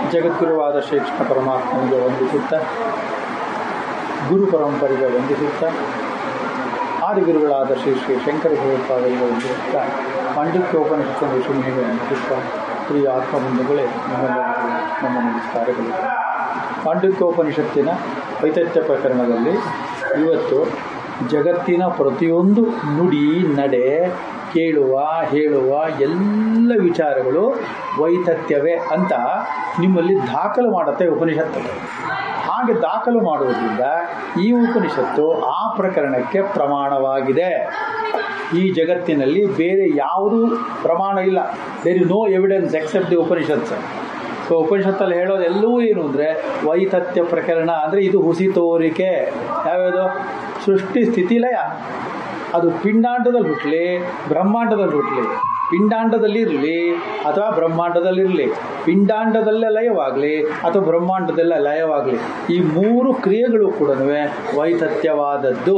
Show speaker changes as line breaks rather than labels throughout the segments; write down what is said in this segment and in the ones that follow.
ಜಗದ್ಗುರುವಾದ ಶ್ರೀಕೃಷ್ಣ ಪರಮಾತ್ಮನಿಗೆ ವಂದಿಸುತ್ತಾ ಗುರು ಪರಂಪರೆಗೆ ವಂದಿಸುತ್ತಾ ಆದಿಗುರುಗಳಾದ ಶ್ರೀ ಶ್ರೀ ಶಂಕರ ಭಗವತ್ಪಾದರಿಗೆ ವಂದಿಸುತ್ತಾ ಪಾಂಡಿತ್ಯೋಪನಿಷತ್ತು ಋಷಿಮುನಿಗೆ ವಂದಿಸುತ್ತಾ ಶ್ರೀ ಆತ್ಮಬಂಧುಗಳೇ ನಿಮ್ಮೆಲ್ಲರಿಗೂ ನಮ್ಮ ನಮಸ್ಕಾರಗಳು ಪಾಂಡಿತ್ಯೋಪನಿಷತ್ತಿನ ವೈತತ್ಯ ಪ್ರಕರಣದಲ್ಲಿ ಇವತ್ತು ಜಗತ್ತಿನ ಪ್ರತಿಯೊಂದು ನುಡಿ ನಡೆ ಕೇಳುವ ಹೇಳುವ ಎಲ್ಲ ವಿಚಾರಗಳು ವೈತತ್ಯವೇ ಅಂತ ನಿಮ್ಮಲ್ಲಿ ದಾಖಲು ಮಾಡುತ್ತೆ ಉಪನಿಷತ್ತು ಹಾಗೆ ದಾಖಲು ಮಾಡುವುದರಿಂದ ಈ ಉಪನಿಷತ್ತು ಆ ಪ್ರಕರಣಕ್ಕೆ ಪ್ರಮಾಣವಾಗಿದೆ ಈ ಜಗತ್ತಿನಲ್ಲಿ ಬೇರೆ ಯಾವುದೂ ಪ್ರಮಾಣ ಇಲ್ಲ there is no evidence except the Upanishads so ಉಪನಿಷತ್ತಲ್ಲಿ ಹೇಳೋದೆಲ್ಲವೂ ಏನು ಅಂದರೆ ವೈತತ್ಯ ಪ್ರಕರಣ ಅಂದರೆ ಇದು ಹುಸಿ ತೋರಿಕೆ ಯಾವ್ಯಾವುದು ಸೃಷ್ಟಿ ಸ್ಥಿತಿಲಯ ಅದು ಪಿಂಡಾಂಡದಲ್ಲಿ ಹುಟ್ಟಲಿ ಬ್ರಹ್ಮಾಂಡದಲ್ಲಿ ಹುಟ್ಟಲಿ ಪಿಂಡಾಂಡದಲ್ಲಿರಲಿ ಅಥವಾ ಬ್ರಹ್ಮಾಂಡದಲ್ಲಿರಲಿ ಪಿಂಡಾಂಡದಲ್ಲೇ ಲಯವಾಗಲಿ ಅಥವಾ ಬ್ರಹ್ಮಾಂಡದಲ್ಲೇ ಲಯವಾಗಲಿ ಈ ಮೂರು ಕ್ರಿಯೆಗಳು ಕೂಡ ವೈತತ್ಯವಾದದ್ದು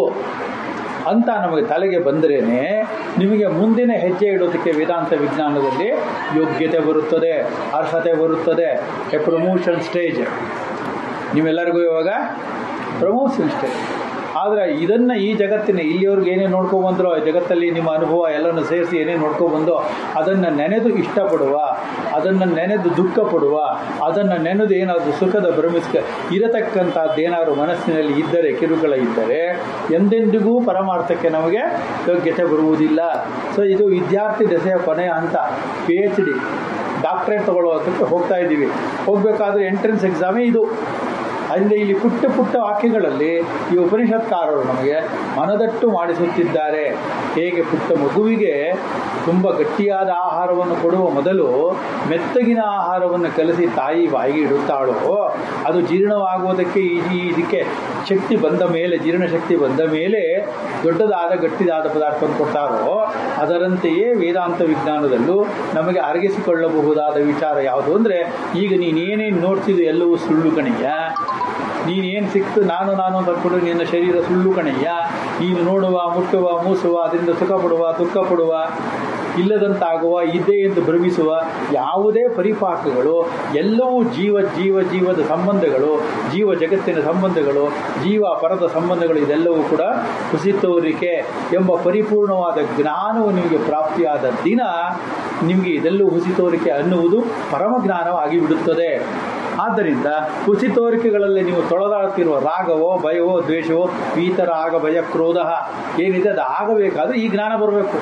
ಅಂತ ನಮಗೆ ತಲೆಗೆ ಬಂದರೇನೆ ನಿಮಗೆ ಮುಂದಿನ ಹೆಜ್ಜೆ ಇಡೋದಕ್ಕೆ ವೇದಾಂತ ವಿಜ್ಞಾನದಲ್ಲಿ ಯೋಗ್ಯತೆ ಬರುತ್ತದೆ ಅರ್ಹತೆ ಬರುತ್ತದೆ ಎ ಪ್ರಮೋಷನ್ ಸ್ಟೇಜ್ ನೀವೆಲ್ಲರಿಗೂ ಇವಾಗ ಪ್ರಮೋಷನ್ ಸ್ಟೇಜ್ ಆದರೆ ಇದನ್ನು ಈ ಜಗತ್ತಿನ ಇಲ್ಲಿಯವ್ರಿಗೆ ಏನೇನು ನೋಡ್ಕೊಬಂದ್ರೋ ಜಗತ್ತಲ್ಲಿ ನಿಮ್ಮ ಅನುಭವ ಎಲ್ಲನೂ ಸೇರಿಸಿ ಏನೇನು ನೋಡ್ಕೊಬಂದೋ ಅದನ್ನು ನೆನೆದು ಇಷ್ಟಪಡುವ ಅದನ್ನು ನೆನೆದು ದುಃಖ ಪಡುವ ಅದನ್ನು ನೆನೆದು ಏನಾದರೂ ಸುಖದ ಭ್ರಮಿಸ್ಕ ಇರತಕ್ಕಂಥದ್ದೇನಾದ್ರು ಮನಸ್ಸಿನಲ್ಲಿ ಇದ್ದರೆ ಕಿರುಕುಳ ಇದ್ದರೆ ಎಂದೆಂದಿಗೂ ಪರಮಾರ್ಥಕ್ಕೆ ನಮಗೆ ಯೋಗ್ಯತೆ ಬರುವುದಿಲ್ಲ ಸೊ ಇದು ವಿದ್ಯಾರ್ಥಿ ದಶೆಯ ಕೊನೆಯ ಹಂತ ಪಿ ಎಚ್ ಡಿ ಡಾಕ್ಟ್ರೇಟ್ ತಗೊಳ್ಳೋದಕ್ಕೆ ಹೋಗ್ತಾ ಇದ್ದೀವಿ ಹೋಗಬೇಕಾದ್ರೆ ಎಂಟ್ರೆನ್ಸ್ ಎಕ್ಸಾಮೇ ಇದು ಅಂದರೆ ಇಲ್ಲಿ ಪುಟ್ಟ ಪುಟ್ಟ ವಾಕ್ಯಗಳಲ್ಲಿ ಈ ಉಪನಿಷತ್ಕಾರರು ನಮಗೆ ಮನದಟ್ಟು ಮಾಡಿಸುತ್ತಿದ್ದಾರೆ ಹೇಗೆ ಪುಟ್ಟ ಮಗುವಿಗೆ ತುಂಬ ಗಟ್ಟಿಯಾದ ಆಹಾರವನ್ನು ಕೊಡುವ ಮೊದಲು ಮೆತ್ತಗಿನ ಆಹಾರವನ್ನು ಕಲಸಿ ತಾಯಿ ಬಾಯಿಗೆ ಇಡುತ್ತಾಳೋ ಅದು ಜೀರ್ಣವಾಗುವುದಕ್ಕೆ ಈ ಇದಕ್ಕೆ ಶಕ್ತಿ ಬಂದ ಮೇಲೆ ಜೀರ್ಣಶಕ್ತಿ ಬಂದ ಮೇಲೆ ದೊಡ್ಡದಾದ ಗಟ್ಟಿದಾದ ಪದಾರ್ಥವನ್ನು ಕೊಡ್ತಾರೋ ಅದರಂತೆಯೇ ವೇದಾಂತ ವಿಜ್ಞಾನದಲ್ಲೂ ನಮಗೆ ಅರಗಿಸಿಕೊಳ್ಳಬಹುದಾದ ವಿಚಾರ ಯಾವುದು ಅಂದರೆ ಈಗ ನೀನೇನೇನು ನೋಡ್ತಿದ್ದು ಎಲ್ಲವೂ ಸುಳ್ಳು ಕಣಯ್ಯ ನೀನೇನು ಸಿಕ್ತು ನಾನು ನಾನು ಅಂತ ಅಂದ್ಕೊಂಡು ನಿನ್ನ ಶರೀರ ಸುಳ್ಳು ಕಣಯ್ಯ ನೀನು ನೋಡುವ ಮುಟ್ಟುವ ಮೂಸುವ ಅದರಿಂದ ಸುಖ ಪಡುವ ದುಃಖ ಪಡುವ ಇಲ್ಲದಂತಾಗುವ ಇದ್ದೇ ಎಂದು ಭ್ರಮಿಸುವ ಯಾವುದೇ ಪರಿಪಾಕಗಳು ಎಲ್ಲವೂ ಜೀವ ಜೀವ ಜೀವದ ಸಂಬಂಧಗಳು ಜೀವ ಜಗತ್ತಿನ ಸಂಬಂಧಗಳು ಜೀವ ಪರದ ಸಂಬಂಧಗಳು ಇದೆಲ್ಲವೂ ಕೂಡ ಕುಸಿತೋರಿಕೆ ಎಂಬ ಪರಿಪೂರ್ಣವಾದ ಜ್ಞಾನವು ನಿಮಗೆ ಪ್ರಾಪ್ತಿಯಾದ ದಿನ ನಿಮಗೆ ಇದೆಲ್ಲವೂ ಹುಸಿತೋರಿಕೆ ಅನ್ನುವುದು ಪರಮ ಜ್ಞಾನವಾಗಿ ಬಿಡುತ್ತದೆ ಆದ್ದರಿಂದ ಹುಸಿ ತೋರಿಕೆಗಳಲ್ಲಿ ನೀವು ತೊಳೆದಾಡ್ತಿರುವ ರಾಗವೋ ಭಯವೋ ದ್ವೇಷವೋ ಈತರಾಗ ಭಯ ಕ್ರೋಧ ಏನಿದೆ ಅದು ಆಗಬೇಕಾದ್ರೆ ಈ ಜ್ಞಾನ ಬರಬೇಕು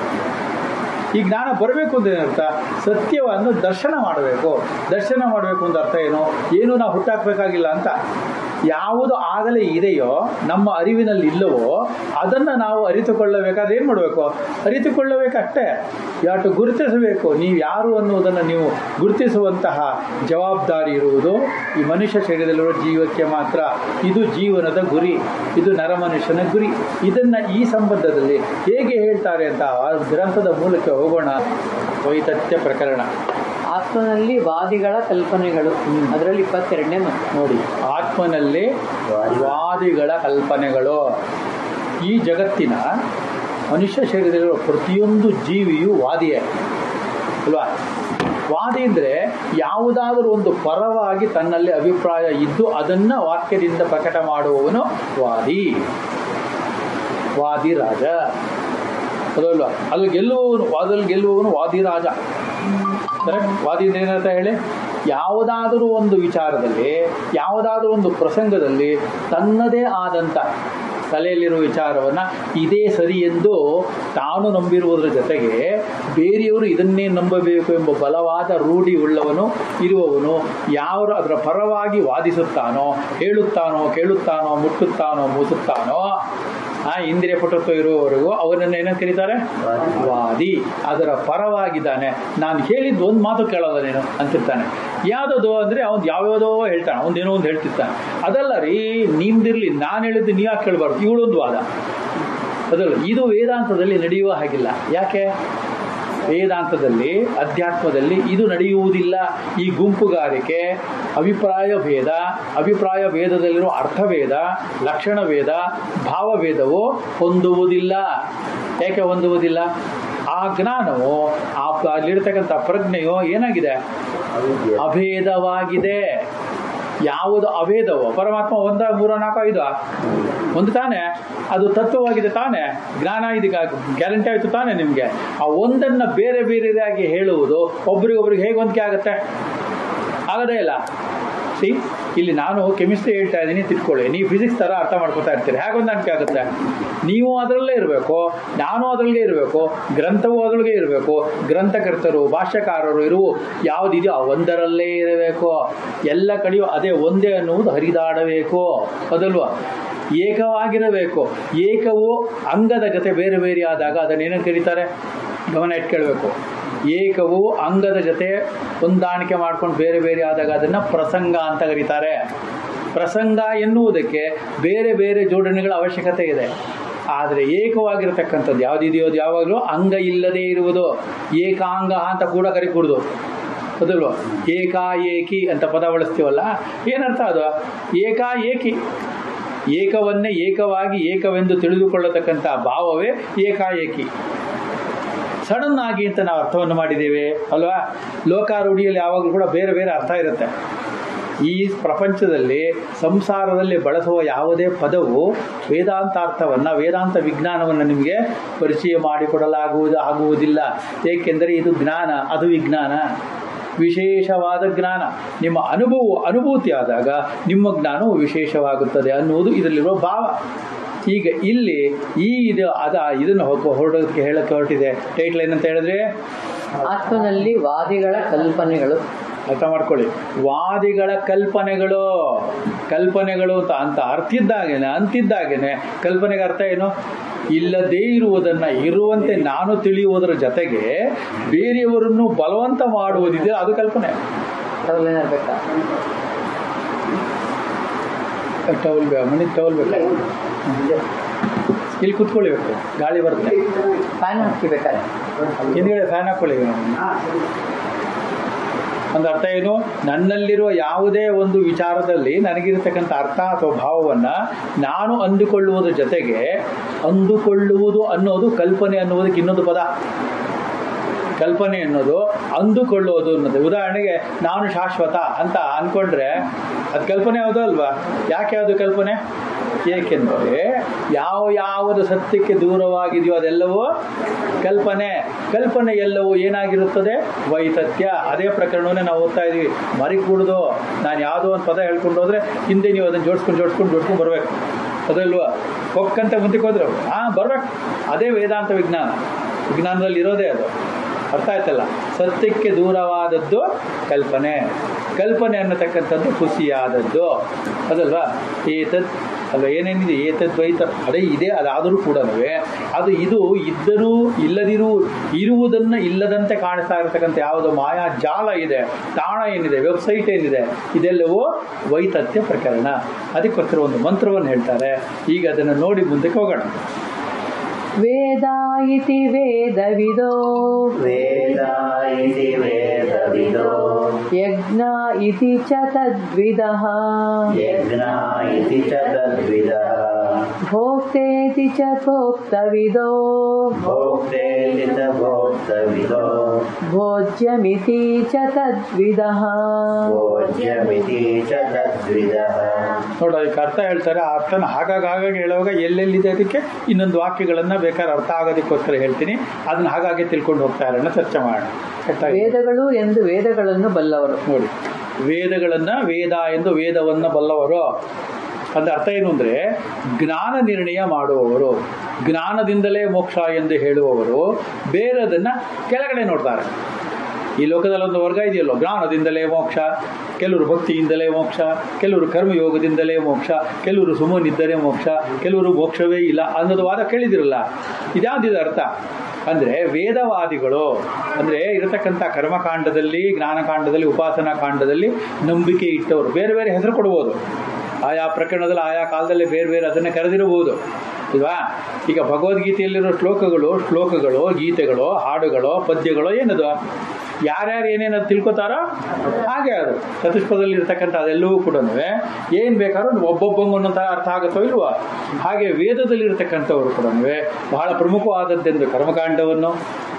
ಈ ಜ್ಞಾನ ಬರಬೇಕು ಅಂತ ಏನರ್ಥ ಸತ್ಯವನ್ನು ದರ್ಶನ ಮಾಡಬೇಕು ದರ್ಶನ ಮಾಡಬೇಕು ಅಂತ ಅರ್ಥ ಏನು ಏನು ನಾವು ಹುಟ್ಟಾಕಬೇಕಾಗಿಲ್ಲ ಅಂತ ಯಾವುದು ಆಗಲೇ ಇದೆಯೋ ನಮ್ಮ ಅರಿವಿನಲ್ಲಿ ಇಲ್ಲವೋ ಅದನ್ನು ನಾವು ಅರಿತುಕೊಳ್ಳಬೇಕಾದ್ರೆ ಏನು ಮಾಡಬೇಕು ಅರಿತುಕೊಳ್ಳಬೇಕಷ್ಟೇ ಯಾಟು ಗುರುತಿಸಬೇಕು ನೀವು ಯಾರು ಅನ್ನುವುದನ್ನು ನೀವು ಗುರುತಿಸುವಂತಹ ಜವಾಬ್ದಾರಿ ಇರುವುದು ಈ ಮನುಷ್ಯ ಶರೀರದಲ್ಲಿರುವ ಜೀವಕ್ಕೆ ಮಾತ್ರ ಇದು ಜೀವನದ ಗುರಿ ಇದು ನರಮನುಷ್ಯನ ಗುರಿ ಇದನ್ನು ಈ ಸಂಬಂಧದಲ್ಲಿ ಹೇಗೆ ಹೇಳ್ತಾರೆ ಅಂತ ಆ ಗ್ರಂಥದ ಮೂಲಕ ಹೋಗೋಣ ವೈತತ್ಯ ಪ್ರಕರಣ
ಆತ್ಮನಲ್ಲಿ ವಾದಿಗಳ ಕಲ್ಪನೆಗಳು ಅದರಲ್ಲಿ ಇಪ್ಪತ್ತೆರಡನೇ ಮತ್ತು
ನೋಡಿ ಆತ್ಮನಲ್ಲಿ ವಾದಿಗಳ ಕಲ್ಪನೆಗಳು ಈ ಜಗತ್ತಿನ ಮನುಷ್ಯ ಶರೀರದಲ್ಲಿರುವ ಪ್ರತಿಯೊಂದು ಜೀವಿಯು ವಾದಿಯೇ ಅಲ್ವಾ ವಾದಿ ಅಂದರೆ ಯಾವುದಾದರೂ ಒಂದು ಪರವಾಗಿ ತನ್ನಲ್ಲಿ ಅಭಿಪ್ರಾಯ ಇದ್ದು ಅದನ್ನು ವಾಕ್ಯದಿಂದ ಪ್ರಕಟ ಮಾಡುವವನು ವಾದಿ ವಾದಿ ರಾಜ ಅದಲ್ವಾ ಅಲ್ಲಿ ಗೆಲ್ಲುವವನು ವಾದಲ್ಲಿ ಗೆಲ್ಲುವವನು ವಾದಿ ರಾಜ ಕರೆಕ್ಟ್ ವಾದಿ ಅಂದ್ರೆ ಏನಂತ ಹೇಳಿ ಯಾವುದಾದರೂ ಒಂದು ವಿಚಾರದಲ್ಲಿ ಯಾವುದಾದರೂ ಒಂದು ಪ್ರಸಂಗದಲ್ಲಿ ತನ್ನದೇ ಆದಂಥ ತಲೆಯಲ್ಲಿರುವ ವಿಚಾರವನ್ನು ಇದೇ ಸರಿ ಎಂದು ತಾನು ನಂಬಿರುವುದರ ಜೊತೆಗೆ ಬೇರೆಯವರು ಇದನ್ನೇ ನಂಬಬೇಕು ಎಂಬ ಬಲವಾದ ರೂಢಿ ಉಳ್ಳವನು ಇರುವವನು ಯಾವ ಅದರ ಪರವಾಗಿ ವಾದಿಸುತ್ತಾನೋ ಹೇಳುತ್ತಾನೋ ಕೇಳುತ್ತಾನೋ ಮುಟ್ಟುತ್ತಾನೋ ಮೂಸುತ್ತಾನೋ ಆ ಇಂದ್ರಿಯ ಪಟುತ್ವ ಇರುವವರೆಗೂ ಅವನನ್ನು ಏನಂತ ಕರೀತಾರೆ ವಾದಿ ಅದರ ಪರವಾಗಿದ್ದಾನೆ ನಾನು ಹೇಳಿದ್ದು ಒಂದು ಮಾತು ಕೇಳೋದ ನೀನು ಅಂತಿರ್ತಾನೆ ಯಾವುದದು ಅಂದರೆ ಅವ್ನು ಯಾವ್ಯಾವುದೋ ಹೇಳ್ತಾನೆ ಅವನೇನೋ ಒಂದು ಹೇಳ್ತಿರ್ತಾನೆ ಅದಲ್ಲ ರೀ ನಿಮ್ದಿರಲಿ ನಾನು ಹೇಳಿದ್ದು ನೀವು ಯಾಕೆ ಕೇಳಬಾರ್ದು ಇವಳೊಂದು ವಾದ ಅದಲ್ಲ ಇದು ವೇದಾಂತದಲ್ಲಿ ನಡೆಯುವ ಹಾಗಿಲ್ಲ ಯಾಕೆ ವೇದಾಂತದಲ್ಲಿ ಅಧ್ಯಾತ್ಮದಲ್ಲಿ ಇದು ನಡೆಯುವುದಿಲ್ಲ ಈ ಗುಂಪುಗಾರಿಕೆ ಅಭಿಪ್ರಾಯ ಭೇದ ಅಭಿಪ್ರಾಯ ಭೇದದಲ್ಲಿರುವ ಅರ್ಥಭೇದ ಲಕ್ಷಣ ಭೇದ ಭಾವಭೇದವು ಹೊಂದುವುದಿಲ್ಲ ಏಕೆ ಹೊಂದುವುದಿಲ್ಲ ಆ ಜ್ಞಾನವು ಆ ಪ- ಅಲ್ಲಿರ್ತಕ್ಕಂಥ ಪ್ರಜ್ಞೆಯು ಏನಾಗಿದೆ
ಅವಿದ್ಯೆ
ಅಭೇದವಾಗಿದೆ ಯಾವುದು ಅಭೇದವೋ ಪರಮಾತ್ಮ ಒಂದ ಮೂರ ನಾಲ್ಕು ಐದು ಒಂದು ತಾನೇ ಅದು ತತ್ವವಾಗಿದೆ ತಾನೇ ಜ್ಞಾನ ಇದೀಗ ಗ್ಯಾರಂಟಿ ಆಯಿತು ತಾನೇ ನಿಮಗೆ ಆ ಒಂದನ್ನು ಬೇರೆ ಬೇರೆದಾಗಿ ಹೇಳುವುದು ಒಬ್ರಿಗೊಬ್ರಿಗೆ ಹೇಗೆ ಹೊಂದಿಕೆ ಆಗುತ್ತೆ ಆಗದೇ ಇಲ್ಲ ಸಿ ಇಲ್ಲಿ ನಾನು ಕೆಮಿಸ್ಟ್ರಿ ಹೇಳ್ತಾ ಇದ್ದೀನಿ ತಿಳ್ಕೊಳ್ಳಿ ನೀವು ಫಿಸಿಕ್ಸ್ ಥರ ಅರ್ಥ ಮಾಡ್ಕೊತಾ ಇರ್ತೀರಿ ಹೇಗೆ ಹೊಂದಾಣಿಕೆ ಆಗುತ್ತೆ ನೀವು ಅದರಲ್ಲೇ ಇರಬೇಕು ನಾನು ಅದರಲ್ಲೇ ಇರಬೇಕು ಗ್ರಂಥವು ಅದರೊಳಗೆ ಇರಬೇಕು ಗ್ರಂಥಕರ್ತರು ಭಾಷ್ಯಕಾರರು ಇರುವು ಯಾವುದಿದೆಯೋ ಆ ಒಂದರಲ್ಲೇ ಇರಬೇಕು ಎಲ್ಲ ಕಡೆಯೂ ಅದೇ ಒಂದೇ ಅನ್ನುವುದು ಹರಿದಾಡಬೇಕು ಅದಲ್ವಾ ಏಕವಾಗಿರಬೇಕು ಏಕವು ಅಂಗದ ಜೊತೆ ಬೇರೆ ಬೇರೆ ಆದಾಗ ಅದನ್ನೇನಂತ ಕರೀತಾರೆ ಗಮನ ಇಟ್ಕೊಳ್ಬೇಕು ಏಕವು ಅಂಗದ ಜೊತೆ ಹೊಂದಾಣಿಕೆ ಮಾಡ್ಕೊಂಡು ಬೇರೆ ಬೇರೆ ಆದಾಗ ಅದನ್ನು ಪ್ರಸಂಗ ಅಂತ ಕರೀತಾರೆ ಪ್ರಸಂಗ ಎನ್ನುವುದಕ್ಕೆ ಬೇರೆ ಬೇರೆ ಜೋಡಣೆಗಳ ಅವಶ್ಯಕತೆ ಇದೆ ಆದರೆ ಏಕವಾಗಿರತಕ್ಕಂಥದ್ದು ಯಾವುದಿದೆಯೋ ಅದು ಯಾವಾಗಲೂ ಅಂಗ ಇಲ್ಲದೇ ಇರುವುದು ಏಕಾಂಗ ಅಂತ ಕೂಡ ಕರಿಕೂಡ್ದು ಅದಲ್ವ ಏಕಾಏಕಿ ಅಂತ ಪದ ಬಳಸ್ತೀವಲ್ಲ ಏನರ್ಥ ಅದು ಏಕಾಏಕಿ ಏಕವನ್ನೇ ಏಕವಾಗಿ ಏಕವೆಂದು ತಿಳಿದುಕೊಳ್ಳತಕ್ಕಂಥ ಭಾವವೇ ಏಕಾಏಕಿ ಸಡನ್ ಆಗಿ ಅಂತ ನಾವು ಅರ್ಥವನ್ನು ಮಾಡಿದ್ದೇವೆ ಅಲ್ವಾ ಲೋಕಾರೂಢಿಯಲ್ಲಿ ಯಾವಾಗಲೂ ಕೂಡ ಬೇರೆ ಬೇರೆ ಅರ್ಥ ಇರುತ್ತೆ ಈ ಪ್ರಪಂಚದಲ್ಲಿ ಸಂಸಾರದಲ್ಲಿ ಬಳಸುವ ಯಾವುದೇ ಪದವು ವೇದಾಂತಾರ್ಥವನ್ನು ವೇದಾಂತ ವಿಜ್ಞಾನವನ್ನು ನಿಮಗೆ ಪರಿಚಯ ಮಾಡಿಕೊಡಲಾಗುವುದು ಆಗುವುದಿಲ್ಲ ಏಕೆಂದರೆ ಇದು ಜ್ಞಾನ ಅದು ವಿಜ್ಞಾನ ವಿಶೇಷವಾದ ಜ್ಞಾನ ನಿಮ್ಮ ಅನುಭವ ಅನುಭೂತಿ ಆದಾಗ ನಿಮ್ಮ ಜ್ಞಾನವು ವಿಶೇಷವಾಗುತ್ತದೆ ಅನ್ನುವುದು ಇದರಲ್ಲಿರುವ ಭಾವ ಈಗ ಇಲ್ಲಿ ಈ ಇದು ಅದ ಇದನ್ನು ಹೊರ ಹೊರಡೋದಕ್ಕೆ ಹೇಳಕ್ಕೆ ಹೊರಟಿದೆ ಟೈಟ್ಲ್ ಏನಂತ ಹೇಳಿದ್ರೆ
ಆತ್ಮನಲ್ಲಿ ವಾದಿಗಳ ಕಲ್ಪನೆಗಳು
ಅರ್ಥ ಮಾಡ್ಕೊಳ್ಳಿ ವಾದಿಗಳ ಕಲ್ಪನೆಗಳು ಕಲ್ಪನೆಗಳು ಅಂತ ಅಂತ ಅರ್ಥಿದ್ದಾಗೇನೆ ಅಂತಿದ್ದಾಗೇನೆ ಕಲ್ಪನೆಗೆ ಅರ್ಥ ಏನು ಇಲ್ಲದೇ ಇರುವುದನ್ನು ಇರುವಂತೆ ನಾನು ತಿಳಿಯುವುದರ ಜೊತೆಗೆ ಬೇರೆಯವರನ್ನು ಬಲವಂತ ಮಾಡುವುದಿದೆ ಅದು ಕಲ್ಪನೆ
ಅದರಲ್ಲೇನ ಇರ್ಬೇಕಾ
ಟವಲ್ ಬೇ ಮಣಿ ಟವಲ್ ಬೇಕು ಇಲ್ಲಿ ಕುತ್ಕೊಳ್ಬೇಕು ಗಾಳಿ ಬರುತ್ತೆ
ಫ್ಯಾನ್ ಹಾಕಿಬೇಕಾರೆ
ಹಿಂದ್ಗಡೆ ಫ್ಯಾನ್ ಹಾಕೊಳ್ಳಿ ಒಂದು ಅರ್ಥ ಏನು ನನ್ನಲ್ಲಿರುವ ಯಾವುದೇ ಒಂದು ವಿಚಾರದಲ್ಲಿ ನನಗಿರತಕ್ಕಂಥ ಅರ್ಥ ಅಥವಾ ಭಾವವನ್ನು ನಾನು ಅಂದುಕೊಳ್ಳುವುದರ ಜೊತೆಗೆ ಅಂದುಕೊಳ್ಳುವುದು ಅನ್ನೋದು ಕಲ್ಪನೆ ಅನ್ನುವುದಕ್ಕೆ ಇನ್ನೊಂದು ಪದ ಕಲ್ಪನೆ ಅನ್ನೋದು ಅಂದುಕೊಳ್ಳೋದು ಅನ್ನೋದು ಉದಾಹರಣೆಗೆ ನಾನು ಶಾಶ್ವತ ಅಂತ ಅಂದ್ಕೊಂಡ್ರೆ ಅದು ಕಲ್ಪನೆ ಹೌದು ಅಲ್ವಾ ಯಾಕೆ ಅದು ಕಲ್ಪನೆ ಏಕೆಂದರೆ ಯಾವ ಯಾವುದು ಸತ್ಯಕ್ಕೆ ದೂರವಾಗಿದೆಯೋ ಅದೆಲ್ಲವೂ ಕಲ್ಪನೆ ಕಲ್ಪನೆ ಎಲ್ಲವೂ ಏನಾಗಿರುತ್ತದೆ ವೈತತ್ಯ ಅದೇ ಪ್ರಕರಣವನ್ನೇ ನಾವು ಓದ್ತಾ ಇದೀವಿ ಮರಿ ಕೂಡ್ದು ನಾನು ಯಾವುದೋ ಒಂದು ಪದ ಹೇಳ್ಕೊಂಡು ಹೋದ್ರೆ ಹಿಂದೆ ನೀವು ಅದನ್ನು ಜೋಡಿಸ್ಕೊಂಡು ಜೋಡಿಸ್ಕೊಂಡು ಜೋಡಿಸ್ಕೊಂಡು ಬರಬೇಕು ಅದಲ್ವಾ ಹೊಕ್ಕಂತ ಮುಂದಕ್ಕೆ ಹೋದ್ರೆ ಹಾಂ ಬರ್ಬೇಕು ಅದೇ ವೇದಾಂತ ವಿಜ್ಞಾನ ವಿಜ್ಞಾನದಲ್ಲಿ ಇರೋದೇ ಅದು ಅರ್ಥ ಆಯ್ತಲ್ಲ ಸತ್ಯಕ್ಕೆ ದೂರವಾದದ್ದು ಕಲ್ಪನೆ ಕಲ್ಪನೆ ಅನ್ನತಕ್ಕಂಥದ್ದು ಖುಷಿಯಾದದ್ದು ಅದಲ್ವಾ ಏತದ್ ಅಲ್ವಾ ಏನೇನಿದೆ ಏತದ್ವೈತ ಅದೇ ಇದೆ ಅದಾದರೂ ಕೂಡ ಅದು ಇದು ಇದ್ದರೂ ಇಲ್ಲದಿರು ಇರುವುದನ್ನು ಇಲ್ಲದಂತೆ ಕಾಣಿಸ್ತಾ ಇರತಕ್ಕಂಥ ಯಾವುದು ಮಾಯಾ ಜಾಲ ಇದೆ ತಾಣ ಏನಿದೆ ವೆಬ್ಸೈಟ್ ಏನಿದೆ ಇದೆಲ್ಲವೂ ವೈತತ್ಯ ಪ್ರಕರಣ ಅದಕ್ಕೋಸ್ಕರ ಒಂದು ಮಂತ್ರವನ್ನು ಹೇಳ್ತಾರೆ ಈಗ ಅದನ್ನು ನೋಡಿ ಮುಂದಕ್ಕೆ ಹೋಗೋಣ
ವೇದ ಇತಿ ವೇದವಿದೋ
ವೇದ ಇತಿ ವೇದವಿದೋ
ಯಜ್ಞ ಇತಿ ಚ ತದ್ವಿದಃ
ಯಜ್ಞ ಇತಿ ಚ ತದ್ವಿದಃ
ಭೋಕ್ತೇತಿ ಚ ಭೋಕ್ತವಿದೋ
ಭೋಕ್ತೇತಿ ಚ ಭೋಕ್ತವಿದೋ
ಭೋಜ್ಯಮಿತಿ ಚ ತದ್ವಿದಃ
ಭೋಜ್ಯಮಿತಿ ಚ ತದ್ವಿದಃ
ನೋಡ ಅದಕ್ಕೆ ಅರ್ಥ ಹೇಳ್ತಾರೆ ಆ ಅರ್ಥನ ಹಾಗಾಗಿ ಹಾಗಾಗಿ ಹೇಳುವಾಗ ಎಲ್ಲೆಲ್ಲಿದೆ ಅದಕ್ಕೆ ಇನ್ನೊಂದು ವಾಕ್ಯಗಳನ್ನು ಬೇಕಾದ್ರೆ ಅರ್ಥ ಆಗೋದಕ್ಕೋಸ್ಕರ ಹೇಳ್ತೀನಿ ಅದನ್ನ ಹಾಗಾಗಿ ತಿಳ್ಕೊಂಡು ಹೋಗ್ತಾ ಇರೋಣ ಚರ್ಚೆ ಮಾಡೋಣ ಗೊತ್ತಾಯ್ತಾ?
ವೇದಗಳು ಎಂದು ವೇದಗಳನ್ನು ಬಲ್ಲವರು
ನೋಡಿ ವೇದಗಳನ್ನು ವೇದ ಎಂದು ವೇದವನ್ನು ಬಲ್ಲವರು ಅದರ ಅರ್ಥ ಏನು ಅಂದರೆ ಜ್ಞಾನ ನಿರ್ಣಯ ಮಾಡುವವರು ಜ್ಞಾನದಿಂದಲೇ ಮೋಕ್ಷ ಎಂದು ಹೇಳುವವರು ಬೇರೆದನ್ನು ಕೆಳಗಡೆ ನೋಡ್ತಾರೆ ಈ ಲೋಕದಲ್ಲಿ ಒಂದು ವರ್ಗ ಇದೆಯಲ್ಲೋ ಜ್ಞಾನದಿಂದಲೇ ಮೋಕ್ಷ ಕೆಲವರು ಭಕ್ತಿಯಿಂದಲೇ ಮೋಕ್ಷ ಕೆಲವರು ಕರ್ಮಯೋಗದಿಂದಲೇ ಮೋಕ್ಷ ಕೆಲವರು ಸುಮ್ಮನಿದ್ದರೆ ಮೋಕ್ಷ ಕೆಲವರು ಮೋಕ್ಷವೇ ಇಲ್ಲ ಅನ್ನೋದು ವಾದ ಕೇಳಿದಿರಲ್ಲ ಇದ್ಯಾವ್ದಿದೆ ಅರ್ಥ ಅಂದರೆ ವೇದವಾದಿಗಳು ಅಂದರೆ ಇರತಕ್ಕಂಥ ಕರ್ಮಕಾಂಡದಲ್ಲಿ ಜ್ಞಾನಕಾಂಡದಲ್ಲಿ ಉಪಾಸನಾ ಕಾಂಡದಲ್ಲಿ ನಂಬಿಕೆ ಇಟ್ಟವರು ಬೇರೆ ಬೇರೆ ಹೆಸರು ಕೊಡ್ಬೋದು ಆಯಾ ಪ್ರಕರಣದಲ್ಲಿ ಆಯಾ ಕಾಲದಲ್ಲಿ ಬೇರೆ ಬೇರೆ ಅದನ್ನೇ ಕರೆದಿರಬಹುದು ಇಲ್ವಾ ಈಗ ಭಗವದ್ಗೀತೆಯಲ್ಲಿರೋ ಶ್ಲೋಕಗಳು ಶ್ಲೋಕಗಳು ಗೀತೆಗಳು ಹಾಡುಗಳು ಪದ್ಯಗಳು ಏನದು ಯಾರ್ಯಾರು ಏನೇನು ತಿಳ್ಕೊತಾರೋ ಹಾಗೆ ಅದು ಚತುಷ್ಪದಲ್ಲಿ ಇರ್ತಕ್ಕಂಥ ಅದೆಲ್ಲವೂ ಕೂಡ ಏನು ಬೇಕಾದ್ರೂ ಒಬ್ಬೊಬ್ಬಂಗೆ ಒಂದೊಂದು ಥರ ಅರ್ಥ ಆಗುತ್ತೋ ಇಲ್ವಾ ಹಾಗೆ ವೇದದಲ್ಲಿ ಇರ್ತಕ್ಕಂಥವರು ಕೂಡ ಬಹಳ ಪ್ರಮುಖವಾದದ್ದೆಂದು ಕರ್ಮಕಾಂಡವನ್ನು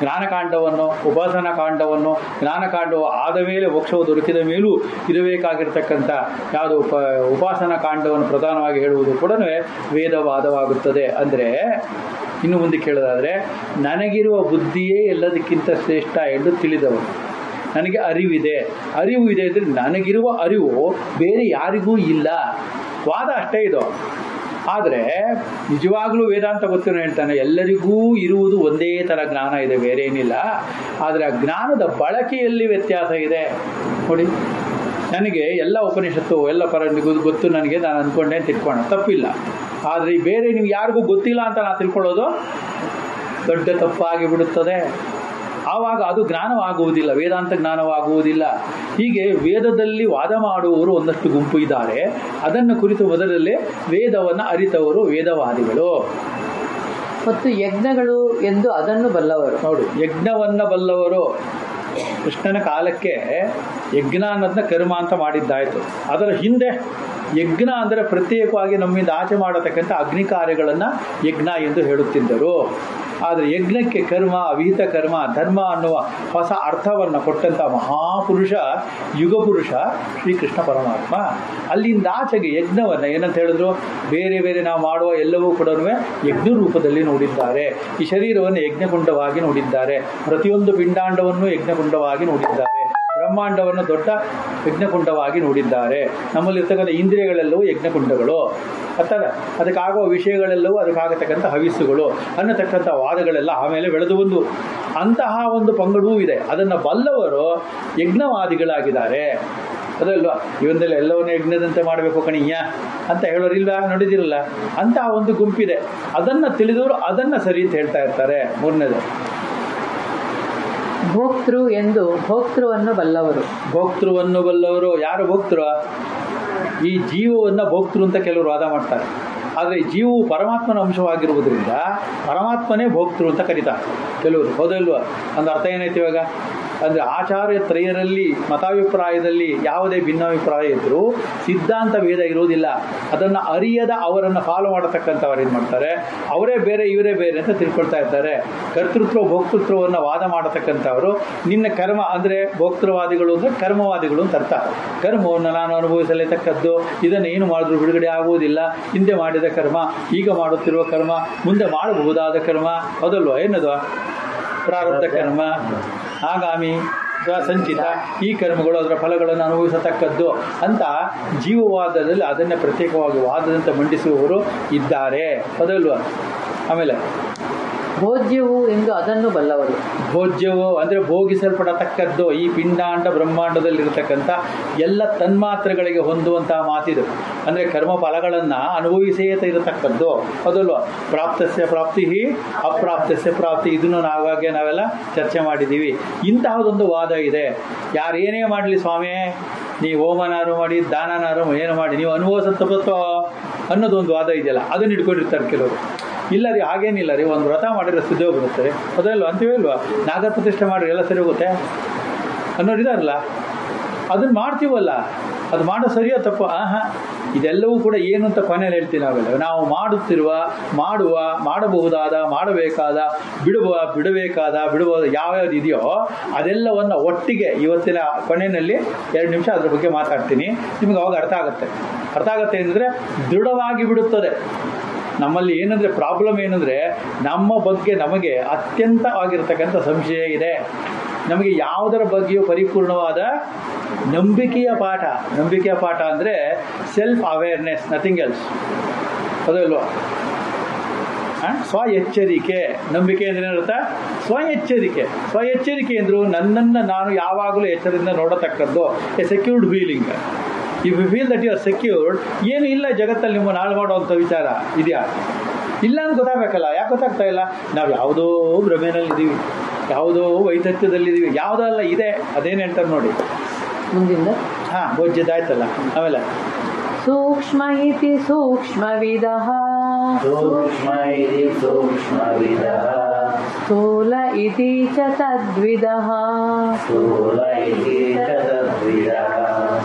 ಜ್ಞಾನಕಾಂಡವನ್ನು ಉಪಾಸನಾ ಕಾಂಡವನ್ನು ಜ್ಞಾನಕಾಂಡವು ಆದ ಮೇಲೆ ಮೋಕ್ಷವು ದೊರಕಿದ ಮೇಲೂ ಇರಬೇಕಾಗಿರ್ತಕ್ಕಂಥ ಯಾವುದು ಉಪ ಉಪಾಸನಾ ಕಾಂಡವನ್ನು ಪ್ರಧಾನವಾಗಿ ಹೇಳುವುದು ಕೂಡ ವೇದವಾದವಾಗುತ್ತದೆ ಅಂದರೆ ಇನ್ನು ಮುಂದೆ ಕೇಳೋದಾದರೆ ನನಗಿರುವ ಬುದ್ಧಿಯೇ ಎಲ್ಲದಕ್ಕಿಂತ ಶ್ರೇಷ್ಠ ಎಂದು ತಿಳಿದವರು ನನಗೆ ಅರಿವಿದೆ ಅರಿವು ಇದೆ ಅಂದರೆ ನನಗಿರುವ ಅರಿವು ಬೇರೆ ಯಾರಿಗೂ ಇಲ್ಲ ವಾದ ಅಷ್ಟೇ ಇದು ಆದರೆ ನಿಜವಾಗ್ಲೂ ವೇದಾಂತ ಗೊತ್ತಿರೋ ಹೇಳ್ತಾನೆ ಎಲ್ಲರಿಗೂ ಇರುವುದು ಒಂದೇ ಥರ ಜ್ಞಾನ ಇದೆ ಬೇರೆ ಏನಿಲ್ಲ ಆದರೆ ಆ ಜ್ಞಾನದ ಬಳಕೆಯಲ್ಲಿ ವ್ಯತ್ಯಾಸ ಇದೆ ನೋಡಿ ನನಗೆ ಎಲ್ಲ ಉಪನಿಷತ್ತು ಎಲ್ಲ ಪರ ಗೊ- ಗೊತ್ತು ನನಗೆ ನಾನು ಅಂದ್ಕೊಂಡೆ ಅಂತ ತಿಳ್ಕೊಳ್ಳೋಣ ತಪ್ಪಿಲ್ಲ ಆದರೆ ಈ ಬೇರೆ ನೀವು ಯಾರಿಗೂ ಗೊತ್ತಿಲ್ಲ ಅಂತ ನಾನು ತಿಳ್ಕೊಳ್ಳೋದು ದೊಡ್ಡ ತಪ್ಪಾಗಿ ಬಿಡುತ್ತದೆ ಆವಾಗ ಅದು ಜ್ಞಾನವಾಗುವುದಿಲ್ಲ ವೇದಾಂತ ಜ್ಞಾನವಾಗುವುದಿಲ್ಲ ಹೀಗೆ ವೇದದಲ್ಲಿ ವಾದ ಮಾಡುವವರು ಒಂದಷ್ಟು ಗುಂಪು ಇದ್ದಾರೆ ಅದನ್ನು ಕುರಿತು ಮೊದಲಲ್ಲೇ ವೇದವನ್ನು ಅರಿತವರು ವೇದವಾದಿಗಳು
ಮತ್ತು ಯಜ್ಞಗಳು ಎಂದು ಅದನ್ನು ಬಲ್ಲವರು
ನೋಡು ಯಜ್ಞವನ್ನ ಬಲ್ಲವರು ಕೃಷ್ಣನ ಕಾಲಕ್ಕೆ ಯಜ್ಞ ಅನ್ನೋದನ್ನ ಕರ್ಮ ಅಂತ ಮಾಡಿದ್ದಾಯಿತು ಅದರ ಹಿಂದೆ ಯಜ್ಞ ಅಂದರೆ ಪ್ರತ್ಯೇಕವಾಗಿ ನಮ್ಮಿಂದ ಆಚೆ ಮಾಡತಕ್ಕಂಥ ಅಗ್ನಿ ಕಾರ್ಯಗಳನ್ನು ಯಜ್ಞ ಎಂದು ಹೇಳುತ್ತಿದ್ದರು ಆದರೆ ಯಜ್ಞಕ್ಕೆ ಕರ್ಮ ಅವಿಹಿತ ಕರ್ಮ ಧರ್ಮ ಅನ್ನುವ ಹೊಸ ಅರ್ಥವನ್ನು ಕೊಟ್ಟಂಥ ಮಹಾಪುರುಷ ಯುಗಪುರುಷ ಶ್ರೀಕೃಷ್ಣ ಪರಮಾತ್ಮ ಅಲ್ಲಿಂದ ಆಚೆಗೆ ಯಜ್ಞವನ್ನು ಏನಂತ ಹೇಳಿದ್ರು ಬೇರೆ ಬೇರೆ ನಾವು ಮಾಡುವ ಎಲ್ಲವೂ ಕೂಡ ಯಜ್ಞ ರೂಪದಲ್ಲಿ ನೋಡಿದ್ದಾರೆ ಈ ಶರೀರವನ್ನು ಯಜ್ಞಕುಂಡವಾಗಿ ನೋಡಿದ್ದಾರೆ ಪ್ರತಿಯೊಂದು ಪಿಂಡಾಂಡವನ್ನು ಯಜ್ಞಕುಂಡವಾಗಿ ನೋಡಿದ್ದಾರೆ ಬ್ರಹ್ಮಾಂಡವನ್ನು ದೊಡ್ಡ ಯಜ್ಞಕುಂಡವಾಗಿ ನೋಡಿದ್ದಾರೆ ನಮ್ಮಲ್ಲಿರ್ತಕ್ಕಂಥ ಇಂದ್ರಿಯಗಳೆಲ್ಲವೂ ಯಜ್ಞಕುಂಡಗಳು ಅಥವಾ ಅದಕ್ಕಾಗುವ ವಿಷಯಗಳೆಲ್ಲವೂ ಅದಕ್ಕಾಗತಕ್ಕಂಥ ಹವಿಸ್ಸುಗಳು ಅನ್ನತಕ್ಕಂಥ ವಾದಗಳೆಲ್ಲ ಆಮೇಲೆ ಬೆಳೆದು ಬಂದು ಅಂತಹ ಒಂದು ಪಂಗಡವೂ ಇದೆ ಅದನ್ನು ಬಲ್ಲವರು ಯಜ್ಞವಾದಿಗಳಾಗಿದ್ದಾರೆ ಅದಲ್ವಾ ಇವನ್ನೆಲ್ಲ ಎಲ್ಲವನ್ನೂ ಯಜ್ಞದಂತೆ ಮಾಡಬೇಕು ಕಣಿಯ ಅಂತ ಹೇಳೋರಿಲ್ವಾ ನೋಡಿದಿರಲ್ಲ ಅಂತಹ ಒಂದು ಗುಂಪಿದೆ ಅದನ್ನು ತಿಳಿದವರು ಅದನ್ನು ಸರಿ ಅಂತ ಹೇಳ್ತಾ ಇರ್ತಾರೆ ಮೂರನೇದು
ಭೋಕ್ತೃ ಎಂದು ಭೋಕ್ತೃವನ್ನು ಬಲ್ಲವರು
ಭೋಕ್ತೃವನ್ನು ಬಲ್ಲವರು ಯಾರು ಭೋಕ್ತೃ ಈ ಜೀವವನ್ನು ಭೋಕ್ತೃ ಅಂತ ಕೆಲವರು ವಾದ ಮಾಡ್ತಾರೆ ಆದರೆ ಈ ಜೀವವು ಪರಮಾತ್ಮನ ಅಂಶವಾಗಿರುವುದರಿಂದ ಪರಮಾತ್ಮನೇ ಭೋಕ್ತೃ ಅಂತ ಕರೀತಾರೆ ಕೆಲವರು ಹೌದಲ್ವಾ ಒಂದು ಅರ್ಥ ಏನೈತಿ ಇವಾಗ ಅಂದರೆ ಆಚಾರ್ಯ ತ್ರಯರಲ್ಲಿ ಮತಾಭಿಪ್ರಾಯದಲ್ಲಿ ಯಾವುದೇ ಭಿನ್ನಾಭಿಪ್ರಾಯ ಇದ್ದರೂ ಸಿದ್ಧಾಂತ ಭೇದ ಇರುವುದಿಲ್ಲ ಅದನ್ನು ಅರಿಯದ ಅವರನ್ನು ಫಾಲೋ ಮಾಡತಕ್ಕಂಥವ್ರು ಏನು ಮಾಡ್ತಾರೆ ಅವರೇ ಬೇರೆ ಇವರೇ ಬೇರೆ ಅಂತ ತಿಳ್ಕೊಳ್ತಾ ಇರ್ತಾರೆ ಕರ್ತೃತ್ವ ಭೋಕ್ತೃತ್ವವನ್ನು ವಾದ ಮಾಡತಕ್ಕಂಥವರು ನಿನ್ನ ಕರ್ಮ ಅಂದರೆ ಭೋಕ್ತೃವಾದಿಗಳು ಅಂದರೆ ಕರ್ಮವಾದಿಗಳು ಅಂತ ಅರ್ಥ ಕರ್ಮವನ್ನು ನಾನು ಅನುಭವಿಸಲೇತಕ್ಕದ್ದು ಇದನ್ನು ಏನು ಮಾಡಿದ್ರು ಬಿಡುಗಡೆ ಆಗುವುದಿಲ್ಲ ಹಿಂದೆ ಮಾಡಿದ ಕರ್ಮ ಈಗ ಮಾಡುತ್ತಿರುವ ಕರ್ಮ ಮುಂದೆ ಮಾಡಬಹುದಾದ ಕರ್ಮ ಹೌದಲ್ವಾ ಏನದು ಪ್ರಾರಬ್ಧ ಕರ್ಮ ಆಗಾಮಿ ಅಥವಾ ಸಂಚಿತ ಈ ಕರ್ಮಗಳು ಅದರ ಫಲಗಳನ್ನು ಅನುಭವಿಸತಕ್ಕದ್ದು ಅಂತ ಜೀವವಾದದಲ್ಲಿ ಅದನ್ನೇ ಪ್ರತ್ಯೇಕವಾಗಿ ವಾದದಂತೆ ಮಂಡಿಸುವವರು ಇದ್ದಾರೆ ಹೌದಲ್ವಾ ಆಮೇಲೆ
ಭೋಜ್ಯವು ಎಂದು ಅದನ್ನು ಬಲ್ಲವರು
ಭೋಜ್ಯವು ಅಂದರೆ ಭೋಗಿಸಲ್ಪಡತಕ್ಕದ್ದು ಈ ಪಿಂಡಾಂಡ ಬ್ರಹ್ಮಾಂಡದಲ್ಲಿರತಕ್ಕಂಥ ಎಲ್ಲ ತನ್ಮಾತ್ರೆಗಳಿಗೆ ಹೊಂದುವಂತಹ ಮಾತಿದು ಅಂದರೆ ಕರ್ಮ ಫಲಗಳನ್ನು ಅನುಭವಿಸೇತ ಇರತಕ್ಕದ್ದು ಅದಲ್ವ ಪ್ರಾಪ್ತಸ್ಯ ಪ್ರಾಪ್ತಿ ಅಪ್ರಾಪ್ತಸ್ಯ ಪ್ರಾಪ್ತಿ ಇದನ್ನು ನಾವಾಗೆ ನಾವೆಲ್ಲ ಚರ್ಚೆ ಮಾಡಿದ್ದೀವಿ ಇಂತಹದೊಂದು ವಾದ ಇದೆ ಯಾರೇನೇ ಮಾಡಲಿ ಸ್ವಾಮಿ ನೀವು ಹೋಮನಾರು ಮಾಡಿ ದಾನನಾರು ಏನು ಮಾಡಿ ನೀವು ಅನುಭವಿಸ ತಪ್ಪತ್ತೋ ಅನ್ನೋದೊಂದು ವಾದ ಇದೆಯಲ್ಲ ಅದನ್ನು ಹಿಡ್ಕೊಂಡಿರ್ತಾರೆ ಕೆಲವರು ಇಲ್ಲ ರೀ ಹಾಗೇನಿಲ್ಲ ರೀ ಒಂದು ವ್ರತ ಮಾಡಿದ್ರೆ ಸಿದ್ಧ ಬರುತ್ತೆ ಅದಲ್ವ ಅಂತೀವಿ ಅಲ್ವಾ ನಾಗ ಪ್ರತಿಷ್ಠೆ ಮಾಡಿದ್ರೆ ಎಲ್ಲ ಸರಿ ಹೋಗುತ್ತೆ ಅನ್ನೋರಿದಾರಲ್ಲ ಅದನ್ನು ಮಾಡ್ತೀವಲ್ಲ ಅದು ಮಾಡೋ ಸರಿಯೋ ತಪ್ಪು ಆಹಾ ಇದೆಲ್ಲವೂ ಕೂಡ ಏನು ಅಂತ ಕೊನೆಯಲ್ಲಿ ಹೇಳ್ತೀವಿ ನಾವೆಲ್ಲ ನಾವು ಮಾಡುತ್ತಿರುವ ಮಾಡುವ ಮಾಡಬಹುದಾದ ಮಾಡಬೇಕಾದ ಬಿಡುವ ಬಿಡಬೇಕಾದ ಬಿಡಬಹುದ ಯಾವ್ಯಾವ್ದು ಇದೆಯೋ ಅದೆಲ್ಲವನ್ನು ಒಟ್ಟಿಗೆ ಇವತ್ತಿನ ಕೊನೆಯಲ್ಲಿ ಎರಡು ನಿಮಿಷ ಅದ್ರ ಬಗ್ಗೆ ಮಾತಾಡ್ತೀನಿ ನಿಮಗೆ ಅವಾಗ ಅರ್ಥ ಆಗುತ್ತೆ ಅರ್ಥ ಆಗುತ್ತೆ ಅಂದರೆ ದೃಢವಾಗಿ ಬಿಡುತ್ತದೆ ನಮ್ಮಲ್ಲಿ ಏನಂದರೆ ಪ್ರಾಬ್ಲಮ್ ಏನಂದರೆ ನಮ್ಮ ಬಗ್ಗೆ ನಮಗೆ ಅತ್ಯಂತವಾಗಿರ್ತಕ್ಕಂಥ ಸಂಶಯ ಇದೆ ನಮಗೆ ಯಾವುದರ ಬಗ್ಗೆಯೂ ಪರಿಪೂರ್ಣವಾದ ನಂಬಿಕೆಯ ಪಾಠ ನಂಬಿಕೆಯ ಪಾಠ ಅಂದರೆ ಸೆಲ್ಫ್ ಅವೇರ್ನೆಸ್ ನಥಿಂಗ್ ಎಲ್ಸ್ ಅದಲ್ವಾ ಆ? ಸ್ವ ಎಚ್ಚರಿಕೆ ನಂಬಿಕೆ ಅಂದ್ರೆ ಏನರ್ಥ ಸ್ವ ಎಚ್ಚರಿಕೆ ಸ್ವ ಎಚ್ಚರಿಕೆ ಅಂದ್ರು ನನ್ನನ್ನು ನಾನು ಯಾವಾಗಲೂ ಎಚ್ಚರದಿಂದ ನೋಡತಕ್ಕದ್ದು a secured feeling if you feel that you are secured ಏನು ಇಲ್ಲ ಜಗತ್ತಲ್ಲಿ ನಿಮ್ಮ ನಾಳು ಮಾಡುವಂಥ ವಿಚಾರ ಇದೆಯಾ ಇಲ್ಲ ಅಂತ ಗೊತ್ತಾಗಬೇಕಲ್ಲ ಯಾಕೆ ಗೊತ್ತಾಗ್ತಾ ಇಲ್ಲ ನಾವು ಯಾವುದೋ ಭ್ರಮೆನಲ್ಲಿದ್ದೀವಿ ಯಾವುದೋ ವೈದ್ಯತ್ಯದಲ್ಲಿದ್ದೀವಿ ಯಾವುದೋ ಅಲ್ಲ ಇದೆ ಅದೇನು ಹೇಳ್ತಾರೆ ನೋಡಿ
ಮುಂದಿಂದ
ಹಾಂ ಭೋಜ್ಯದಾಯ್ತಲ್ಲ ಆಮೇಲೆ
ಸೂಕ್ಷ್ಮ ಇತಿ ಸೂಕ್ಷ್ಮವಿದ
सूक्ष्म इति सूक्ष्मविदः
ಸ್ಥೂಲ ಇತಿ ಚ ತದ್ವಿದ
स्थूल इति च तद्विदः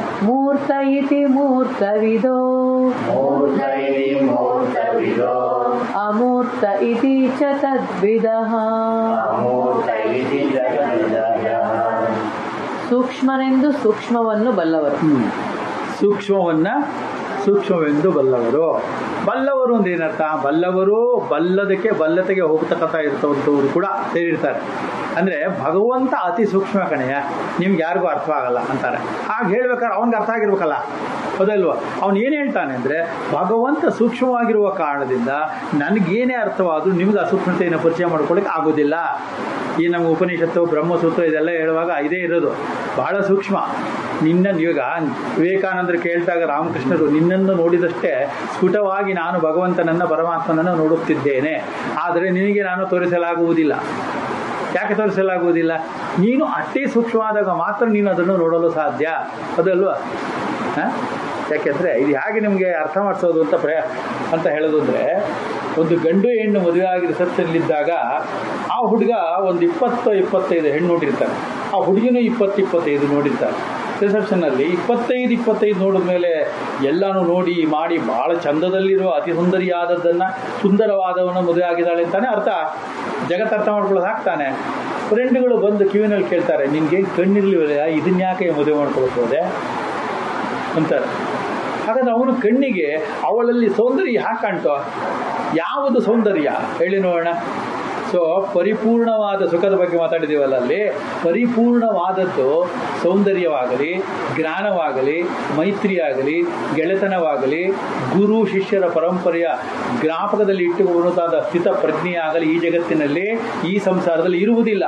ಮೂರ್ತ ಇತಿ ಮೂರ್ತವಿದೋ
मूर्त इति मूर्तविदो
ಅಮೂರ್ತ ಇತಿ ಚ ತದ್ವಿದಃ
ಅಮೂರ್ತ ಇತಿ ಜಗದ್ವಿದಃ
ಸೂಕ್ಷ್ಮನೆಂದು ಸೂಕ್ಷ್ಮವನ್ನು ಬಲ್ಲವರು
ಹ್ಮ್. ಸೂಕ್ಷ್ಮವನ್ನ ಸೂಕ್ಷ್ಮವೆಂದು ಬಲ್ಲವರು ಬಲ್ಲವರು ಅಂದ್ರೆ ಏನರ್ಥ ಬಲ್ಲವರು ಬಲ್ಲದಕ್ಕೆ ಬಲ್ಲತೆಗೆ ಹೋಗ್ತಕ್ಕಂಥ ಇರ್ತವಂಥವ್ರು ಕೂಡ ಸೇರಿರ್ತಾರೆ ಅಂದ್ರೆ ಭಗವಂತ ಅತಿ ಸೂಕ್ಷ್ಮ ಕಣೆಯ ನಿಮ್ಗೆ ಯಾರಿಗೂ ಅರ್ಥ ಆಗಲ್ಲ ಅಂತಾರೆ ಹಾಗೆ ಹೇಳ್ಬೇಕಾದ್ರೆ ಅವನಿಗೆ ಅರ್ಥ ಆಗಿರ್ಬೇಕಲ್ಲ ಹೌದಲ್ವಾ ಅವನು ಏನು ಹೇಳ್ತಾನೆ ಅಂದ್ರೆ ಭಗವಂತ ಸೂಕ್ಷ್ಮವಾಗಿರುವ ಕಾರಣದಿಂದ ನನಗೇನೇ ಅರ್ಥವಾದರೂ ನಿಮ್ಗೆ ಅಸೂಕ್ಷ್ಮತೆಯನ್ನು ಪರಿಚಯ ಮಾಡ್ಕೊಳ್ಳಿಕ್ಕೆ ಆಗೋದಿಲ್ಲ ಈ ನಮ್ಮ ಉಪನಿಷತ್ತು ಬ್ರಹ್ಮಸೂತ್ರ ಇದೆಲ್ಲ ಹೇಳುವಾಗ ಇದೇ ಇರೋದು ಬಹಳ ಸೂಕ್ಷ್ಮ ನಿನ್ನ ಇವಾಗ ವಿವೇಕಾನಂದರು ಕೇಳಿದಾಗ ರಾಮಕೃಷ್ಣರು ನಿನ್ನನ್ನು ನೋಡಿದಷ್ಟೇ ಸ್ಫುಟವಾಗಿ ನಾನು ಭಗವಂತನನ್ನ ಪರಮಾತ್ಮನನ್ನು ನೋಡುತ್ತಿದ್ದೇನೆ ಆದರೆ ನಿನಗೆ ನಾನು ತೋರಿಸಲಾಗುವುದಿಲ್ಲ ಯಾಕೆ ತೋರಿಸಲಾಗುವುದಿಲ್ಲ ನೀನು ಅಷ್ಟೇ ಸೂಕ್ಷ್ಮವಾದಾಗ ಮಾತ್ರ ನೀನು ಅದನ್ನು ನೋಡಲು ಸಾಧ್ಯ ಅದಲ್ವಾ ಹ? ಯಾಕೆಂದ್ರೆ ಇದು ಹೇಗೆ ನಿಮಗೆ ಅರ್ಥ ಮಾಡಿಸೋದು ಅಂತ ಪ್ರಯ ಅಂತ ಹೇಳೋದು ಅಂದ್ರೆ ಒಂದು ಗಂಡು ಹೆಣ್ಣು ಮದುವೆ ಆಗಿ ರಿಸೆಪ್ಷನ್ಲಿದ್ದಾಗ ಆ ಹುಡುಗ ಒಂದು ಇಪ್ಪತ್ತು ಇಪ್ಪತ್ತೈದು ಹೆಣ್ಣು ನೋಡಿರ್ತಾನೆ ಆ ಹುಡುಗಿನೂ ಇಪ್ಪತ್ತು ಇಪ್ಪತ್ತೈದು ನೋಡಿರ್ತಾರೆ ರಿಸೆಪ್ಷನ್ನಲ್ಲಿ ಇಪ್ಪತ್ತೈದು ಇಪ್ಪತ್ತೈದು ನೋಡಿದ ಮೇಲೆ ಎಲ್ಲಾನು ನೋಡಿ ಮಾಡಿ ಬಹಳ ಚಂದದಲ್ಲಿರುವ ಅತಿ ಸುಂದರಿಯಾದದ್ದನ್ನು ಸುಂದರವಾದವನ್ನ ಮದುವೆ ಆಗಿದ್ದಾಳೆ ಅಂತಾನೆ ಅರ್ಥ ಜಗತ್ತು ಅರ್ಥ ಮಾಡ್ಕೊಳ್ಳೋದು ಹಾಕ್ತಾನೆ ಫ್ರೆಂಡ್ಗಳು ಬಂದು ಕಿವಿನಲ್ಲಿ ಕೇಳ್ತಾರೆ ನಿನ್ಗೆ ಕಣ್ಣಿರ್ಲಿಲ್ಲ ಇದನ್ನ ಯಾಕೆ ಮದುವೆ ಮಾಡ್ಕೊಳಕ್ ಹೋದೆ ಅಂತಾರೆ ಹಾಗಾದ್ರೆ ಅವನು ಕಣ್ಣಿಗೆ ಅವಳಲ್ಲಿ ಸೌಂದರ್ಯ ಹಾಗೆ ಕಾಣ್ತೋ ಯಾವುದು ಸೌಂದರ್ಯ ಹೇಳಿ ನೋಡೋಣ ಸೊ ಪರಿಪೂರ್ಣವಾದ ಸುಖದ ಬಗ್ಗೆ ಮಾತಾಡಿದೀವಲ್ಲ ಅಲ್ಲಿ ಪರಿಪೂರ್ಣವಾದದ್ದು ಸೌಂದರ್ಯವಾಗಲಿ ಜ್ಞಾನವಾಗಲಿ ಮೈತ್ರಿಯಾಗಲಿ ಗೆಳೆತನವಾಗಲಿ ಗುರು ಶಿಷ್ಯರ ಪರಂಪರೆಯ ಜ್ಞಾಪಕದಲ್ಲಿ ಇಟ್ಟುಕೊಳ್ಳುತ್ತಾದ ಸ್ಥಿತ ಪ್ರಜ್ಞೆಯಾಗಲಿ ಈ ಜಗತ್ತಿನಲ್ಲಿ ಈ ಸಂಸಾರದಲ್ಲಿ ಇರುವುದಿಲ್ಲ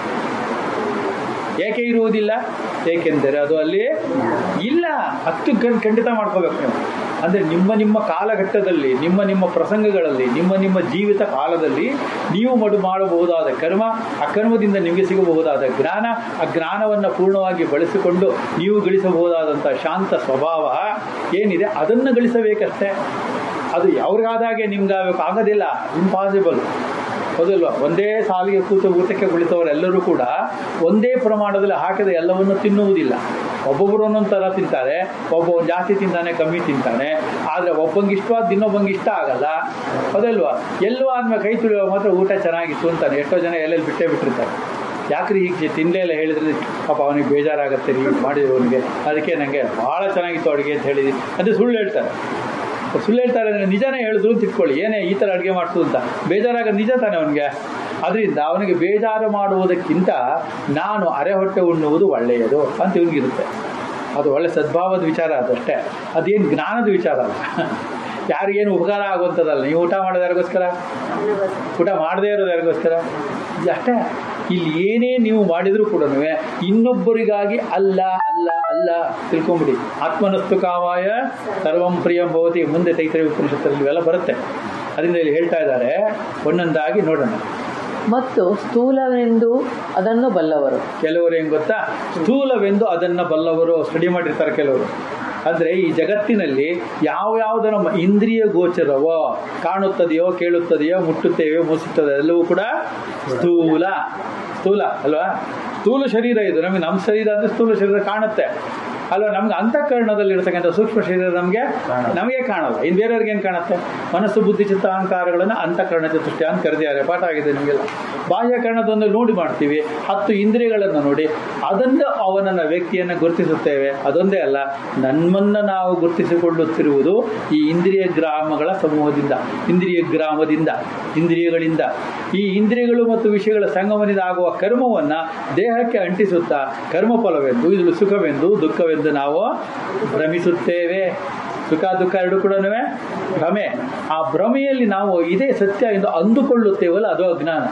ಏಕೆ ಇರುವುದಿಲ್ಲ ಏಕೆಂದರೆ ಅದು ಅಲ್ಲಿ ಇಲ್ಲ ಹತ್ತು ಖಂಡ್- ಖಂಡಿತ ಮಾಡ್ಕೋಬೇಕು ನೀವು ಅಂದರೆ ನಿಮ್ಮ ನಿಮ್ಮ ಕಾಲಘಟ್ಟದಲ್ಲಿ ನಿಮ್ಮ ನಿಮ್ಮ ಪ್ರಸಂಗಗಳಲ್ಲಿ ನಿಮ್ಮ ನಿಮ್ಮ ಜೀವಿತ ಕಾಲದಲ್ಲಿ ನೀವು ಮಡು ಮಾಡಬಹುದಾದ ಕರ್ಮ ಆ ಕರ್ಮದಿಂದ ನಿಮಗೆ ಸಿಗಬಹುದಾದ ಜ್ಞಾನ ಆ ಜ್ಞಾನವನ್ನು ಪೂರ್ಣವಾಗಿ ಬಳಸಿಕೊಂಡು ನೀವು ಗಳಿಸಬಹುದಾದಂಥ ಶಾಂತ ಸ್ವಭಾವ ಏನಿದೆ ಅದನ್ನು ಗಳಿಸಬೇಕಷ್ಟೇ ಅದು ಯಾವ್ರಿಗಾದಾಗೆ ನಿಮ್ಗೆ ಆಗಬೇಕು ಆಗೋದಿಲ್ಲ ಇಂಪಾಸಿಬಲ್ ಹೌದಲ್ವಾ ಒಂದೇ ಸಾಲಿಗೆ ಕೂತು ಊಟಕ್ಕೆ ಕುಳಿತವರೆಲ್ಲರೂ ಕೂಡ ಒಂದೇ ಪ್ರಮಾಣದಲ್ಲಿ ಹಾಕಿದ ಎಲ್ಲವನ್ನು ತಿನ್ನುವುದಿಲ್ಲ ಒಬ್ಬೊಬ್ಬರು ಒಂದೊಂದು ಥರ ತಿಂತಾರೆ ಒಬ್ಬ ಒಂದು ಜಾಸ್ತಿ ತಿಂತಾನೆ ಕಮ್ಮಿ ತಿಂತಾನೆ ಆದರೆ ಒಬ್ಬಂಗೆ ಇಷ್ಟವಾದ ಇನ್ನೊಬ್ಬಂಗೆ ಇಷ್ಟ ಆಗಲ್ಲ ಹೌದಲ್ವಾ ಎಲ್ಲೋ ಆದ್ಮೇಲೆ ಕೈ ತುಳಿಯುವಾಗ ಮಾತ್ರ ಊಟ ಚೆನ್ನಾಗಿತ್ತು ಅಂತಾನೆ ಎಷ್ಟೋ ಜನ ಎಲ್ಲೆಲ್ಲಿ ಬಿಟ್ಟೇ ಬಿಟ್ಟಿರ್ತಾರೆ ಯಾಕ್ರಿ ಹೀಗೆ ತಿನ್ನಲೇ ಇಲ್ಲ ಹೇಳಿದ್ರೆ ಪಾಪ ಅವನಿಗೆ ಬೇಜಾರಾಗುತ್ತೆ ನೀವು ಮಾಡಿರೋನಿಗೆ ಅದಕ್ಕೆ ನನಗೆ ಭಾಳ ಚೆನ್ನಾಗಿತ್ತು ಅಡುಗೆ ಅಂತ ಹೇಳಿದ್ವಿ ಅದು ಸುಳ್ಳು ಹೇಳ್ತಾರೆ ಸುಳ್ಳು ಹೇಳ್ತಾರೆ ಅಂದರೆ ನಿಜನೇ ಹೇಳಿದ್ರು ಅಂತ ಇಟ್ಕೊಳ್ಳಿ ಏನೇ ಈ ಥರ ಅಡುಗೆ ಮಾಡಿಸೋದು ಅಂತ ಬೇಜಾರಾಗ ನಿಜ ತಾನೆ ಅವನಿಗೆ ಅದರಿಂದ ಅವನಿಗೆ ಬೇಜಾರು ಮಾಡುವುದಕ್ಕಿಂತ ನಾನು ಅರೆ ಹೊಟ್ಟೆ ಉಣ್ಣುವುದು ಒಳ್ಳೆಯದು ಅಂತ ಇವನಿಗಿರುತ್ತೆ ಅದು ಒಳ್ಳೆ ಸದ್ಭಾವದ ವಿಚಾರ ಅದಷ್ಟೇ ಅದೇನು ಜ್ಞಾನದ ವಿಚಾರ ಅಲ್ಲ ಯಾರಿಗೇನು ಉಪಕಾರ ಆಗುವಂಥದ್ದಲ್ಲ ನೀವು ಊಟ ಮಾಡೋದು ಯಾರಿಗೋಸ್ಕರ ಊಟ ಮಾಡದೇ ಇರೋದು ಯಾರಿಗೋಸ್ಕರ ಇದು ಅಷ್ಟೇ ಇಲ್ಲಿ ಏನೇ ನೀವು ಮಾಡಿದರೂ ಕೂಡ ಇನ್ನೊಬ್ಬರಿಗಾಗಿ ಅಲ್ಲ ಅಲ್ಲ ಅಲ್ಲ ತಿಳ್ಕೊಂಬಿಡಿ ಆತ್ಮನಸ್ತು ಕಾವಾಯ ಸರ್ವಂ ಪ್ರಿಯಂ ಭವತಿ ಮುಂದೆ ತೈತರಿ ಉಪನಿಷತ್ತಲ್ಲಿ ಇವೆಲ್ಲ ಬರುತ್ತೆ ಅದರಿಂದ ಇಲ್ಲಿ ಹೇಳ್ತಾ ಇದ್ದಾರೆ ಒಂದೊಂದಾಗಿ ನೋಡೋಣ
ಮತ್ತು ಸ್ಥೂಲವೆಂದು ಅದನ್ನು ಬಲ್ಲವರು
ಕೆಲವರು ಹೆಂಗ್ ಗೊತ್ತಾ ಸ್ಥೂಲವೆಂದು ಅದನ್ನ ಬಲ್ಲವರು ಸ್ಟಡಿ ಮಾಡಿರ್ತಾರೆ ಕೆಲವರು ಅಂದ್ರೆ ಈ ಜಗತ್ತಿನಲ್ಲಿ ಯಾವ ಯಾವುದು ನಮ್ಮ ಇಂದ್ರಿಯ ಗೋಚರವೋ ಕಾಣುತ್ತದೆಯೋ ಕೇಳುತ್ತದೆಯೋ ಮುಟ್ಟುತ್ತೇವೆ ಮುಸುತ್ತದೆ ಎಲ್ಲವೂ ಕೂಡ ಸ್ಥೂಲ ಸ್ಥೂಲ ಅಲ್ವಾ ಸ್ಥೂಲ ಶರೀರ ಇದು ನಮಗೆ ನಮ್ಮ ಶರೀರ ಅಂದ್ರೆ ಸ್ಥೂಲ ಶರೀರ ಕಾಣುತ್ತೆ ಅಲ್ವಾ ನಮ್ಗೆ ಅಂತಃಕರಣದಲ್ಲಿ ಇರತಕ್ಕಂಥ ಸೂಕ್ಷ್ಮ ಶರೀರ ನಮಗೆ
ಕಾಣಲ್ಲ.
ನಮಗೆ ಕಾಣಲ್ಲ ಇನ್ನು ಬೇರೆಯವ್ರಿಗೆ ಏನು ಕಾಣುತ್ತೆ ಮನಸ್ಸು ಬುದ್ಧಿ ಚಿತ್ತ ಅಹಂಕಾರಗಳನ್ನು ಅಂತಃಕರಣ ಚತುಷ್ಟಯ ಅಂತ ಕರೆದಿದ್ದಾರೆ ಪಾಠ ಆಗಿದೆ ನಿಮಗೆಲ್ಲ ಬಾಹ್ಯಕರಣದೊಂದು ನೋಡಿ ಮಾಡ್ತೀವಿ ಹತ್ತು ಇಂದ್ರಿಯಗಳನ್ನು ನೋಡಿ ಅದನ್ನು ಅವನನ್ನ ವ್ಯಕ್ತಿಯನ್ನು ಗುರುತಿಸುತ್ತೇವೆ ಅದೊಂದೇ ಅಲ್ಲ ನಮ್ಮನ್ನು ನಾವು ಗುರುತಿಸಿಕೊಳ್ಳುತ್ತಿರುವುದು ಈ ಇಂದ್ರಿಯ ಗ್ರಾಮಗಳ ಸಮೂಹದಿಂದ ಇಂದ್ರಿಯ ಗ್ರಾಮದಿಂದ ಇಂದ್ರಿಯಗಳಿಂದ ಈ ಇಂದ್ರಿಯಗಳು ಮತ್ತು ವಿಷಯಗಳ ಸಂಗಮದಿಂದ ಆಗುವ ಕರ್ಮವನ್ನು ದೇಹಕ್ಕೆ ಅಂಟಿಸುತ್ತಾ ಕರ್ಮಫಲವೆಂದು ಇದು ಸುಖವೆಂದು ದುಃಖವೆಂದು ನಾವು ಭ್ರಮಿಸುತ್ತೇವೆ ಸುಖ ದುಃಖ ಎರಡು ಕೂಡ ಭ್ರಮೆ ಆ ಭ್ರಮೆಯಲ್ಲಿ ನಾವು ಇದೇ ಸತ್ಯ ಎಂದು ಅಂದುಕೊಳ್ಳುತ್ತೇವಲ್ಲ ಅದು ಅಜ್ಞಾನ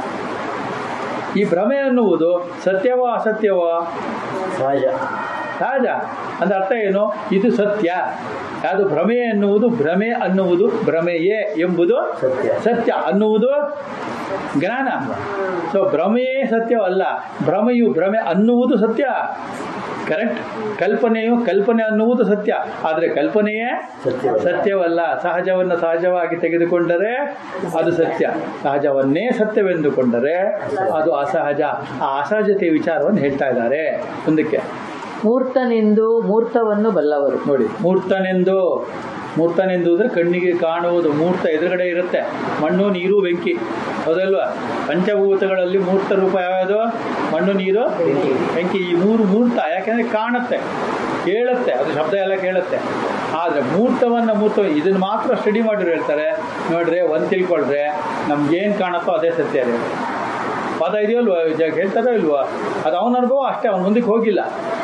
ಈ ಭ್ರಮೆ ಅನ್ನುವುದು ಸತ್ಯವೋ ಅಸತ್ಯವೋ
ಸಹಜ
ಸಹಜ ಅಂದ್ರೆ ಅರ್ಥ ಏನು ಇದು ಸತ್ಯ ಯಾವುದು ಭ್ರಮೆ ಎನ್ನುವುದು ಭ್ರಮೆ ಅನ್ನುವುದು ಭ್ರಮೆಯೇ ಎಂಬುದು
ಸತ್ಯ
ಸತ್ಯ ಅನ್ನುವುದು ಜ್ಞಾನ ಸೊ ಭ್ರಮೆಯೇ ಸತ್ಯವಲ್ಲ ಭ್ರಮೆಯು ಭ್ರಮೆ ಅನ್ನುವುದು ಸತ್ಯ ಕರೆಕ್ಟ್ ಕಲ್ಪನೆಯು ಕಲ್ಪನೆ ಅನ್ನುವುದು ಸತ್ಯ ಆದರೆ ಕಲ್ಪನೆಯೇ
ಸತ್ಯವಲ್ಲ.
ಸತ್ಯವಲ್ಲ ಸಹಜವನ್ನು ಸಹಜವಾಗಿ ತೆಗೆದುಕೊಂಡರೆ ಅದು ಸತ್ಯ ಸಹಜವನ್ನೇ ಸತ್ಯವೆಂದುಕೊಂಡರೆ ಅದು ಅಸಹಜ ಆ ಅಸಹಜತೆಯ ವಿಚಾರವನ್ನು ಹೇಳ್ತಾ ಇದ್ದಾರೆ ಮುಂದಕ್ಕೆ
ಮೂರ್ತನೆಂದು ಮೂರ್ತವನ್ನು ಬಲ್ಲವರು
ನೋಡಿ ಮೂರ್ತನೆಂದು ಮೂರ್ತನೆಂದು ಅಂದರೆ ಕಣ್ಣಿಗೆ ಕಾಣುವುದು ಮೂರ್ತ ಎದುರುಗಡೆ ಇರುತ್ತೆ ಮಣ್ಣು ನೀರು ಬೆಂಕಿ ಹೌದಲ್ವಾ ಪಂಚಭೂತಗಳಲ್ಲಿ ಮೂರ್ತ ರೂಪ ಯಾವುದು ಮಣ್ಣು ನೀರು ಬೆಂಕಿ ಈ ಮೂರು ಮೂರ್ತ ಯಾಕೆಂದರೆ ಕಾಣುತ್ತೆ ಕೇಳುತ್ತೆ ಅದು ಶಬ್ದ ಎಲ್ಲ ಕೇಳುತ್ತೆ ಆದರೆ ಮೂರ್ತವನ್ನು ಮೂರ್ತ ಇದನ್ನು ಮಾತ್ರ ಸ್ಟಡಿ ಮಾಡಿರು ಹೇಳ್ತಾರೆ ನೋಡ್ರಿ ಒಂದು ತಿಳ್ಕೊಳ್ರೆ ನಮ್ಗೇನು ಕಾಣುತ್ತೋ ಅದೇ ಸತ್ಯ ರೀ ಪದ ಇದೆಯಲ್ವ ಜ- ಹೇಳ್ತಾರೋ ಇಲ್ವಾ ಅದು ಅವನ ಅನುಭವ ಅಷ್ಟೇ ಅವನ ಮುಂದಕ್ಕೆ ಹೋಗಿಲ್ಲ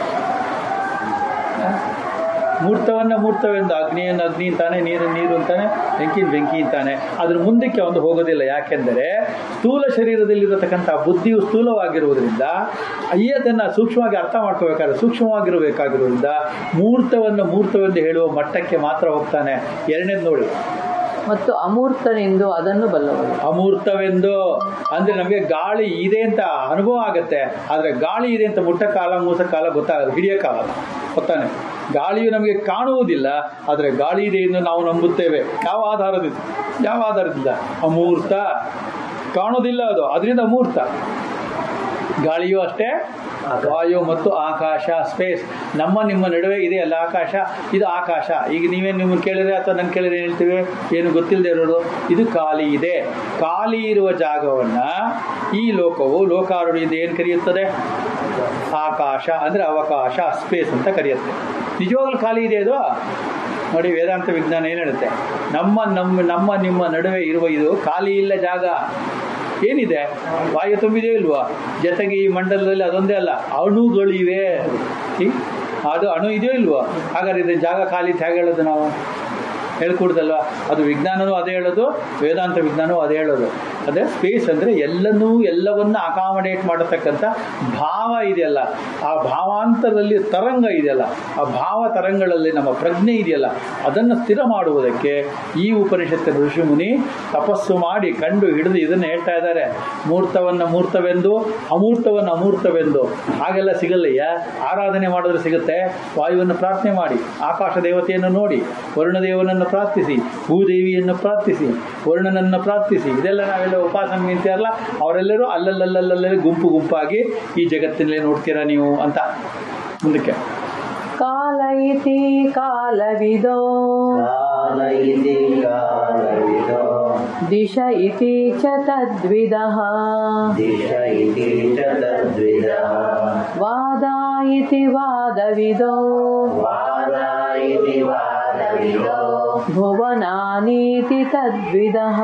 ಮೂರ್ತವನ್ನು ಮೂರ್ತವೆಂದು ಅಗ್ನಿಯನ್ನು ಅಗ್ನಿ ಅಂತಾನೆ ನೀರನ್ನು ನೀರು ಅಂತಾನೆ ಬೆಂಕಿನ ಬೆಂಕಿ ಅಂತಾನೆ ಅದ್ರ ಮುಂದಕ್ಕೆ ಅವನು ಹೋಗೋದಿಲ್ಲ ಯಾಕೆಂದರೆ ಸ್ಥೂಲ ಶರೀರದಲ್ಲಿರತಕ್ಕಂಥ ಬುದ್ಧಿಯು ಸ್ಥೂಲವಾಗಿರುವುದರಿಂದ ಈ ಅದನ್ನು ಸೂಕ್ಷ್ಮವಾಗಿ ಅರ್ಥ ಮಾಡ್ಕೋಬೇಕಾದ್ರೆ ಸೂಕ್ಷ್ಮವಾಗಿರಬೇಕಾಗಿರುವುದರಿಂದ ಮೂರ್ತವನ್ನು ಮೂರ್ತವೆಂದು ಹೇಳುವ ಮಟ್ಟಕ್ಕೆ ಮಾತ್ರ ಹೋಗ್ತಾನೆ ಎರಡನೇದು ನೋಡಿ
ಮತ್ತು ಅಮೂರ್ತನೆಂದು ಅದನ್ನು ಬಲ್ಲವರು
ಅಮೂರ್ತವೆಂದು ಅಂದರೆ ನಮಗೆ ಗಾಳಿ ಇದೆ ಅಂತ ಅನುಭವ ಆಗುತ್ತೆ ಆದರೆ ಗಾಳಿ ಇದೆ ಅಂತ ಮುಟ್ಟ ಕಾಲ ಮೂಸ ಕಾಲ ಗೊತ್ತಾಗಲ್ಲ ಹಿಡಿಯೋ ಕಾಲ ಗೊತ್ತಾನೆ ಗಾಳಿಯು ನಮಗೆ ಕಾಣುವುದಿಲ್ಲ ಆದರೆ ಗಾಳಿ ಇದೆ ಎಂದು ನಾವು ನಂಬುತ್ತೇವೆ ಯಾವ ಆಧಾರದಿಂದ ಯಾವ ಆಧಾರದಿಂದ ಅಮೂರ್ತ ಕಾಣೋದಿಲ್ಲ ಅದು ಅದರಿಂದ ಅಮೂರ್ತ ಗಾಳಿಯೂ ಅಷ್ಟೇ ವಾಯು ಮತ್ತು ಆಕಾಶ ಸ್ಪೇಸ್ ನಮ್ಮ ನಿಮ್ಮ ನಡುವೆ ಇದೆಯಲ್ಲ ಆಕಾಶ ಇದು ಆಕಾಶ ಈಗ ನೀವೇನು ನಿಮ್ಮನ್ನು ಕೇಳಿದ್ರೆ ಅಥವಾ ನನ್ನ ಕೇಳಿದ್ರೆ ಏನು ಹೇಳ್ತೀವಿ ಏನು ಗೊತ್ತಿಲ್ಲದೆ ಇರೋದು ಇದು ಖಾಲಿ ಇದೆ ಖಾಲಿ ಇರುವ ಜಾಗವನ್ನು ಈ ಲೋಕವು ಲೋಕಾರುಣಿಯಿಂದ ಏನು ಕರೆಯುತ್ತದೆ ಆಕಾಶ ಅಂದರೆ ಅವಕಾಶ ಸ್ಪೇಸ್ ಅಂತ ಕರೆಯುತ್ತೆ ನಿಜವಾಗ್ಲೂ ಖಾಲಿ ಇದೆ ಅದು ನೋಡಿ ವೇದಾಂತ ವಿಜ್ಞಾನ ಏನು ಹೇಳುತ್ತೆ ನಮ್ಮ ನಮ್ಮ ನಮ್ಮ ನಿಮ್ಮ ನಡುವೆ ಇರುವ ಇದು ಖಾಲಿ ಇಲ್ಲ ಜಾಗ ಏನಿದೆ ವಾಯು ತುಂಬಿದೆಯೋ ಇಲ್ವಾ ಜೊತೆಗೆ ಈ ಮಂಡಲದಲ್ಲಿ ಅದೊಂದೇ ಅಲ್ಲ ಅಣುಗಳಿವೆ ಈ ಅದು ಅಣು ಇದೆಯೋ ಇಲ್ವಾ ಹಾಗಾದ್ರೆ ಇದು ಜಾಗ ಖಾಲಿ ಅಂತ ಹೇಗೆ ಹೇಳೋದು ನಾವು ಹೇಳ್ಕೊಡ್ದಲ್ವಾ ಅದು ವಿಜ್ಞಾನವೂ ಅದೇ ಹೇಳೋದು ವೇದಾಂತ ವಿಜ್ಞಾನವೂ ಅದೇ ಹೇಳೋದು ಅದೇ ಸ್ಪೇಸ್ ಅಂದರೆ ಎಲ್ಲನೂ ಎಲ್ಲವನ್ನ ಅಕಾಮಡೇಟ್ ಮಾಡತಕ್ಕಂಥ ಭಾವ ಇದೆಯಲ್ಲ ಆ ಭಾವಾಂತರದಲ್ಲಿ ತರಂಗ ಇದೆಯಲ್ಲ ಆ ಭಾವ ತರಂಗಗಳಲ್ಲಿ ನಮ್ಮ ಪ್ರಜ್ಞೆ ಇದೆಯಲ್ಲ ಅದನ್ನು ಸ್ಥಿರ ಮಾಡುವುದಕ್ಕೆ ಈ ಉಪನಿಷತ್ತಿನ ಋಷಿಮುನಿ ತಪಸ್ಸು ಮಾಡಿ ಕಂಡು ಹಿಡಿದು ಇದನ್ನು ಹೇಳ್ತಾ ಇದ್ದಾರೆ ಮೂರ್ತವನ್ನು ಮೂರ್ತವೆಂದು ಅಮೂರ್ತವನ್ನು ಅಮೂರ್ತವೆಂದು ಹಾಗೆಲ್ಲ ಸಿಗಲ್ಲಯ್ಯ ಆರಾಧನೆ ಮಾಡಿದ್ರೆ ಸಿಗುತ್ತೆ ವಾಯುವನ್ನು ಪ್ರಾರ್ಥನೆ ಮಾಡಿ ಆಕಾಶ ದೇವತೆಯನ್ನು ನೋಡಿ ವರುಣದೇವನನ್ನು ಪ್ರಾರ್ಥಿಸಿ ಭೂದೇವಿಯನ್ನು ಪ್ರಾರ್ಥಿಸಿ ವರುಣನನ್ನು ಪ್ರಾರ್ಥಿಸಿ ಇದೆಲ್ಲ ನಾವೆಲ್ಲ ಉಪಾಸನೆ ನಿಂತಿರಲ್ಲ ಅವರೆಲ್ಲರೂ ಅಲ್ಲಲ್ಲಲ್ಲಲ್ಲೇ ಗುಂಪು ಗುಂಪಾಗಿ ಈ ಜಗತ್ತಿನಲ್ಲೇ ನೋಡ್ತೀರಾ ನೀವು ಅಂತ ಮುಂದಕ್ಕೆ
ಕಾಲ ಇತಿ ಕಾಲವಿದೋ
ಕಾಲ ಇತಿ ಕಾಲವಿದೋ
ದಿಶ ಇತಿ ಚ ತದ್ವಿದಃ
ದಿಶ ಇತಿ ಚ ತದ್ವಿದಃ
ವಾದ ಇತಿ ವಾದವಿದೋ
ವಾದ ಇತಿ ವಾದವಿದೋ
ಭುವನಾನೀತಿ ತದ್ವಿದಃ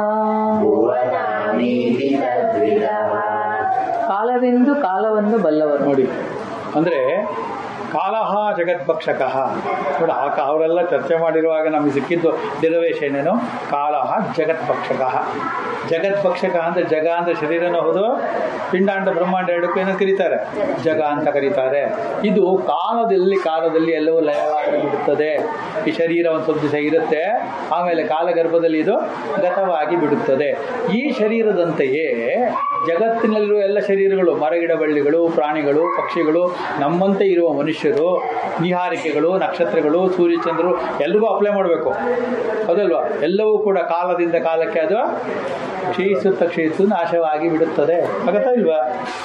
ಭುವನಾನೀತಿ ತದ್ವಿದಃ
ಕಾಲವೆಂದು ಕಾಲವನ್ನು ಬಲ್ಲವರು
ನೋಡಿ ಅಂದರೆ ಕಾಲಹ ಜಗದ್ಭಕ್ಷಕಃ ನೋಡಿ ಆ ಕಾ- ಅವರೆಲ್ಲ ಚರ್ಚೆ ಮಾಡಿರುವಾಗ ನಮಗೆ ಸಿಕ್ಕಿದ್ದು ಡಿರವೇಶನ್ ಏನು ಕಾಲಹ ಜಗದ್ಭಕ್ಷಕಃ ಜಗದ್ಭಕ್ಷಕ ಅಂದರೆ ಜಗ ಅಂದರೆ ಶರೀರನೂ ಹೌದು ಪಿಂಡಾಂಡ ಬ್ರಹ್ಮಾಂಡ ಎರಡಕ್ಕೂ ಏನೋ ಕರೀತಾರೆ ಜಗ ಅಂತ ಕರೀತಾರೆ ಇದು ಕಾಲದಲ್ಲಿ ಕಾಲದಲ್ಲಿ ಎಲ್ಲವೂ ಲಯವಾಗಿ ಬಿಡುತ್ತದೆ ಈ ಶರೀರ ಒಂದು ಸ್ವಲ್ಪ ದಿವಸ ಇರುತ್ತೆ ಆಮೇಲೆ ಕಾಲಗರ್ಭದಲ್ಲಿ ಇದು ಗತವಾಗಿ ಬಿಡುತ್ತದೆ ಈ ಶರೀರದಂತೆಯೇ ಜಗತ್ತಿನಲ್ಲಿರುವ ಎಲ್ಲ ಶರೀರಗಳು ಮರಗಿಡ ಬಳ್ಳಿಗಳು ಪ್ರಾಣಿಗಳು ಪಕ್ಷಿಗಳು ನಮ್ಮಂತೆ ಇರುವ ಮನುಷ್ಯರು ನಿಹಾರಿಕೆಗಳು ನಕ್ಷತ್ರಗಳು ಸೂರ್ಯಚಂದ್ರರು ಎಲ್ರಿಗೂ ಅಪ್ಲೈ ಮಾಡಬೇಕು ಅದಲ್ವಾ ಎಲ್ಲವೂ ಕೂಡ ಕಾಲದಿಂದ ಕಾಲಕ್ಕೆ ಅದು ಕ್ಷೀಣಿಸುತ್ತ ಕ್ಷೀಣಿಸು ನಾಶವಾಗಿ ಬಿಡುತ್ತದೆ ಆಗತ್ತಾ ಇಲ್ವಾ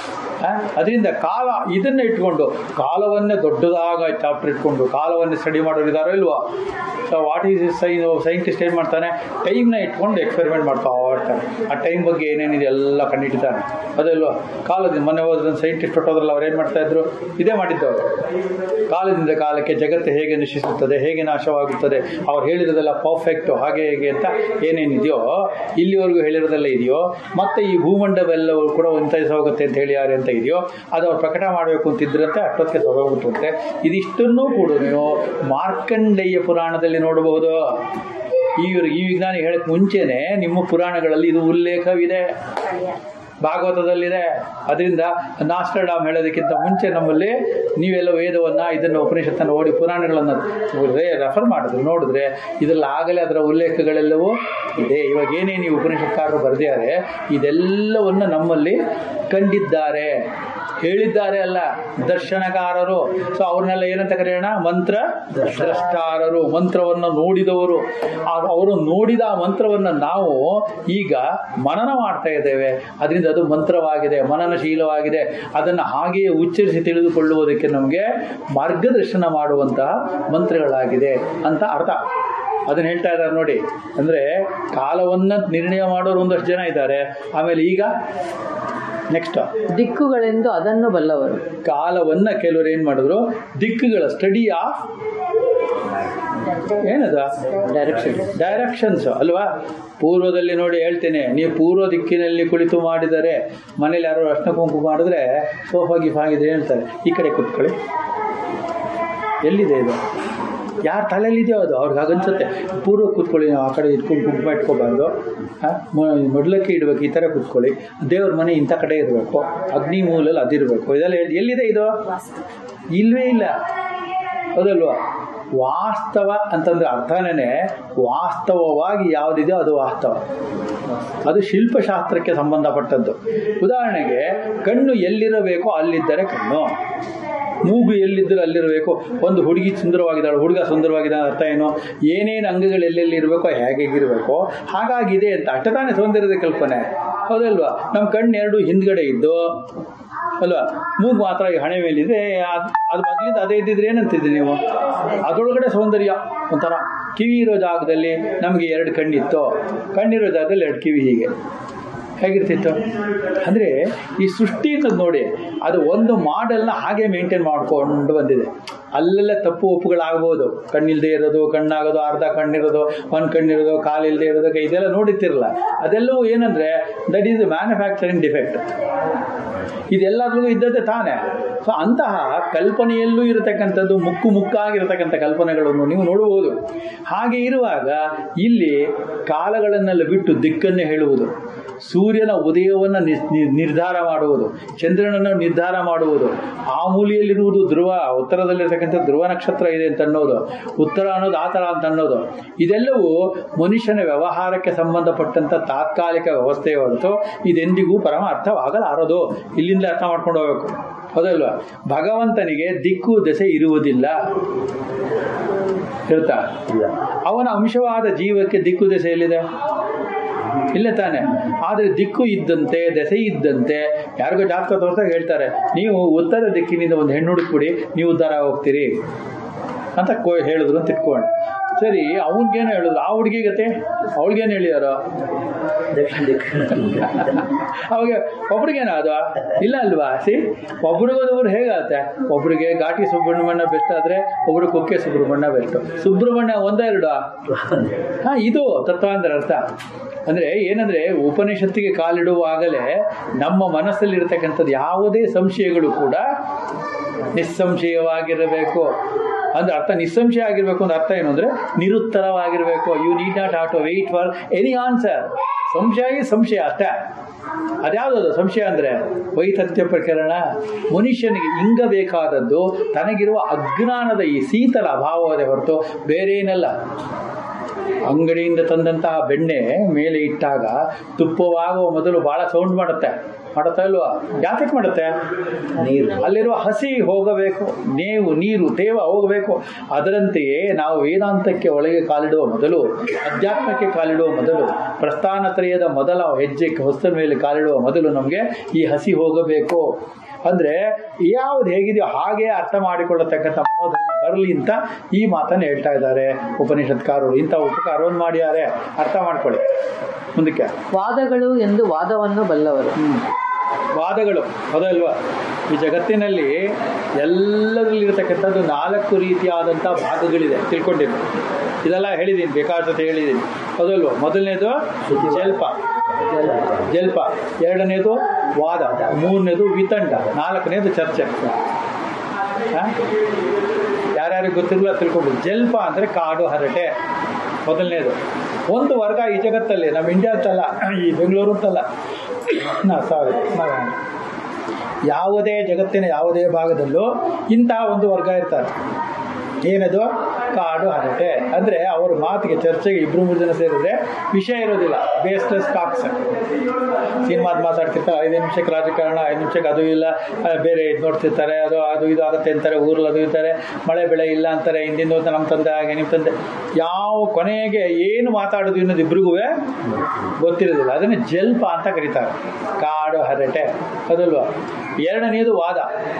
ಅದರಿಂದ ಕಾಲ ಇದನ್ನ ಇಟ್ಕೊಂಡು ಕಾಲವನ್ನೇ ದೊಡ್ಡದಾಗ ಚಾಪ್ಟರ್ ಇಟ್ಕೊಂಡು ಕಾಲವನ್ನೇ ಸ್ಟಡಿ ಮಾಡೋರು ಇದಾರೋ ಇಲ್ವಾ so what is sign scientist ಏನು ಮಾಡ್ತಾನೆ ಟೈಮ್ನ ಇಟ್ಕೊಂಡು ಎಕ್ಸ್ಪೆರಿಮೆಂಟ್ ಮಾಡ್ತಾ ಇರ್ತಾನೆ ಆ ಟೈಮ್ ಬಗ್ಗೆ ಏನೇನಿದೆ ಎಲ್ಲ ಕಂಡಿಡ್ತಾನೆ ಅದಲ್ವಾ ಕಾಲದಿಂದ ಮೊನ್ನೆ ಹೋದ ಸೈಂಟಿಸ್ಟ್ ಹೊಟ್ಟೋದ್ರಲ್ಲ ಅವ್ರು ಏನು ಮಾಡ್ತಾ ಇದ್ರು ಇದೇ ಮಾಡಿದ್ದು ಅವರು ಕಾಲದಿಂದ ಕಾಲಕ್ಕೆ ಜಗತ್ತು ಹೇಗೆ ನಶಿಸುತ್ತದೆ ಹೇಗೆ ನಾಶವಾಗುತ್ತದೆ ಅವ್ರು ಹೇಳಿರೋದೆಲ್ಲ ಪರ್ಫೆಕ್ಟು ಹಾಗೆ ಹೇಗೆ ಅಂತ ಏನೇನಿದೆಯೋ ಇಲ್ಲಿವರೆಗೂ ಹೇಳಿರೋದೆಲ್ಲ ಇದೆಯೋ ಮತ್ತೆ ಈ ಭೂಮಂಡವೆಲ್ಲವೂ ಕೂಡ ಒಂತೈಸ ಹೋಗುತ್ತೆ ಅಂತ ಹೇಳಿ ಯಾರು ಅಂತ ಇದೆಯೋ ಅದು ಅವ್ರು ಪ್ರಕಟ ಮಾಡಬೇಕು ಅಂತಿದ್ರಂತೆ ಅಷ್ಟೊತ್ತಿಗೆ ಸೊಗೋಗ್ಬಿಟ್ಟಿರುತ್ತೆ ಇದಿಷ್ಟನ್ನೂ ಕೂಡ ನೀವು ಮಾರ್ಕಂಡೇಯ ಪುರಾಣದಲ್ಲಿ ನೋಡಬಹುದು ಈ ಈ ವಿಜ್ಞಾನಿ ಹೇಳಕ್ ಮುಂಚೆನೆ ನಿಮ್ಮ ಪುರಾಣಗಳಲ್ಲಿ ಇದು ಉಲ್ಲೇಖವಿದೆ ಭಾಗವತದಲ್ಲಿದೆ ಅದರಿಂದ ನಾಸ್ಟರ್ಡಾಮ್ ಹೇಳೋದಕ್ಕಿಂತ ಮುಂಚೆ ನಮ್ಮಲ್ಲಿ ನೀವೆಲ್ಲ ವೇದವನ್ನು ಇದನ್ನು ಉಪನಿಷತ್ತನ್ನು ಓಡಿ ಪುರಾಣಗಳನ್ನು ರೆಫರ್ ಮಾಡಿದ್ರು ನೋಡಿದ್ರೆ ಇದರಲ್ಲಿ ಆಗಲೇ ಅದರ ಉಲ್ಲೇಖಗಳೆಲ್ಲವೂ ಇದೆ ಇವಾಗ ಏನೇನು ಈ ಉಪನಿಷತ್ಕಾರರು ಬರೆದಿದ್ದಾರೆ ಇದೆಲ್ಲವನ್ನು ನಮ್ಮಲ್ಲಿ ಕಂಡಿದ್ದಾರೆ ಹೇಳಿದ್ದಾರೆ ಅಲ್ಲ ದರ್ಶನಕಾರರು ಸೊ ಅವ್ರನ್ನೆಲ್ಲ ಏನಂತ ಕರೆಯೋಣ ಮಂತ್ರ ದ್ರಷ್ಟಾರರು ಮಂತ್ರವನ್ನು ನೋಡಿದವರು ಆ- ಅವರು ನೋಡಿದ ಆ ಮಂತ್ರವನ್ನು ನಾವು ಈಗ ಮನನ ಮಾಡ್ತಾ ಇದ್ದೇವೆ ಅದರಿಂದ ಅದು ಮಂತ್ರವಾಗಿದೆ ಮನನಶೀಲವಾಗಿದೆ ಅದನ್ನು ಹಾಗೆಯೇ ಉಚ್ಚರಿಸಿ ತಿಳಿದುಕೊಳ್ಳುವುದಕ್ಕೆ ನಮಗೆ ಮಾರ್ಗದರ್ಶನ ಮಾಡುವಂತಹ ಮಂತ್ರಗಳಾಗಿದೆ ಅಂತ ಅರ್ಥ ಅದನ್ನ ಹೇಳ್ತಾ ಇದ್ದಾರೆ ನೋಡಿ ಅಂದರೆ ಕಾಲವನ್ನು ನಿರ್ಣಯ ಮಾಡೋರು ಒಂದಷ್ಟು ಜನ ಇದ್ದಾರೆ ಆಮೇಲೆ ಈಗ ನೆಕ್ಸ್ಟ್
ದಿಕ್ಕುಗಳೆಂದು ಅದನ್ನು ಬಲ್ಲವರು
ಕಾಲವನ್ನು ಕೆಲವರು ಏನು ಮಾಡಿದ್ರು ದಿಕ್ಕುಗಳ ಸ್ಟಡಿ ಆಫ್ ಏನದ
ಡೈರೆಕ್ಷನ್
ಡೈರೆಕ್ಷನ್ಸ್ ಅಲ್ವಾ ಪೂರ್ವದಲ್ಲಿ ನೋಡಿ ಹೇಳ್ತೇನೆ ನೀವು ಪೂರ್ವ ದಿಕ್ಕಿನಲ್ಲಿ ಕುಳಿತು ಮಾಡಿದರೆ ಮನೇಲಿ ಯಾರೋ ಅರ್ಶನ ಕುಂಕುಮ ಮಾಡಿದ್ರೆ ಸೋಫಾ ಗಿಫ್ ಆಗಿದೆ ಹೇಳ್ತಾರೆ ಈ ಕಡೆ ಕೂತ್ಕೊಳ್ಳಿ ಎಲ್ಲಿದೆ ಇದು ಯಾರ ತಲೆಯಲ್ಲಿದೆಯೋ ಅದು ಅವ್ರಿಗೆ ಹಾಗನ್ಸುತ್ತೆ ಪೂರ್ವ ಕೂತ್ಕೊಳ್ಳಿ ನಾವು ಆ ಕಡೆ ಇಟ್ಕೊಂಡು ಕುಂಕುಮ ಇಟ್ಕೋಬಾರ್ದು ಹಾಂ ಮೊದಲಕ್ಕೆ ಇಡಬೇಕು ಈ ಥರ ಕೂತ್ಕೊಳ್ಳಿ ದೇವ್ರ ಮನೆ ಇಂಥ ಕಡೆ ಇರಬೇಕು ಅಗ್ನಿ ಮೂಲಲ್ಲಿ ಅದಿರಬೇಕು ಇದೆಲ್ಲ ಹೇಳಿ ಎಲ್ಲಿದೆ ಇದು ಇಲ್ವೇ ಇಲ್ಲ ಹೌದಲ್ವಾ ವಾಸ್ತವ ಅಂತಂದ್ರೆ ಅರ್ಥನೇ ವಾಸ್ತವವಾಗಿ ಯಾವುದಿದೆಯೋ ಅದು ವಾಸ್ತವ ಅದು ಶಿಲ್ಪಶಾಸ್ತ್ರಕ್ಕೆ ಸಂಬಂಧಪಟ್ಟದ್ದು ಉದಾಹರಣೆಗೆ ಕಣ್ಣು ಎಲ್ಲಿರಬೇಕೋ ಅಲ್ಲಿದ್ದರೆ ಕಣ್ಣು ಮೂಗು ಎಲ್ಲಿದ್ದರೂ ಅಲ್ಲಿರಬೇಕು ಒಂದು ಹುಡುಗಿ ಸುಂದರವಾಗಿದ್ದಾಳೆ ಹುಡುಗ ಸುಂದರವಾಗಿದ್ದಾನೆ ಅರ್ಥ ಏನು ಏನೇನು ಅಂಗಗಳು ಎಲ್ಲೆಲ್ಲಿ ಇರಬೇಕೋ ಹೇಗೆ ಇರಬೇಕೋ ಹಾಗಾಗಿದೆ ಅಂತ ಅಷ್ಟತಾನೇ ಸೌಂದರ್ಯದ ಕಲ್ಪನೆ ಹೌದಲ್ವಾ ನಮ್ಮ ಕಣ್ಣು ಎರಡು ಹಿಂದ್ಗಡೆ ಇದ್ದು ಅಲ್ವಾ ಮೂಗು ಮಾತ್ರ ಈ ಹಣೆ ಮೇಲಿದೆ ಅದ್- ಅದು ಮೊದಲಿಂದ ಅದೇ ಇದ್ದಿದ್ರೆ ಏನಂತಿದ್ರಿ ನೀವು ಅದರೊಳಗಡೆ ಸೌಂದರ್ಯ ಒಂಥರ ಕಿವಿ ಇರೋ ಜಾಗದಲ್ಲಿ ನಮಗೆ ಎರಡು ಕಣ್ಣಿತ್ತು ಕಣ್ಣಿರೋ ಜಾಗದಲ್ಲಿ ಎರಡು ಕಿವಿ ಹೀಗೆ ಹೇಗಿರ್ತಿತ್ತು ಅಂದರೆ ಈ ಸೃಷ್ಟಿ ಅನ್ನೋದು ನೋಡಿ ಅದು ಒಂದು ಮಾಡೆಲ್ನ ಹಾಗೆ ಮೇಂಟೈನ್ ಮಾಡ್ಕೊಂಡು ಬಂದಿದೆ ಅಲ್ಲೆಲ್ಲ ತಪ್ಪು ಒಪ್ಪುಗಳಾಗ್ಬೋದು ಕಣ್ಣಿಲ್ದೇ ಇರೋದು ಕಣ್ಣಾಗೋದು ಅರ್ಧ ಕಣ್ಣಿರೋದು ಒಂದು ಕಣ್ಣಿರೋದು ಕಾಲಿಲ್ಲದೆ ಇರೋದು ಕೈ ಇದೆಲ್ಲ ನೋಡಿರ್ತಿರಲ್ಲ ಅದೆಲ್ಲವೂ ಏನಂದರೆ ದಟ್ ಈಸ್ ಮ್ಯಾನುಫ್ಯಾಕ್ಚರಿಂಗ್ ಡಿಫೆಕ್ಟ್ ಇದೆಲ್ಲದ್ರೂ ಇದ್ದದ್ದೇ ತಾನೇ ಸೊ ಅಂತಹ ಕಲ್ಪನೆಯಲ್ಲೂ ಇರತಕ್ಕಂಥದ್ದು ಮುಕ್ಕು ಮುಕ್ಕಾಗಿರತಕ್ಕಂಥ ಕಲ್ಪನೆಗಳನ್ನು ನೀವು ನೋಡಬಹುದು ಹಾಗೆ ಇರುವಾಗ ಇಲ್ಲಿ ಕಾಲಗಳನ್ನೆಲ್ಲ ಬಿಟ್ಟು ದಿಕ್ಕನ್ನೇ ಹೇಳುವುದು ಸೂರ್ಯನ ಉದಯವನ್ನು ನಿ- ನಿ- ನಿರ್ಧಾರ ಮಾಡುವುದು ಚಂದ್ರನನ್ನು ನಿರ್ಧಾರ ಮಾಡುವುದು ಆ ಮೂಲೆಯಲ್ಲಿರುವುದು ಧ್ರುವ ಉತ್ತರದಲ್ಲಿರ್ತಕ್ಕಂಥ ಧ್ರುವ ನಕ್ಷತ್ರ ಇದೆ ಅಂತ ಅನ್ನೋದು ಉತ್ತರ ಅನ್ನೋದು ಆ ಥರ ಅಂತ ಅನ್ನೋದು ಇದೆಲ್ಲವೂ ಮನುಷ್ಯನ ವ್ಯವಹಾರಕ್ಕೆ ಸಂಬಂಧಪಟ್ಟಂಥ ತಾತ್ಕಾಲಿಕ ವ್ಯವಸ್ಥೆಯ ಹೊರತು ಇದೆಂದಿಗೂ ಪರಮ ಅರ್ಥವಾಗಲಾರದು ಇಲ್ಲಿಂದ ಅರ್ಥ ಮಾಡ್ಕೊಂಡು ಹೋಗ್ಬೇಕು ಹೌದಲ್ವಾ ಭಗವಂತನಿಗೆ ದಿಕ್ಕು ದೆಸೆ ಇರುವುದಿಲ್ಲ ಹೇಳ್ತಾ ಅವನ ಅಂಶವಾದ ಜೀವಕ್ಕೆ ದಿಕ್ಕು ದೆಸೆ ಎಲ್ಲಿದೆ ಇಲ್ಲ ತಾನೆ ಆದರೆ ದಿಕ್ಕು ಇದ್ದಂತೆ ದೆಸೆ ಇದ್ದಂತೆ ಯಾರಿಗೋ ಜಾತಕ ತೋರ್ಸಾಗ ಹೇಳ್ತಾರೆ ನೀವು ಉತ್ತರ ದಿಕ್ಕಿನಿಂದ ಒಂದು ಹೆಣ್ಣು ಹುಡುಕ್ಬಿಡಿ ನೀವು ಉದ್ಧಾರ ಹೋಗ್ತೀರಿ ಅಂತ ಕೋ ಹೇಳಿದ್ರು ಅಂತ ಇಟ್ಕೊಂಡು ಸರಿ ಅವನಿಗೇನು ಹೇಳಿದ್ರು ಆ ಹುಡುಗಿಗತೆ ಅವಳಿಗೇನು ಹೇಳಿದಾರೋ
ದಕ್ಷಿಣ ದಿಕ್ಕು
ಅವಾಗ ಒಬ್ರಿಗೇನ ಅದು ಇಲ್ಲ ಅಲ್ವಾ ಸಿ ಒಬ್ರಿಗೋದೊಬ್ರು ಹೇಗಾಗುತ್ತೆ ಒಬ್ರಿಗೆ ಘಾಟಿ ಸುಬ್ರಹ್ಮಣ್ಯ ಬೆಸ್ಟ್ ಆದ್ರೆ ಒಬ್ರು ಕುಕ್ಕೆ ಸುಬ್ರಹ್ಮಣ್ಯ ಬೆಸ್ಟ್ ಸುಬ್ರಹ್ಮಣ್ಯ ಒಂದ ಎರಡು ಹಾ ಇದು ತತ್ವ ಅಂದ್ರೆ ಅರ್ಥ ಅಂದ್ರೆ ಏನಂದ್ರೆ ಉಪನಿಷತ್ತಿಗೆ ಕಾಲಿಡುವಾಗಲೇ ನಮ್ಮ ಮನಸ್ಸಲ್ಲಿ ಇರತಕ್ಕಂಥದ್ದು ಯಾವುದೇ ಸಂಶಯಗಳು ಕೂಡ ನಿಸ್ಸಂಶಯವಾಗಿರಬೇಕು ಅಂದ್ರೆ ಅರ್ಥ ನಿಸ್ಸಂಶಯ ಆಗಿರ್ಬೇಕು ಅಂದ್ರೆ ಅರ್ಥ ಏನು ಅಂದ್ರೆ ನಿರುತ್ತರವಾಗಿರಬೇಕು you need not have to wait for any answer ಸಂಶಯ is ಸಂಶಯ ಅಷ್ಟೇ ಅದ್ಯಾವುದದು ಸಂಶಯ ಅಂದರೆ ವೈತಥ್ಯ ಪ್ರಕರಣ ಮನುಷ್ಯನಿಗೆ ಇಂಗಬೇಕಾದದ್ದು ತನಗಿರುವ ಅಜ್ಞಾನದ ಈ ಶೀತಲ ಅಭಾವವೇ ಹೊರತು ಬೇರೆ ಏನಲ್ಲ ಅಂಗಡಿಯಿಂದ ತಂದಂತಹ ಬೆಣ್ಣೆ ಮೇಲೆ ಇಟ್ಟಾಗ ತುಪ್ಪವಾಗುವ ಮೊದಲು ಬಹಳ ಸೌಂಡ್ ಮಾಡುತ್ತೆ ಮಾಡುತ್ತಾ ಇಲ್ವಾ ಯಾತಕ್ಕೆ ಮಾಡುತ್ತೆ
ನೀರು
ಅಲ್ಲಿರುವ ಹಸಿ ಹೋಗಬೇಕು ನೇವು ನೀರು ತೇವ ಹೋಗಬೇಕು ಅದರಂತೆಯೇ ನಾವು ವೇದಾಂತಕ್ಕೆ ಒಳಗೆ ಕಾಲಿಡುವ ಮೊದಲು ಅಧ್ಯಾತ್ಮಕ್ಕೆ ಕಾಲಿಡುವ ಮೊದಲು ಪ್ರಸ್ಥಾನತ್ರಯದ ಮೊದಲ ಹೆಜ್ಜೆ ಹೊಸ್ತ ಮೇಲೆ ಕಾಲಿಡುವ ಮೊದಲು ನಮಗೆ ಈ ಹಸಿ ಹೋಗಬೇಕು ಅಂದರೆ ಯಾವುದು ಹೇಗಿದೆಯೋ ಹಾಗೆ ಅರ್ಥ ಮಾಡಿಕೊಳ್ಳತಕ್ಕಂಥ ಮನೋಧರ್ಮ ಬರಲಿ ಅಂತ ಈ ಮಾತನ್ನು ಹೇಳ್ತಾ ಇದ್ದಾರೆ ಉಪನಿಷತ್ಕಾರರು ಇಂಥ ಉಪಕಾರವನ್ನು ಮಾಡಿದ್ದಾರೆ ಅರ್ಥ ಮಾಡ್ಕೊಳ್ಳಿ ಮುಂದಕ್ಕೆ
ವಾದಗಳು ಎಂದು ವಾದವನ್ನು ಬಲ್ಲವರು
ಹ್ಮ್. ವಾದಗಳು ಹೌದಲ್ವಾ ಈ ಜಗತ್ತಿನಲ್ಲಿ ಎಲ್ಲದರಲ್ಲಿರತಕ್ಕಂಥದ್ದು ನಾಲ್ಕು ರೀತಿಯಾದಂಥ ಭಾಗಗಳಿದೆ ತಿಳ್ಕೊಂಡಿದ್ದು ಇದೆಲ್ಲ ಹೇಳಿದ್ದೀನಿ ಬೇಕಾದಷ್ಟು ಹೇಳಿದ್ದೀನಿ ಹೌದಲ್ವಾ ಮೊದಲನೇದು ಜಲ್ಪ ಜಲ್ಪ ಎರಡನೇದು ವಾದ ಮೂರನೇದು ವಿತಂಡ ನಾಲ್ಕನೇದು ಚರ್ಚೆ ಆ? ಯಾರ್ಯಾರಿಗೆ ಗೊತ್ತಿರಲ್ಲ ತಿಳ್ಕೊಂಡು ಜಲ್ಪ ಅಂದರೆ ಕಾಡು ಹರಟೆ ಮೊದಲನೇದು ಒಂದು ವರ್ಗ ಈ ಜಗತ್ತಲ್ಲಿ ನಮ್ಮ ಇಂಡಿಯಾದಲ್ಲ ಈ ಬೆಂಗಳೂರು ಅಂತಲ್ಲ ನಾ ಸಾರಿ ನಾರಾಯಣ ಯಾವುದೇ ಜಗತ್ತಿನ ಯಾವುದೇ ಭಾಗದಲ್ಲೂ ಇಂತಹ ಒಂದು ವರ್ಗ ಇರ್ತಾರೆ ಏನದು ಕಾಡು ಹರಟೆ ಅಂದರೆ ಅವ್ರ ಮಾತಿಗೆ ಚರ್ಚೆಗೆ ಇಬ್ಬರು ಮೂರು ಜನ ಸೇರಿದ್ರೆ ವಿಷಯ ಇರೋದಿಲ್ಲ ಬೇಸ್ಲೆಸ್ ಟಾಕ್ಸ್ ಸಿನಿಮಾದ ಮಾತಾಡ್ತಿರ್ತಾರೆ ಐದು ನಿಮಿಷಕ್ಕೆ ರಾಜಕಾರಣ ಐದು ನಿಮಿಷಕ್ಕೆ ಅದು ಇಲ್ಲ ಆ, ಬೇರೆ ಇದು ನೋಡ್ತಿರ್ತಾರೆ ಅದು ಅದು ಇದು ಆಗುತ್ತೆ ಅಂತಾರೆ ಊರಲ್ಲಿ ಅದು ಇರ್ತಾರೆ ಮಳೆ ಬೆಳೆ ಇಲ್ಲ ಅಂತಾರೆ ಹಿಂದಿಂದ ಹೋದ ನಮ್ಮ ತಂದೆ ಹಾಗೆ ನಿಮ್ಮ ತಂದೆ ಯಾವ ಕೊನೆಗೆ ಏನು ಮಾತಾಡೋದು ಅನ್ನೋದು ಇಬ್ರಿಗೂ ಗೊತ್ತಿರೋದಿಲ್ಲ ಅದನ್ನು ಜಲ್ಪ ಅಂತ ಕರೀತಾರೆ ಕಾಡು ಹರಟೆ ಅದಲ್ವಾ ಎರಡನೇದು ವಾದ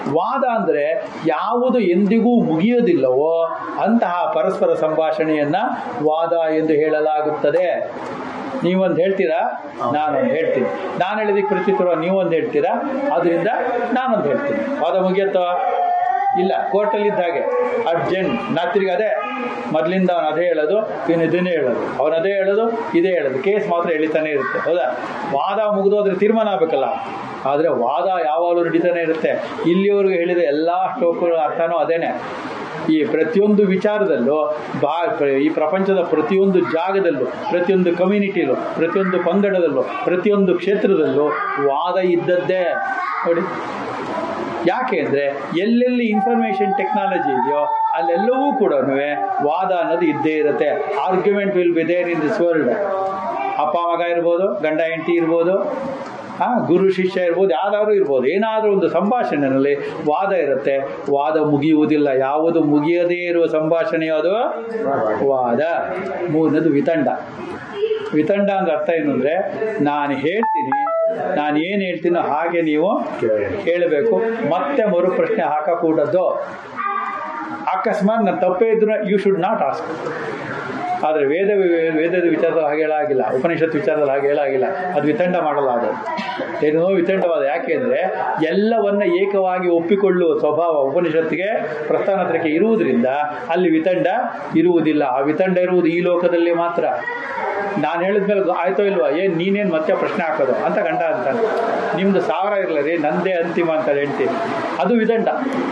ವಾದ ಅಂದರೆ ಯಾವುದು ಎಂದಿಗೂ ಮುಗಿಯೋದಿಲ್ಲವೋ ಅಂತಹ ಪರಸ್ಪರ ಸಂಭಾಷಣೆಯನ್ನ ವಾದ ಎಂದು ಹೇಳಲಾಗುತ್ತದೆ ನೀವೊಂದು ಹೇಳ್ತೀರಾ ನಾನೊಂದು ಹೇಳ್ತೀನಿ ನಾನು ಹೇಳಿದಕ್ಕೆ ಪ್ರತ್ಯುತ್ತರ ನೀವೊಂದು ಹೇಳ್ತೀರಾ ಅದರಿಂದ ನಾನೊಂದು ಹೇಳ್ತೀನಿ ವಾದ ಮುಗಿಯತ್ತೋ ಇಲ್ಲ ಕೋರ್ಟಲ್ಲಿ ಇದ್ದ ಹಾಗೆ ಅರ್ಜೆಂಟ್ ನಾ ತಿರ್ಗಿ ಅದೇ ಮೊದಲಿಂದ ಅವನು ಅದೇ ಹೇಳೋದು ಇವನು ಇದನ್ನೇ ಹೇಳೋದು ಅವನು ಅದೇ ಹೇಳೋದು ಇದೇ ಹೇಳೋದು ಕೇಸ್ ಮಾತ್ರ ಎಳಿತಾನೆ ಇರುತ್ತೆ ಹೌದಾ ವಾದ ಮುಗಿದೋದ್ರೆ ತೀರ್ಮಾನ ಆಗಬೇಕಲ್ಲ ಆದರೆ ವಾದ ಯಾವಾಗಲೂ ನಡೀತಾನೆ ಇರುತ್ತೆ ಇಲ್ಲಿವರೆಗೂ ಹೇಳಿದ ಎಲ್ಲ ಶ್ಲೋಕಗಳ ಅರ್ಥನೂ ಅದೇನೆ ಈ ಪ್ರತಿಯೊಂದು ವಿಚಾರದಲ್ಲೂ ಬಾ ಪ್ರ- ಈ ಪ್ರಪಂಚದ ಪ್ರತಿಯೊಂದು ಜಾಗದಲ್ಲೂ ಪ್ರತಿಯೊಂದು ಕಮ್ಯುನಿಟಿಲೂ ಪ್ರತಿಯೊಂದು ಪಂಗಡದಲ್ಲೂ ಪ್ರತಿಯೊಂದು ಕ್ಷೇತ್ರದಲ್ಲೂ ವಾದ ಇದ್ದದ್ದೇ ನೋಡಿ ಯಾಕೆ ಅಂದರೆ ಎಲ್ಲೆಲ್ಲಿ ಇನ್ಫಾರ್ಮೇಷನ್ ಟೆಕ್ನಾಲಜಿ ಇದೆಯೋ ಅಲ್ಲೆಲ್ಲವೂ ಕೂಡ ವಾದ ಅನ್ನೋದು ಇದ್ದೇ ಇರುತ್ತೆ argument will be there in this world ಅಪ್ಪ ಮಗ ಇರ್ಬೋದು ಗಂಡ ಹೆಂಡತಿ ಇರ್ಬೋದು ಆ ಗುರು ಶಿಷ್ಯ ಇರ್ಬೋದು ಯಾವ್ದಾದ್ರು ಇರ್ಬೋದು ಏನಾದರೂ ಒಂದು ಸಂಭಾಷಣೆಯಲ್ಲಿ ವಾದ ಇರುತ್ತೆ ವಾದ ಮುಗಿಯುವುದಿಲ್ಲ ಯಾವುದು ಮುಗಿಯದೇ ಇರುವ ಸಂಭಾಷಣೆ ಅದು ವಾದ ಮೂರನೇದು ವಿತಂಡ ವಿತಂಡ ಅಂದ್ರೆ ಅರ್ಥ ಏನು ಅಂದರೆ ನಾನು ಹೇಳ್ತೀನಿ ನಾನು ಏನು ಹೇಳ್ತೀನೋ ಹಾಗೆ ನೀವು ಕೇಳಬೇಕು ಮತ್ತೆ ಮರು ಪ್ರಶ್ನೆ ಹಾಕಕೂಡದು ಅಕಸ್ಮಾತ್ ನಾನು ತಪ್ಪೇ ಇದ್ರು ಯು ಶುಡ್ ನಾಟ್ ಆಸ್ಕ್ ಆದರೆ ವೇದ ವೇದದ ವಿಚಾರದಲ್ಲಿ ಹಾಗೆ ಹೇಳಾಗಿಲ್ಲ ಉಪನಿಷತ್ ವಿಚಾರದಲ್ಲಿ ಹಾಗೆ ಹೇಳಾಗಿಲ್ಲ ಅದು ವಿತಂಡ ಮಾಡಲ್ಲ ಅದು ಏನೋ ವಿತಂಡವಾದ ಯಾಕೆ ಅಂದರೆ ಎಲ್ಲವನ್ನ ಏಕವಾಗಿ ಒಪ್ಪಿಕೊಳ್ಳುವ ಸ್ವಭಾವ ಉಪನಿಷತ್ತಿಗೆ ಪ್ರಸ್ಥಾನತ್ರಕ್ಕೆ ಇರುವುದರಿಂದ ಅಲ್ಲಿ ವಿತಂಡ ಇರುವುದಿಲ್ಲ ಆ ವಿತಂಡ ಇರುವುದು ಈ ಲೋಕದಲ್ಲಿ ಮಾತ್ರ ನಾನು ಹೇಳಿದ್ಮೇಲೆ ಆಯ್ತೋ ಇಲ್ವಾ ಏನು ನೀನೇನು ಮತ್ತೆ ಪ್ರಶ್ನೆ ಹಾಕೋದು ಅಂತ ಗಂಡ ಅಂತಾನೆ ನಿಮ್ಮದು ಸಾವಿರ ಇರಲ್ಲ ರೀ ನಂದೇ ಅಂತಿಮ ಅಂತ ಹೇಳ್ತೀನಿ ಅದು ವಿತಂಡ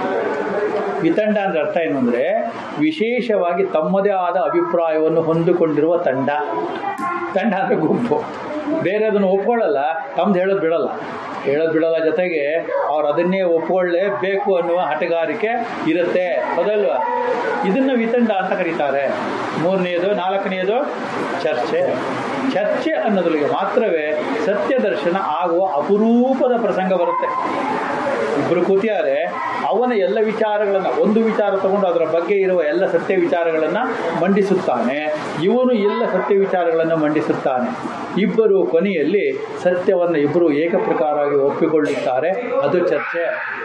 ವಿತಂಡ ಅಂದ್ರೆ ಅರ್ಥ ಏನು ಅಂದರೆ ವಿಶೇಷವಾಗಿ ತಮ್ಮದೇ ಆದ ಅಭಿಪ್ರಾಯವನ್ನು ಹೊಂದಿಕೊಂಡಿರುವ ತಂಡ ತಂಡ ಅಂದರೆ ಗುಂಪು ಬೇರೆ ಅದನ್ನು ಒಪ್ಕೊಳ್ಳಲ್ಲ ತಮ್ದು ಹೇಳೋದು ಬಿಡಲ್ಲ ಹೇಳೋದು ಬಿಡಲ್ಲ ಜೊತೆಗೆ ಅವ್ರು ಅದನ್ನೇ ಒಪ್ಕೊಳ್ಳೇಬೇಕು ಅನ್ನುವ ಹಠಗಾರಿಕೆ ಇರುತ್ತೆ ಹೌದಲ್ವಾ ಇದನ್ನು ವಿತಂಡ ಅಂತ ಕರೀತಾರೆ ಮೂರನೆಯದು ನಾಲ್ಕನೆಯದು ಚರ್ಚೆ ಚರ್ಚೆ ಅನ್ನೋದ್ರಿಗೆ ಮಾತ್ರವೇ ಸತ್ಯ ದರ್ಶನ ಆಗುವ ಅಪರೂಪದ ಪ್ರಸಂಗ ಬರುತ್ತೆ ಇಬ್ಬರು ಕೂತಿದ್ದಾರೆ ಅವನ ಎಲ್ಲ ವಿಚಾರಗಳನ್ನು ಒಂದು ವಿಚಾರ ತಗೊಂಡು ಅದರ ಬಗ್ಗೆ ಇರುವ ಎಲ್ಲ ಸತ್ಯ ವಿಚಾರಗಳನ್ನು ಮಂಡಿಸುತ್ತಾನೆ ಇವನು ಎಲ್ಲ ಸತ್ಯ ವಿಚಾರಗಳನ್ನು ಮಂಡಿಸುತ್ತಾನೆ ಇಬ್ಬರು ಕೊನೆಯಲ್ಲಿ ಸತ್ಯವನ್ನು ಇಬ್ಬರು ಏಕಪ್ರಕಾರವಾಗಿ ಒಪ್ಪಿಕೊಳ್ಳುತ್ತಾರೆ ಅದು ಚರ್ಚೆ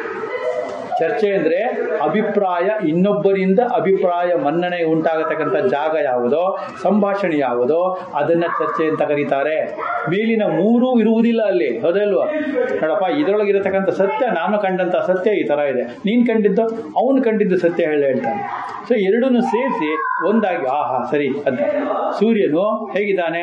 ಚರ್ಚೆ ಅಂದರೆ ಅಭಿಪ್ರಾಯ ಇನ್ನೊಬ್ಬರಿಂದ ಅಭಿಪ್ರಾಯ ಮನ್ನಣೆ ಉಂಟಾಗತಕ್ಕಂಥ ಜಾಗ ಯಾವುದೋ ಸಂಭಾಷಣೆ ಯಾವುದೋ ಅದನ್ನ ಚರ್ಚೆ ಅಂತ ಕರೀತಾರೆ ಮೇಲಿನ ಮೂರೂ ಇರುವುದಿಲ್ಲ ಅಲ್ಲಿ ಹೌದಲ್ವಾ ನೋಡಪ್ಪ ಇದರೊಳಗಿರತಕ್ಕಂಥ ಸತ್ಯ ನಾನು ಕಂಡಂಥ ಸತ್ಯ ಈ ಥರ ಇದೆ ನೀನು ಕಂಡಿದ್ದು ಅವನು ಕಂಡಿದ್ದು ಸತ್ಯ ಹೇಳಿ ಹೇಳ್ತಾನೆ ಸೊ ಎರಡನ್ನೂ ಸೇರಿಸಿ ಒಂದಾಗಿ ಆಹಾ ಸರಿ ಅಂತ ಸೂರ್ಯನು ಹೇಗಿದ್ದಾನೆ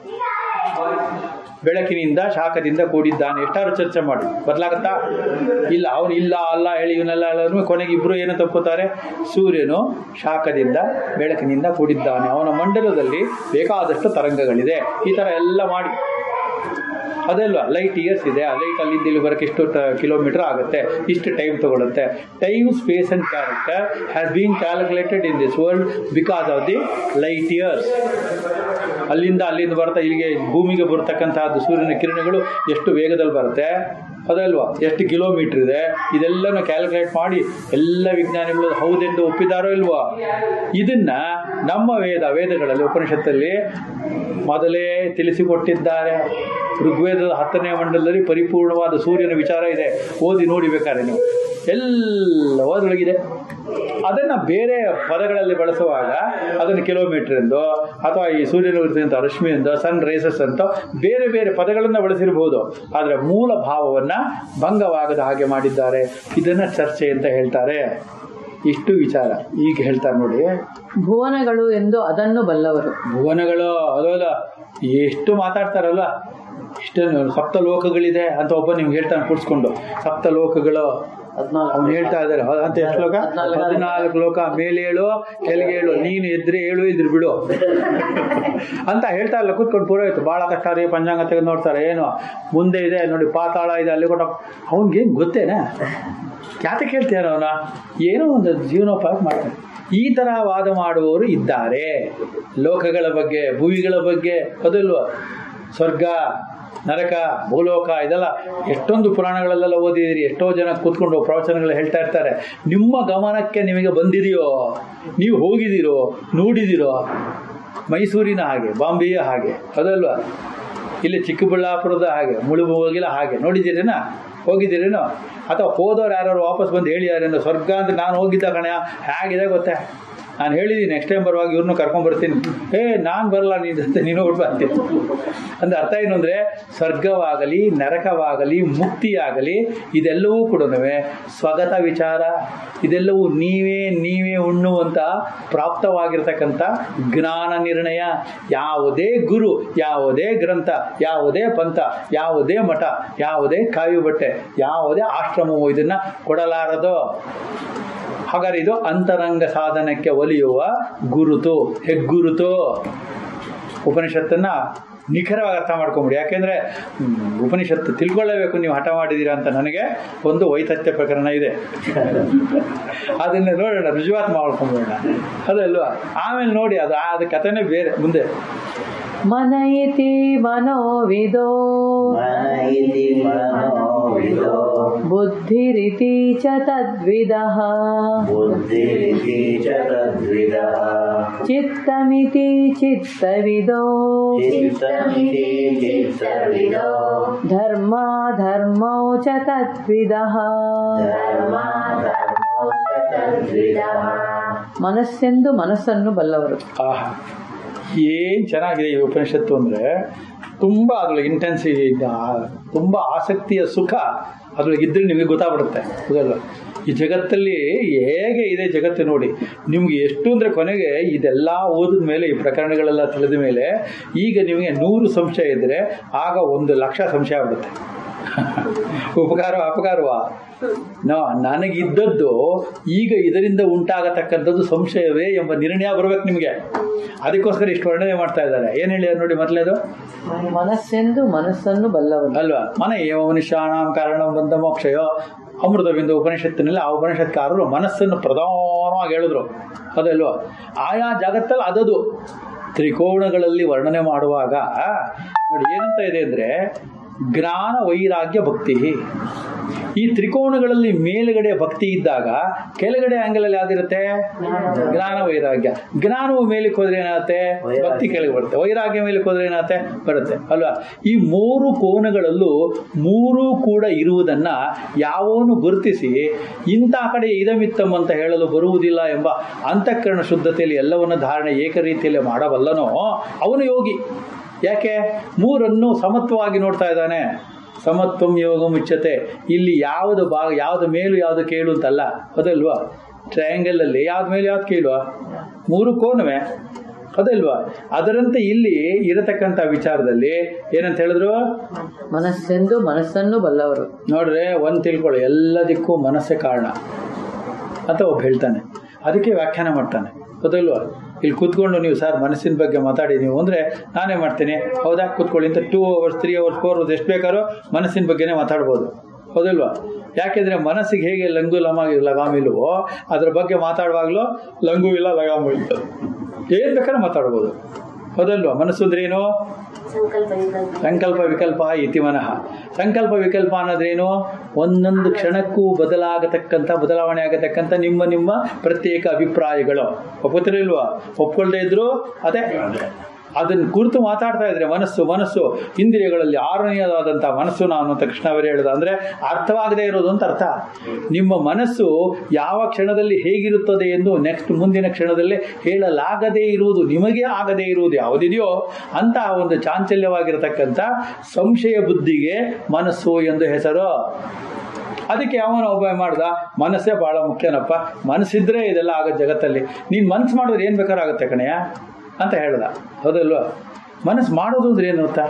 ಬೆಳಕಿನಿಂದ ಶಾಖದಿಂದ ಕೂಡಿದ್ದಾನೆ ಎಷ್ಟಾರು ಚರ್ಚೆ ಮಾಡಿ ಬದಲಾಗತ್ತಾ ಇಲ್ಲ ಅವನು ಇಲ್ಲ ಅಲ್ಲ ಹೇಳಿ ಇವನ್ನೆಲ್ಲ ಹೇಳೋರು ಕೊನೆಗೆ ಇಬ್ಬರು ಏನು ತಪ್ಪುತ್ತಾರೆ ಸೂರ್ಯನು ಶಾಖದಿಂದ ಬೆಳಕಿನಿಂದ ಕೂಡಿದ್ದಾನೆ ಅವನ ಮಂಡಲದಲ್ಲಿ ಬೇಕಾದಷ್ಟು ತರಂಗಗಳಿದೆ ಈ ಥರ ಎಲ್ಲ ಮಾಡಿ ಅದಲ್ವಾ ಲೈಟ್ ಇಯರ್ಸ್ ಇದೆ ಆ ಲೈಟ್ ಅಲ್ಲಿಂದ ಇಲ್ಲಿ ಬರೋಕ್ಕೆ ಎಷ್ಟು ಕಿಲೋಮೀಟರ್ ಆಗುತ್ತೆ ಇಷ್ಟು ಟೈಮ್ ತಗೊಳುತ್ತೆ time space and character has been calculated in this world because of the light years ಅಲ್ಲಿಂದ ಅಲ್ಲಿಂದ ಬರ್ತಾ ಇಲ್ಲಿಗೆ ಭೂಮಿಗೆ ಬರ್ತಕ್ಕಂತಹದ್ದು ಸೂರ್ಯನ ಕಿರಣಗಳು ಎಷ್ಟು ವೇಗದಲ್ಲಿ ಬರುತ್ತೆ ಅದಲ್ವಾ ಎಷ್ಟು ಕಿಲೋಮೀಟರ್ ಇದೆ ಇದೆಲ್ಲನೂ ಕ್ಯಾಲ್ಕುಲೇಟ್ ಮಾಡಿ ಎಲ್ಲ ವಿಜ್ಞಾನಿಗಳು ಹೌದೆಂದು ಒಪ್ಪಿದಾರೋ ಇಲ್ವಾ ಇದನ್ನ ನಮ್ಮ ವೇದ ವೇದಗಳಲ್ಲಿ ಉಪನಿಷತ್ತಲ್ಲಿ ಮೊದಲೇ ತಿಳಿಸಿಕೊಟ್ಟಿದ್ದಾರೆ ಋಗ್ವೇದದ ಹತ್ತನೇ ಮಂಡಲದಲ್ಲಿ ಪರಿಪೂರ್ಣವಾದ ಸೂರ್ಯನ ವಿಚಾರ ಇದೆ ಓದಿ ನೋಡಿ ಬೇಕಾದ್ರೆ ನೀವು ಎಲ್ಲ ಓದೊಳಗಿದೆ ಅದನ್ನು ಬೇರೆ ಪದಗಳಲ್ಲಿ ಬಳಸುವಾಗ ಅದನ್ನು ಕಿಲೋಮೀಟರ್ ಎಂದು ಅಥವಾ ಈ ಸೂರ್ಯನ ಇರ್ತಕ್ಕಂಥ ರಶ್ಮಿ ಎಂದು ಸನ್ ರೈಸಸ್ ಅಂತ ಬೇರೆ ಬೇರೆ ಪದಗಳನ್ನು ಬಳಸಿರಬಹುದು ಆದರೆ ಮೂಲ ಭಾವವನ್ನು ಭಂಗವಾಗದ ಹಾಗೆ ಮಾಡಿದ್ದಾರೆ ಇದನ್ನು ಚರ್ಚೆ ಅಂತ ಹೇಳ್ತಾರೆ ಇಷ್ಟು ವಿಚಾರ ಈಗ ಹೇಳ್ತಾರೆ ನೋಡಿ
ಭುವನಗಳು ಎಂದು ಅದನ್ನು ಬಲ್ಲವರು
ಭುವನಗಳು ಅದಲ್ಲ ಎಷ್ಟು ಮಾತಾಡ್ತಾರಲ್ಲ ಇಷ್ಟನ್ನು ಸಪ್ತ ಲೋಕಗಳಿದೆ ಅಂತ ಒಬ್ಬ ನಿಮ್ಗೆ ಹೇಳ್ತಾನೆ ಕೂರಿಸ್ಕೊಂಡು ಸಪ್ತ ಲೋಕಗಳು
ಹದ್ನಾಲ್ಕು
ಅವ್ನು ಹೇಳ್ತಾ ಇದ್ದಾರೆ ಹೌದಾ ಅಂತ ಎಷ್ಟು ಲೋಕ
ಹದ್ನಾಲ್ಕು.
ಹದಿನಾಲ್ಕು ಲೋಕ ಮೇಲೆ ಹೇಳು ಕೆಳಗೆ ಹೇಳು ನೀನು ಎದ್ರೆ ಹೇಳು ಇದ್ರ ಬಿಡು ಅಂತ ಹೇಳ್ತಾ ಇಲ್ಲ ಕೂತ್ಕೊಂಡು ಪೂರೈತು ಭಾಳ ಕಷ್ಟ ರೀ ಪಂಚಾಂಗ ತೆಗೆದು ನೋಡ್ತಾರೆ ಏನು ಮುಂದೆ ಇದೆ ನೋಡಿ ಪಾತಾಳ ಇದೆ ಅಲ್ಲಿ ಕೊಟ್ಟ ಅವ್ನಿಗೇನು ಗೊತ್ತೇನೆ ಯಾಕೆ ಕೇಳ್ತೇನೆ ಅವನ ಏನೋ ಒಂದು ಜೀವನೋಪಾಯ ಮಾಡ್ತಾನೆ ಈ ಥರ ವಾದ ಮಾಡುವವರು ಇದ್ದಾರೆ ಲೋಕಗಳ ಬಗ್ಗೆ ಭೂಮಿಗಳ ಬಗ್ಗೆ ಅದಲ್ವ ಸ್ವರ್ಗ ನರಕ ಭೂಲೋಕ ಇದೆಲ್ಲ ಎಷ್ಟೊಂದು ಪುರಾಣಗಳಲ್ಲೆಲ್ಲ ಓದಿದಿರಿ ಎಷ್ಟೋ ಜನ ಕೂತ್ಕೊಂಡು ಪ್ರವಚನಗಳು ಹೇಳ್ತಾ ಇರ್ತಾರೆ ನಿಮ್ಮ ಗಮನಕ್ಕೆ ನಿಮಗೆ ಬಂದಿದೆಯೋ ನೀವು ಹೋಗಿದ್ದೀರೋ ನೋಡಿದಿರೋ ಮೈಸೂರಿನ ಹಾಗೆ ಬಾಂಬೆಯ ಹಾಗೆ ಅದಲ್ವಾ ಇಲ್ಲಿ ಚಿಕ್ಕಬಳ್ಳಾಪುರದ ಹಾಗೆ ಮುಳುಬುವಗಿಲ ಹಾಗೆ ನೋಡಿದ್ದೀರೇನಾ ಹೋಗಿದ್ದೀರೇನೋ ಅಥವಾ ಹೋದವ್ರು ಯಾರು ವಾಪಸ್ ಬಂದು ಹೇಳಿದಾರೇನೋ ಸ್ವರ್ಗ ಅಂತ ನಾನು ಹೋಗಿದ್ದ ಕಣೆ ಹೇಗಿದೆ ಗೊತ್ತೇ ನಾನು ಹೇಳಿದ್ದೀನಿ ನೆಕ್ಸ್ಟ್ ಟೈಮ್ ಬರುವಾಗ ಇವ್ರನ್ನೂ ಕರ್ಕೊಂಡ್ಬರ್ತೀನಿ ಏ ನಾನು ಬರಲ್ಲ ನೀನಂತೆ ನೀನು ಹೋಗ್ಬಿಟ್ಟು ಬರ್ತೀನಿ ಅಂದ್ರೆ ಅರ್ಥ ಏನು ಅಂದರೆ ಸ್ವರ್ಗವಾಗಲಿ ನರಕವಾಗಲಿ ಮುಕ್ತಿಯಾಗಲಿ ಇದೆಲ್ಲವೂ ಕೂಡ ಸ್ವಗತ ವಿಚಾರ ಇದೆಲ್ಲವೂ ನೀವೇ ನೀವೇ ಉಣ್ಣುವಂಥ ಪ್ರಾಪ್ತವಾಗಿರ್ತಕ್ಕಂಥ ಜ್ಞಾನ ನಿರ್ಣಯ ಯಾವುದೇ ಗುರು ಯಾವುದೇ ಗ್ರಂಥ ಯಾವುದೇ ಪಂಥ ಯಾವುದೇ ಮಠ ಯಾವುದೇ ಕಾವಿ ಬಟ್ಟೆ ಯಾವುದೇ ಆಶ್ರಮವು ಇದನ್ನು ಕೊಡಲಾರದು ಹಾಗಾದ್ರೆ ಇದು ಅಂತರಂಗ ಸಾಧನಕ್ಕೆ ಒಲಿಯುವ ಗುರುತು ಹೆಗ್ಗುರುತು ಉಪನಿಷತ್ತನ್ನ ನಿಖರವಾಗಿ ಅರ್ಥ ಮಾಡ್ಕೊಂಬಿಡಿ ಯಾಕೆಂದ್ರೆ ಹ್ಮ್, ಉಪನಿಷತ್ತು ತಿಳ್ಕೊಳ್ಳೇಬೇಕು ನೀವು ಹಠ ಮಾಡಿದ್ದೀರಾ ಅಂತ ನನಗೆ ಒಂದು ವೈತಥ್ಯ ಪ್ರಕರಣ ಇದೆ ಅದನ್ನ ನೋಡೋಣ ರುಜುವಾತ್ ಮಾಡ್ಕೊಂಬಿಡೋಣ ಅದಲ್ವಾ ಆಮೇಲೆ ನೋಡಿ ಅದು ಆ- ಅದು ಕಥೆನೇ ಬೇರೆ ಮುಂದೆ
मन इति मनोविदो
मन इति मनोविदो
बुद्धिरिति च तद्विदः
बुद्धिरिति च तद्विदः
चित्तमिति चित्तविदो
चित्तमिति चित्तविदो
धर्मा धर्मौ च तद्विदः
धर्मा धर्मो च तद्विदः
ಮನಸ್ಸೆಂದು ಮನಸ್ಸನ್ನು ಬಲ್ಲವರು
ಆಹಾ ಏನು ಚೆನ್ನಾಗಿದೆ ಈ ಉಪನಿಷತ್ತು ಅಂದರೆ ತುಂಬ ಅದ್ರೊಳಗೆ ಇಂಟೆನ್ಸಿಟಿ ತುಂಬ ಆಸಕ್ತಿಯ ಸುಖ ಅದ್ರೊಳಗೆ ಇದ್ರೆ ನಿಮಗೆ ಗೊತ್ತಾಗ್ಬಿಡುತ್ತೆ ಹೌದಲ್ಲ ಈ ಜಗತ್ತಲ್ಲಿ ಹೇಗೆ ಇದೆ ಜಗತ್ತು ನೋಡಿ ನಿಮ್ಗೆ ಎಷ್ಟು ಅಂದರೆ ಕೊನೆಗೆ ಇದೆಲ್ಲ ಓದಿದ ಮೇಲೆ ಈ ಪ್ರಕರಣಗಳೆಲ್ಲ ತಿಳಿದ ಮೇಲೆ ಈಗ ನಿಮಗೆ ನೂರು ಸಂಶಯ ಇದ್ದರೆ ಆಗ ಒಂದು ಲಕ್ಷ ಸಂಶಯ ಆಗ್ಬಿಡುತ್ತೆ ಉಪಕಾರ ಅಪಕಾರವ ನೋ ನನಗಿದ್ದದ್ದು ಈಗ ಇದರಿಂದ ಉಂಟಾಗತಕ್ಕಂಥದ್ದು ಸಂಶಯವೇ ಎಂಬ ನಿರ್ಣಯ ಬರ್ಬೇಕು ನಿಮಗೆ ಅದಕ್ಕೋಸ್ಕರ ಇಷ್ಟು ವರ್ಣನೆ ಮಾಡ್ತಾ ಇದ್ದಾರೆ ಏನು ಹೇಳಿ ನೋಡಿ ಮೊದಲೇದು
ಮನಸ್ಸೆಂದು ಮನಸ್ಸನ್ನು ಬಲ್ಲವರು
ಅಲ್ವಾ ಮನ ಏವ ಮನುಷ್ಯಾಣಂ ಕಾರಣ ಬಂದ ಮೋಕ್ಷಯೋ ಅಮೃತಬಿಂದು ಉಪನಿಷತ್ತಿನಲ್ಲಿ ಆ ಉಪನಿಷತ್ಕಾರರು ಮನಸ್ಸನ್ನು ಪ್ರಧಾನವಾಗಿ ಹೇಳಿದ್ರು ಅದಲ್ವಾ ಆಯಾ ಜಗತ್ತಲ್ಲಿ ಅದದು ತ್ರಿಕೋಣಗಳಲ್ಲಿ ವರ್ಣನೆ ಮಾಡುವಾಗ ನೋಡಿ ಏನಂತ ಇದೆ ಅಂದರೆ ಜ್ಞಾನ ವೈರಾಗ್ಯ ಭಕ್ತಿ ಈ ತ್ರಿಕೋಣಗಳಲ್ಲಿ ಮೇಲುಗಡೆ ಭಕ್ತಿ ಇದ್ದಾಗ ಕೆಳಗಡೆ ಆಂಗಲಲ್ಲಿ ಯಾವ್ದಿರುತ್ತೆ ಜ್ಞಾನ ವೈರಾಗ್ಯ ಜ್ಞಾನವು ಮೇಲಕ್ಕೆ ಹೋದ್ರೆ ಏನಾಗುತ್ತೆ ಭಕ್ತಿ ಕೆಳಗೆ ಬರುತ್ತೆ ವೈರಾಗ್ಯ ಮೇಲಕ್ಕೆ ಹೋದ್ರೆ ಏನಾಗುತ್ತೆ ಬರುತ್ತೆ ಅಲ್ವಾ ಈ ಮೂರು ಕೋನಗಳಲ್ಲೂ ಮೂರೂ ಕೂಡ ಇರುವುದನ್ನ ಯಾವನು ಗುರುತಿಸಿ ಇಂಥ ಕಡೆ ಇದಮಿತ್ತಂ ಅಂತ ಹೇಳಲು ಬರುವುದಿಲ್ಲ ಎಂಬ ಅಂತಃಕರಣ ಶುದ್ಧತೆಯಲ್ಲಿ ಎಲ್ಲವನ್ನ ಧಾರಣೆ ಏಕರೀತಿಯಲ್ಲಿ ಮಾಡಬಲ್ಲನೋ ಅವನು ಯೋಗಿ ಯಾಕೆ ಮೂರನ್ನು ಸಮತ್ವವಾಗಿ ನೋಡ್ತಾ ಇದ್ದಾನೆ ಸಮತ್ವಂ ಯೋಗ ಮುಚ್ಚತೆ ಇಲ್ಲಿ ಯಾವುದು ಭಾಗ ಯಾವುದು ಮೇಲು ಯಾವುದು ಕೇಳು ಅಂತಲ್ಲ ಅದಲ್ವಾ ಟ್ರಯಾಂಗಲಲ್ಲಿ ಯಾವ್ದು ಮೇಲೆ ಯಾವ್ದು ಕೇಳುವ ಮೂರು ಕೋನವೇ ಅದಲ್ವಾ ಅದರಂತೆ ಇಲ್ಲಿ ಇರತಕ್ಕಂಥ ವಿಚಾರದಲ್ಲಿ ಏನಂತ ಹೇಳಿದ್ರು
ಮನಸ್ಸೆಂದು ಮನಸ್ಸನ್ನು ಬಲ್ಲವರು
ನೋಡ್ರೆ ಒಂದು ತಿಳ್ಕೊಳ್ಳಿ ಎಲ್ಲದಕ್ಕೂ ಮನಸ್ಸೇ ಕಾರಣ ಅಂತ ಒಬ್ಬ ಹೇಳ್ತಾನೆ ಅದಕ್ಕೆ ವ್ಯಾಖ್ಯಾನ ಮಾಡ್ತಾನೆ ಹೌದಲ್ವಾ ಇಲ್ಲಿ ಕೂತ್ಕೊಂಡು ನೀವು ಸರ್ ಮನಸ್ಸಿನ ಬಗ್ಗೆ ಮಾತಾಡಿ ನೀವು ಅಂದರೆ ನಾನೇ ಮಾಡ್ತೀನಿ ಹೌದಾ ಕೂತ್ಕೊಳ್ಳಿ ಅಂತ two hours three hours four hours ಎಷ್ಟು ಬೇಕಾದ್ರೂ ಮನಸ್ಸಿನ ಬಗ್ಗೆನೇ ಮಾತಾಡ್ಬೋದು ಹೌದಲ್ವಾ ಯಾಕೆಂದರೆ ಮನಸ್ಸಿಗೆ ಹೇಗೆ ಲಂಗು ಲಮ ಲಗಾಮಿಲ್ವೋ ಅದ್ರ ಬಗ್ಗೆ ಮಾತಾಡುವಾಗಲೂ ಲಂಗು ಇಲ್ಲ ಲಗಾಮು ಇಲ್ಲ ಏನು ಬೇಕಾದ್ರೆ ಮಾತಾಡ್ಬೋದು ಹೌದಲ್ವಾ ಮನಸ್ಸು ಅಂದ್ರೆ ಏನು ಸಂಕಲ್ಪ ವಿಕಲ್ಪ ಇತಿ ಮನಃ ಸಂಕಲ್ಪ ವಿಕಲ್ಪ ಅನ್ನೋದ್ರೇನು ಒಂದೊಂದು ಕ್ಷಣಕ್ಕೂ ಬದಲಾಗತಕ್ಕಂಥ ಬದಲಾವಣೆ ಆಗತಕ್ಕಂಥ ನಿಮ್ಮ ನಿಮ್ಮ ಪ್ರತ್ಯೇಕ ಅಭಿಪ್ರಾಯಗಳು ಒಪ್ಪುತ್ತಿರಲ್ವಾ ಒಪ್ಕೊಳ್ದೇ ಇದ್ರು ಅದೇ ಅದನ್ನು ಕುರಿತು ಮಾತಾಡ್ತಾ ಇದ್ರೆ ಮನಸ್ಸು ಮನಸ್ಸು ಇಂದ್ರಿಯಗಳಲ್ಲಿ ಆರನೆಯದಾದಂಥ ಮನಸ್ಸು ನಾನು ಅಂತ ಕೃಷ್ಣವರೇ ಹೇಳಿದ ಅಂದರೆ ಅರ್ಥವಾಗದೇ ಇರೋದು ಅಂತ ಅರ್ಥ ನಿಮ್ಮ ಮನಸ್ಸು ಯಾವ ಕ್ಷಣದಲ್ಲಿ ಹೇಗಿರುತ್ತದೆ ಎಂದು ನೆಕ್ಸ್ಟ್ ಮುಂದಿನ ಕ್ಷಣದಲ್ಲಿ ಹೇಳಲಾಗದೇ ಇರುವುದು ನಿಮಗೆ ಆಗದೇ ಇರುವುದು ಯಾವುದಿದೆಯೋ ಅಂತಹ ಒಂದು ಚಾಂಚಲ್ಯವಾಗಿರತಕ್ಕಂಥ ಸಂಶಯ ಬುದ್ಧಿಗೆ ಮನಸ್ಸು ಎಂದು ಹೆಸರು ಅದಕ್ಕೆ ಅವನ ಒಬ್ಬ ಮಾಡ್ದ ಮನಸ್ಸೇ ಬಹಳ ಮುಖ್ಯನಪ್ಪ ಮನಸ್ಸಿದ್ರೆ ಇದೆಲ್ಲ ಆಗೋದು ಜಗತ್ತಲ್ಲಿ ನೀನು ಮನಸ್ಸು ಮಾಡಿದ್ರೆ ಏನು ಬೇಕಾದ್ರೂ ಆಗುತ್ತೆ ಕಣಯ್ಯ ಅಂತ ಹೇಳ್ದ ಹೌದಲ್ವಾ ಮನಸ್ಸು ಮಾಡೋದು ಅಂದ್ರೆ ಏನು ಅರ್ಥ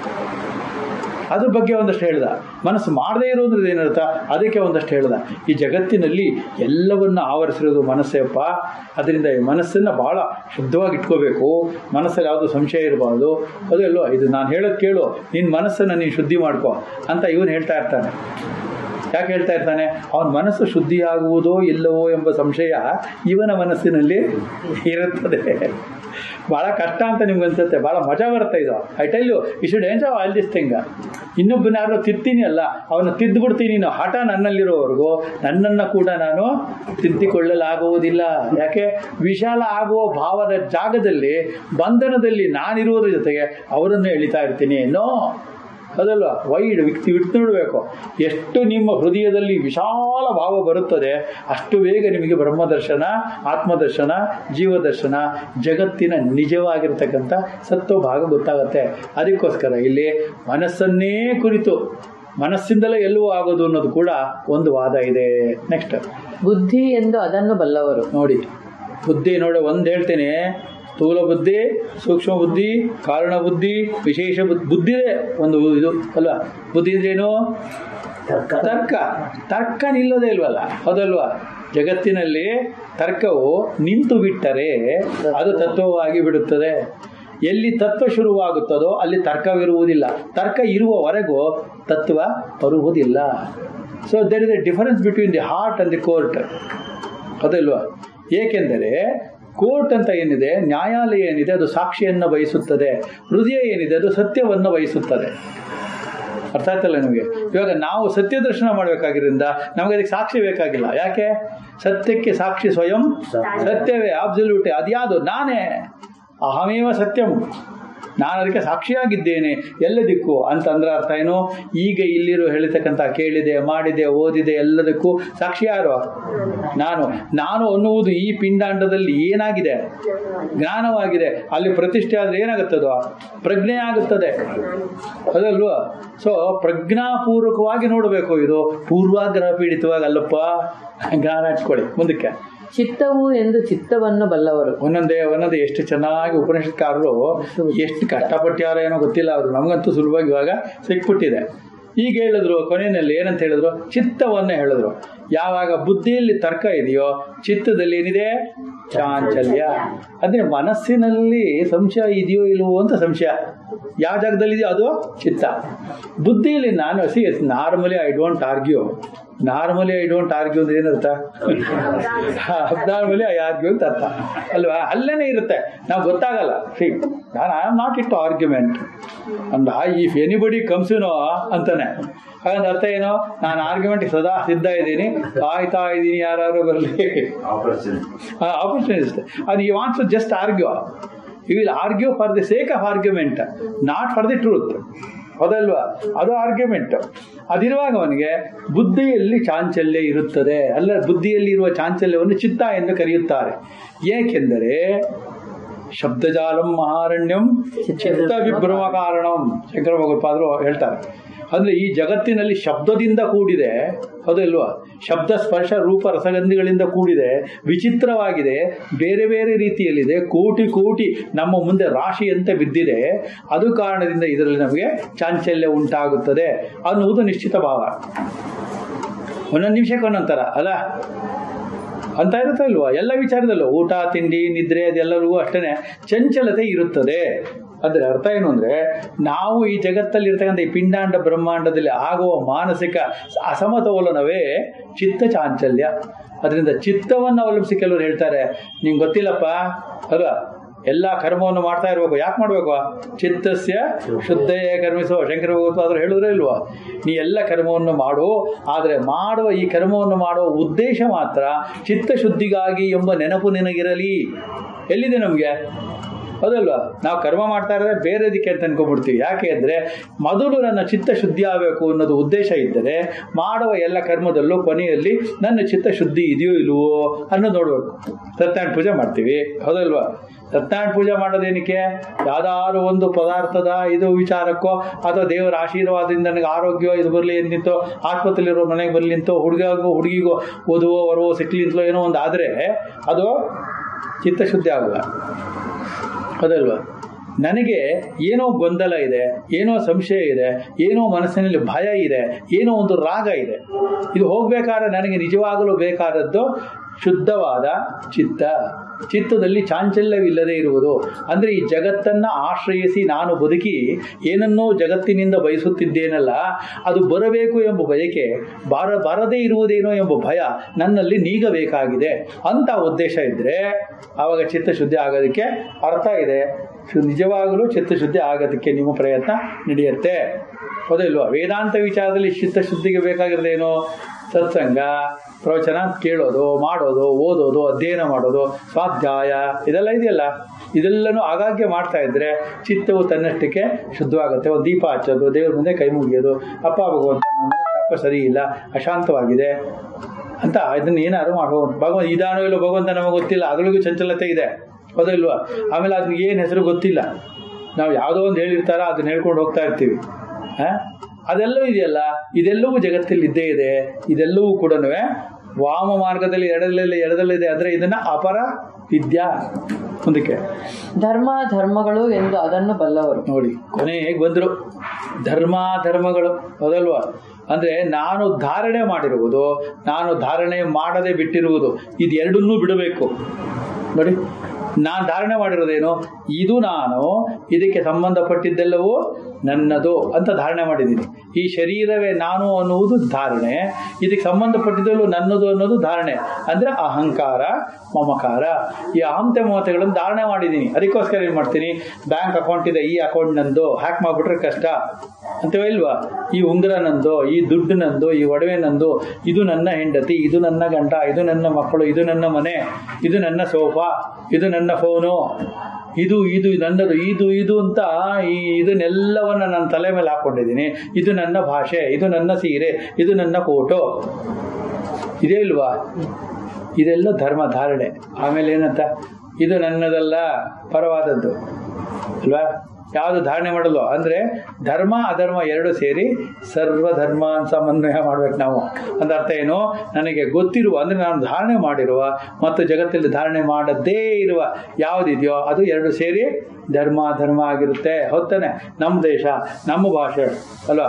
ಅದ್ರ ಬಗ್ಗೆ ಒಂದಷ್ಟು ಹೇಳ್ದ ಮನಸ್ಸು ಮಾಡದೇ ಇರೋದ್ರ ಏನರ್ಥ ಅದಕ್ಕೆ ಒಂದಷ್ಟು ಹೇಳ್ದ ಈ ಜಗತ್ತಿನಲ್ಲಿ ಎಲ್ಲವನ್ನ ಆವರಿಸಿರೋದು ಮನಸ್ಸೇಪ್ಪ ಅದರಿಂದ ಈ ಮನಸ್ಸನ್ನು ಬಹಳ ಶುದ್ಧವಾಗಿ ಇಟ್ಕೋಬೇಕು ಮನಸ್ಸಲ್ಲಿ ಯಾವುದು ಸಂಶಯ ಇರಬಾರ್ದು ಅದಲ್ವಾ ಇದು ನಾನು ಹೇಳೋದು ಕೇಳು ನಿನ್ನ ಮನಸ್ಸನ್ನು ನೀನು ಶುದ್ಧಿ ಮಾಡ್ಕೋ ಅಂತ ಇವನು ಹೇಳ್ತಾ ಇರ್ತಾನೆ ಯಾಕೆ ಹೇಳ್ತಾ ಇರ್ತಾನೆ ಅವನ ಮನಸ್ಸು ಶುದ್ಧಿಯಾಗುವುದೋ ಇಲ್ಲವೋ ಎಂಬ ಸಂಶಯ ಇವನ ಮನಸ್ಸಿನಲ್ಲಿ ಇರುತ್ತದೆ ಭಾಳ ಕಷ್ಟ ಅಂತ ನಿಮ್ಗೆ ಅನ್ಸುತ್ತೆ ಭಾಳ ಮಜಾ ಬರುತ್ತೆ ಇದು ಐ ಟೆಲ್ ಯು ಈ should enjoy all this thing ಇನ್ನೊಬ್ಬನ ಯಾರೋ ತಿರ್ತೀನಿ ಅಲ್ಲ ಅವನು ತಿದ್ದುಬಿಡ್ತೀನಿ ನೀನು ಹಠ ನನ್ನಲ್ಲಿರೋವರೆಗೂ ನನ್ನನ್ನು ಕೂಡ ನಾನು ತಿದ್ದಿಕೊಳ್ಳಲಾಗುವುದಿಲ್ಲ ಯಾಕೆ ವಿಶಾಲ ಆಗುವ ಭಾವದ ಜಾಗದಲ್ಲಿ ಬಂಧನದಲ್ಲಿ ನಾನಿರುವುದ್ರ ಜೊತೆಗೆ ಅವರನ್ನು ಎಳಿತಾ ಇರ್ತೀನಿ ನೋ ಅದಲ್ವಾ ವೈಡ್ ವ್ಯಕ್ತಿ ಬಿಟ್ಟು ನೋಡಬೇಕು ಎಷ್ಟು ನಿಮ್ಮ ಹೃದಯದಲ್ಲಿ ವಿಶಾಲ ಭಾವ ಬರುತ್ತದೆ ಅಷ್ಟು ಬೇಗ ನಿಮಗೆ ಬ್ರಹ್ಮದರ್ಶನ ಆತ್ಮದರ್ಶನ ಜೀವದರ್ಶನ ಜಗತ್ತಿನ ನಿಜವಾಗಿರ್ತಕ್ಕಂಥ ಸತ್ವ ಭಾಗ ಗೊತ್ತಾಗತ್ತೆ ಅದಕ್ಕೋಸ್ಕರ ಇಲ್ಲಿ ಮನಸ್ಸನ್ನೇ ಕುರಿತು ಮನಸ್ಸಿಂದಲೇ ಎಲ್ಲವೂ ಆಗೋದು ಅನ್ನೋದು ಕೂಡ ಒಂದು ವಾದ ಇದೆ ನೆಕ್ಸ್ಟ್
ಬುದ್ಧಿ ಎಂದು ಅದನ್ನು ಬಲ್ಲವರು
ನೋಡಿ ಬುದ್ಧಿ ನೋಡಿ ಒಂದು ಹೇಳ್ತೇನೆ ಸ್ಥೂಲ ಬುದ್ಧಿ ಸೂಕ್ಷ್ಮ ಬುದ್ಧಿ ಕಾರಣ ಬುದ್ಧಿ ವಿಶೇಷ ಬುದ್ಧಿ ಬುದ್ಧಿದೇ ಒಂದು ಇದು ಅಲ್ವಾ ಬುದ್ಧಿ ಅಂದ್ರೇನು
ತರ್ಕ
ತರ್ಕ ತರ್ಕ ನಿಲ್ಲೋದೇ ಇಲ್ವಲ್ಲ ಹೌದಲ್ವಾ ಜಗತ್ತಿನಲ್ಲಿ ತರ್ಕವು ನಿಂತು ಬಿಟ್ಟರೆ ಅದು ತತ್ವವಾಗಿ ಬಿಡುತ್ತದೆ ಎಲ್ಲಿ ತತ್ವ ಶುರುವಾಗುತ್ತದೋ ಅಲ್ಲಿ ತರ್ಕವಿರುವುದಿಲ್ಲ ತರ್ಕ ಇರುವವರೆಗೂ ತತ್ವ ಬರುವುದಿಲ್ಲ so there is a difference between the heart and the court ಅದಲ್ವಾ ಏಕೆಂದರೆ ಕೋರ್ಟ್ ಅಂತ ಏನಿದೆ ನ್ಯಾಯಾಲಯ ಏನಿದೆ ಅದು ಸಾಕ್ಷಿಯನ್ನು ಬಯಸುತ್ತದೆ ಹೃದಯ ಏನಿದೆ ಅದು ಸತ್ಯವನ್ನು ಬಯಸುತ್ತದೆ ಅರ್ಥ ಆಯ್ತಲ್ಲ ನಿಮಗೆ ಇವಾಗ ನಾವು ಸತ್ಯ ದರ್ಶನ ಮಾಡಬೇಕಾಗಿರೋದ್ರಿಂದ ನಮಗೆ ಅದಕ್ಕೆ ಸಾಕ್ಷಿ ಬೇಕಾಗಿಲ್ಲ ಯಾಕೆ ಸತ್ಯಕ್ಕೆ ಸಾಕ್ಷಿ ಸ್ವಯಂ ಸತ್ಯವೇ ಅಬ್ಸಲ್ಯೂಟ್ ಅದ್ಯಾವುದು ನಾನೇ ಅಹಮೇವ ಸತ್ಯಂ ನಾನು ಅದಕ್ಕೆ ಸಾಕ್ಷಿಯಾಗಿದ್ದೇನೆ ಎಲ್ಲದಕ್ಕೂ ಅಂತಂದ್ರೆ ಅರ್ಥ ಏನು ಈಗ ಇಲ್ಲಿರೋ ಹೇಳಿರ್ತಕ್ಕಂಥ ಕೇಳಿದೆ ಮಾಡಿದೆ ಓದಿದೆ ಎಲ್ಲದಕ್ಕೂ ಸಾಕ್ಷಿ ಯಾರು ನಾನು ನಾನು ಅನ್ನುವುದು ಈ ಪಿಂಡಾಂಡದಲ್ಲಿ ಏನಾಗಿದೆ ಜ್ಞಾನವಾಗಿದೆ ಅಲ್ಲಿ ಪ್ರತಿಷ್ಠೆ ಆದರೆ ಏನಾಗುತ್ತದೋ ಪ್ರಜ್ಞೆ ಆಗುತ್ತದೆ ಅದಲ್ವಾ ಸೊ ಪ್ರಜ್ಞಾಪೂರ್ವಕವಾಗಿ ನೋಡಬೇಕು ಇದು ಪೂರ್ವಾಗ್ರಹ ಪೀಡಿತವಾಗಿ ಅಲ್ಲಪ್ಪ ಜ್ಞಾನ ಹಚ್ಕೊಳ್ಳಿ ಮುಂದಕ್ಕೆ
ಚಿತ್ತವು ಎಂದು ಚಿತ್ತವನ್ನು ಬಲ್ಲವರು
ಒಂದೊಂದೇ ಒಂದೊಂದೇ ಎಷ್ಟು ಚೆನ್ನಾಗಿ ಉಪನಿಷತ್ಕಾರರು ಎಷ್ಟು ಕಷ್ಟಪಟ್ಟ್ಯಾರೋ ಏನೋ ಗೊತ್ತಿಲ್ಲ ಅವರು ನಮಗಂತೂ ಸುಲಭವಾಗಿ ಇವಾಗ ಸಿಕ್ಬಿಟ್ಟಿದೆ ಈಗ ಹೇಳಿದ್ರು ಕೊನೆಯಲ್ಲಿ ಏನಂತ ಹೇಳಿದ್ರು ಚಿತ್ತವನ್ನೇ ಹೇಳಿದ್ರು ಯಾವಾಗ ಬುದ್ಧಿಯಲ್ಲಿ ತರ್ಕ ಇದೆಯೋ ಚಿತ್ತದಲ್ಲಿ ಏನಿದೆ ಚಾಂಚಲ್ಯ ಅಂದ್ರೆ ಮನಸ್ಸಿನಲ್ಲಿ ಸಂಶಯ ಇದೆಯೋ ಇಲ್ವೋ ಅಂತ ಸಂಶಯ ಯಾವ ಜಾಗದಲ್ಲಿದೆಯೋ ಅದು ಚಿತ್ತ ಬುದ್ಧಿಯಲ್ಲಿ ನಾನು see normally I don't argue normally I don't argue ಅಂದ್ರೆ ಏನರ್ಥ ನಾರ್ಮಲಿ ಐ ಆರ್ಗ್ಯೂ ಅಂತ ಅರ್ಥ ಅಲ್ವಾ ಅಲ್ಲೇನೆ ಇರುತ್ತೆ ನಾವು ಗೊತ್ತಾಗಲ್ಲ ಸಿ ನಾನು I am not it argument ಅಂದ ಇಫ್ ಎನಿಬಡಿ ಕಮ್ಸ್ ನೋ ಅಂತಾನೆ ಹಾಗಂದ್ರೆ ಅರ್ಥ ಏನು ನಾನು ಆರ್ಗ್ಯುಮೆಂಟ್ ಸದಾ ಸಿದ್ಧ ಇದ್ದೀನಿ ಕಾಯ್ತಾ ಇದ್ದೀನಿ ಯಾರು ಬರಲಿ ಆಪರ್ಚುನಿಸ್ಟ್ ಅದು you wants to just argue you will argue for the sake of argument not for the truth ಹೌದಲ್ವಾ ಅದು ಆರ್ಗ್ಯುಮೆಂಟ್ ಅದಿರುವಾಗ ಅವನಿಗೆ ಬುದ್ಧಿಯಲ್ಲಿ ಚಾಂಚಲ್ಯ ಇರುತ್ತದೆ ಅಲ್ಲ ಬುದ್ಧಿಯಲ್ಲಿ ಇರುವ ಚಾಂಚಲ್ಯವನ್ನು ಚಿತ್ತ ಎಂದು ಕರೆಯುತ್ತಾರೆ ಏಕೆಂದರೆ ಶಬ್ದಜಾಲಂ ಮಹಾರಣ್ಯಂ ಚಿತ್ತ ವಿಭ್ರಮ ಕಾರಣಂ ಶಂಕರ ಭಗವತ್ಪಾದರು ಹೇಳ್ತಾರೆ ಅಂದ್ರೆ ಈ ಜಗತ್ತಿನಲ್ಲಿ ಶಬ್ದದಿಂದ ಕೂಡಿದೆ ಹೌದಲ್ವಾ ಶಬ್ದ ಸ್ಪರ್ಶ ರೂಪ ರಸಗಂಧಿಗಳಿಂದ ಕೂಡಿದೆ ವಿಚಿತ್ರವಾಗಿದೆ ಬೇರೆ ಬೇರೆ ರೀತಿಯಲ್ಲಿದೆ ಕೋಟಿ ಕೋಟಿ ನಮ್ಮ ಮುಂದೆ ರಾಶಿಯಂತೆ ಬಿದ್ದಿದೆ ಅದು ಕಾರಣದಿಂದ ಇದರಲ್ಲಿ ನಮಗೆ ಚಾಂಚಲ್ಯ ಉಂಟಾಗುತ್ತದೆ ಅನ್ನುವುದು ನಿಶ್ಚಿತ ಭಾವ ಒಂದೊಂದು ನಿಮಿಷಕ್ಕೆ ಒಂದೊಂಥರ ಅಲ್ಲ ಅಂತ ಇರುತ್ತೆ ಅಲ್ವಾ ಎಲ್ಲ ವಿಚಾರದಲ್ಲೂ ಊಟ ತಿಂಡಿ ನಿದ್ರೆ ಅದೆಲ್ಲರಿಗೂ ಅಷ್ಟೇ ಚಂಚಲತೆ ಇರುತ್ತದೆ ಅದರ ಅರ್ಥ ಏನು ಅಂದರೆ ನಾವು ಈ ಜಗತ್ತಲ್ಲಿ ಇರ್ತಕ್ಕಂಥ ಈ ಪಿಂಡಾಂಡ ಬ್ರಹ್ಮಾಂಡದಲ್ಲಿ ಆಗುವ ಮಾನಸಿಕ ಅಸಮತೋಲನವೇ ಚಿತ್ತ ಚಾಂಚಲ್ಯ ಅದರಿಂದ ಚಿತ್ತವನ್ನು ಅವಲಂಬಿಸಿ ಕೆಲವರು ಹೇಳ್ತಾರೆ ನಿಂಗೆ ಗೊತ್ತಿಲ್ಲಪ್ಪ ಅಲ್ವಾ ಎಲ್ಲ ಕರ್ಮವನ್ನು ಮಾಡ್ತಾ ಇರಬೇಕು ಯಾಕೆ ಮಾಡಬೇಕು ಚಿತ್ತಸ್ಯ ಶುದ್ಧಯೇ ಕರ್ಮಿಸೋ ಶಂಕರ ಭಗವತ್ಪಾದರು ಹೇಳಿದ್ರೆ ಇಲ್ವಾ ನೀ ಎಲ್ಲ ಕರ್ಮವನ್ನು ಮಾಡು ಆದರೆ ಮಾಡುವ ಈ ಕರ್ಮವನ್ನು ಮಾಡುವ ಉದ್ದೇಶ ಮಾತ್ರ ಚಿತ್ತಶುದ್ಧಿಗಾಗಿ ಎಂಬ ನೆನಪು ನಿನಗಿರಲಿ ಎಲ್ಲಿದೆ ನಮಗೆ ಹೌದಲ್ವಾ ನಾವು ಕರ್ಮ ಮಾಡ್ತಾ ಇರೋದೇ ಬೇರೆದಕ್ಕೆ ಅಂತ ಅನ್ಕೊಂಡ್ಬಿಡ್ತೀವಿ ಯಾಕೆ ಅಂದರೆ ಮೊದಲು ನನ್ನ ಚಿತ್ತ ಶುದ್ಧಿ ಆಗಬೇಕು ಅನ್ನೋದು ಉದ್ದೇಶ ಇದ್ದರೆ ಮಾಡುವ ಎಲ್ಲ ಕರ್ಮದಲ್ಲೂ ಕೊನೆಯಲ್ಲಿ ನನ್ನ ಚಿತ್ತ ಶುದ್ಧಿ ಇದೆಯೋ ಇಲ್ವೋ ಅನ್ನೋದು ನೋಡಬೇಕು ಸತ್ಯನಾರಾಯಣ ಪೂಜೆ ಮಾಡ್ತೀವಿ ಹೌದಲ್ವಾ ಸತ್ಯನಾರಾಯಣ ಪೂಜೆ ಮಾಡೋದೇನಕ್ಕೆ ಯಾವ್ದಾದ್ರು ಒಂದು ಪದಾರ್ಥದ ಇದು ವಿಚಾರಕ್ಕೋ ಅಥವಾ ದೇವರ ಆಶೀರ್ವಾದದಿಂದ ನನಗೆ ಆರೋಗ್ಯ ಇದು ಬರಲಿ ಅಂತಿತ್ತೋ ಆಸ್ಪತ್ರೆಲಿರೋ ಮನೆಗೆ ಬರಲಿ ಅಂತೋ ಹುಡುಗಿಗೋ ಹುಡುಗಿಗೋ ಓದುವೋ ವರವೋ ಸಿಕ್ಲಿಂತಲೋ ಏನೋ ಒಂದು ಆದರೆ ಅದು ಚಿತ್ತಶುದ್ಧಿ ಆಗಲ್ಲ ಹೌದಲ್ವಾ ನನಗೆ ಏನೋ ಗೊಂದಲ ಇದೆ ಏನೋ ಸಂಶಯ ಇದೆ ಏನೋ ಮನಸ್ಸಿನಲ್ಲಿ ಭಯ ಇದೆ ಏನೋ ಒಂದು ರಾಗ ಇದೆ ಇದು ಹೋಗ್ಬೇಕಾದ್ರೆ ನನಗೆ ನಿಜವಾಗಲೂ ಬೇಕಾದದ್ದು ಶುದ್ಧವಾದ ಚಿತ್ತ ಚಿತ್ತದಲ್ಲಿ ಚಾಂಚಲ್ಯವಿಲ್ಲದೆ ಇರುವುದು ಅಂದರೆ ಈ ಜಗತ್ತನ್ನು ಆಶ್ರಯಿಸಿ ನಾನು ಬದುಕಿ ಏನನ್ನೋ ಜಗತ್ತಿನಿಂದ ಬಯಸುತ್ತಿದ್ದೇನಲ್ಲ ಅದು ಬರಬೇಕು ಎಂಬ ಬಯಕೆ ಬಾರ ಬಾರದೇ ಇರುವುದೇನೋ ಎಂಬ ಭಯ ನನ್ನಲ್ಲಿ ನೀಗಬೇಕಾಗಿದೆ ಅಂತ ಉದ್ದೇಶ ಇದ್ದರೆ ಆವಾಗ ಚಿತ್ತಶುದ್ಧಿ ಆಗೋದಕ್ಕೆ ಅರ್ಥ ಇದೆ ಶು- ನಿಜವಾಗಲೂ ಚಿತ್ತಶುದ್ಧಿ ಆಗೋದಕ್ಕೆ ನಿಮ್ಮ ಪ್ರಯತ್ನ ನಡೆಯುತ್ತೆ ಹೌದಿಲ್ವಾ ವೇದಾಂತ ವಿಚಾರದಲ್ಲಿ ಚಿತ್ತಶುದ್ಧಿಗೆ ಬೇಕಾಗಿರೋದೇನು ಸತ್ಸಂಗ ಪ್ರವಚನ ಕೇಳೋದು ಮಾಡೋದು ಓದೋದು ಅಧ್ಯಯನ ಮಾಡೋದು ಸ್ವಾಧ್ಯಾಯ ಇದೆಲ್ಲ ಇದೆಯಲ್ಲ ಇದೆಲ್ಲನೂ ಆಗಾಗ್ಗೆ ಮಾಡ್ತಾ ಇದ್ರೆ ಚಿತ್ತವು ತನ್ನಷ್ಟಕ್ಕೆ ಶುದ್ಧವಾಗುತ್ತೆ ಒಂದು ದೀಪ ಹಚ್ಚೋದು ದೇವ್ರ ಮುಂದೆ ಕೈ ಮುಗಿಯೋದು ಅಪ್ಪ ಭಗವಂತ ನನ್ನ ಮನಸ್ಸು ಯಾಕೋ ಸರಿ ಇಲ್ಲ ಅಶಾಂತವಾಗಿದೆ ಅಂತ ಇದನ್ನ ಏನಾದ್ರು ಮಾಡ್ಬೋದು ಭಗವಂತ ಇದಾನೋ ಇಲ್ಲೋ ಭಗವಂತ ನಮಗೆ ಗೊತ್ತಿಲ್ಲ ಅದರೊಳಗೂ ಚಂಚಲತೆ ಇದೆ ಹೌದಾ ಇಲ್ವಾ ಆಮೇಲೆ ಅದನ್ನ ಏನು ಹೆಸರು ಗೊತ್ತಿಲ್ಲ ನಾವು ಯಾವುದೋ ಒಂದು ಹೇಳಿರ್ತಾರ ಅದನ್ನ ಹೇಳ್ಕೊಂಡು ಹೋಗ್ತಾ ಇರ್ತೀವಿ ಆ? ಅದೆಲ್ಲವೂ ಇದೆಯಲ್ಲ ಇದೆಲ್ಲವೂ ಜಗತ್ತಲ್ಲಿ ಇದ್ದೇ ಇದೆ ಇದೆಲ್ಲವೂ ಕೂಡ ವಾಮ ಮಾರ್ಗದಲ್ಲಿ ಎಡದಲ್ಲಿ ಎಡದಲ್ಲಿದೆ ಅಂದರೆ ಇದನ್ನ ಅಪರ ವಿದ್ಯಾ ಮುಂದಕ್ಕೆ
ಧರ್ಮ ಧರ್ಮಗಳು ಎಂದು ಅದನ್ನು ಬಲ್ಲವರು
ನೋಡಿ ಕೊನೆಗೆ ಬಂದರು ಧರ್ಮ ಧರ್ಮಗಳು ಹೌದಲ್ವಾ ಅಂದರೆ ನಾನು ಧಾರಣೆ ಮಾಡಿರುವುದು ನಾನು ಧಾರಣೆ ಮಾಡದೆ ಬಿಟ್ಟಿರುವುದು ಇದೆರಡನ್ನೂ ಬಿಡಬೇಕು ನೋಡಿ ನಾನು ಧಾರಣೆ ಮಾಡಿರೋದೇನು ಇದು ನಾನು ಇದಕ್ಕೆ ಸಂಬಂಧಪಟ್ಟಿದ್ದೆಲ್ಲವೂ ನನ್ನದು ಅಂತ ಧಾರಣೆ ಮಾಡಿದ್ದೀನಿ ಈ ಶರೀರವೇ ನಾನು ಅನ್ನುವುದು ಧಾರಣೆ ಇದಕ್ಕೆ ಸಂಬಂಧಪಟ್ಟಿದ್ದೆಲ್ಲೂ ನನ್ನದು ಅನ್ನೋದು ಧಾರಣೆ ಅಂದರೆ ಅಹಂಕಾರ ಮಮಕಾರ ಈ ಅಹಂತೆ ಮಮತೆಗಳನ್ನು ಧಾರಣೆ ಮಾಡಿದ್ದೀನಿ ಅದಕ್ಕೋಸ್ಕರ ಏನು ಮಾಡ್ತೀನಿ ಬ್ಯಾಂಕ್ ಅಕೌಂಟ್ ಇದೆ ಈ ಅಕೌಂಟ್ ನಂದು ಹ್ಯಾಕ್ ಮಾಡಿಬಿಟ್ರೆ ಕಷ್ಟ ಅಂತೇವ ಇಲ್ವಾ ಈ ಉಂಗುರ ನಂದು ಈ ದುಡ್ಡು ನಂದು ಈ ಒಡವೆ ನಂದು ಇದು ನನ್ನ ಹೆಂಡತಿ ಇದು ನನ್ನ ಗಂಡ ಇದು ನನ್ನ ಮಕ್ಕಳು ಇದು ನನ್ನ ಮನೆ ಇದು ನನ್ನ ಸೋಫಾ ಇದು ನನ್ನ ಫೋನು ಇದು ಇದು ನನ್ನದು ಇದು ಇದು ಅಂತ ಈ ಇದನ್ನೆಲ್ಲವನ್ನ ನನ್ನ ತಲೆ ಮೇಲೆ ಹಾಕ್ಕೊಂಡಿದ್ದೀನಿ ಇದು ನನ್ನ ಭಾಷೆ ಇದು ನನ್ನ ಸೀರೆ ಇದು ನನ್ನ ಫೋಟೋ ಇದೇ ಇಲ್ವಾ ಇದೆಲ್ಲ ಧರ್ಮ ಧಾರಣೆ ಆಮೇಲೆ ಏನಂತ ಇದು ನನ್ನದಲ್ಲ ಪರವಾದದ್ದು ಅಲ್ವಾ ಯಾವುದು ಧಾರಣೆ ಮಾಡಲು ಅಂದರೆ ಧರ್ಮ ಅಧರ್ಮ ಎರಡು ಸೇರಿ ಸರ್ವಧರ್ಮ ಸಮನ್ವಯ ಮಾಡ್ಬೇಕು ನಾವು ಅಂದ ಅರ್ಥ ಏನು ನನಗೆ ಗೊತ್ತಿರುವ ಅಂದರೆ ನಾನು ಧಾರಣೆ ಮಾಡಿರುವ ಮತ್ತು ಜಗತ್ತಲ್ಲಿ ಧಾರಣೆ ಮಾಡದೇ ಇರುವ ಯಾವುದಿದೆಯೋ ಅದು ಎರಡು ಸೇರಿ ಧರ್ಮ ಧರ್ಮ ಆಗಿರುತ್ತೆ ಹೊತ್ತಾನೆ ನಮ್ಮ ದೇಶ ನಮ್ಮ ಭಾಷೆ ಅಲ್ವಾ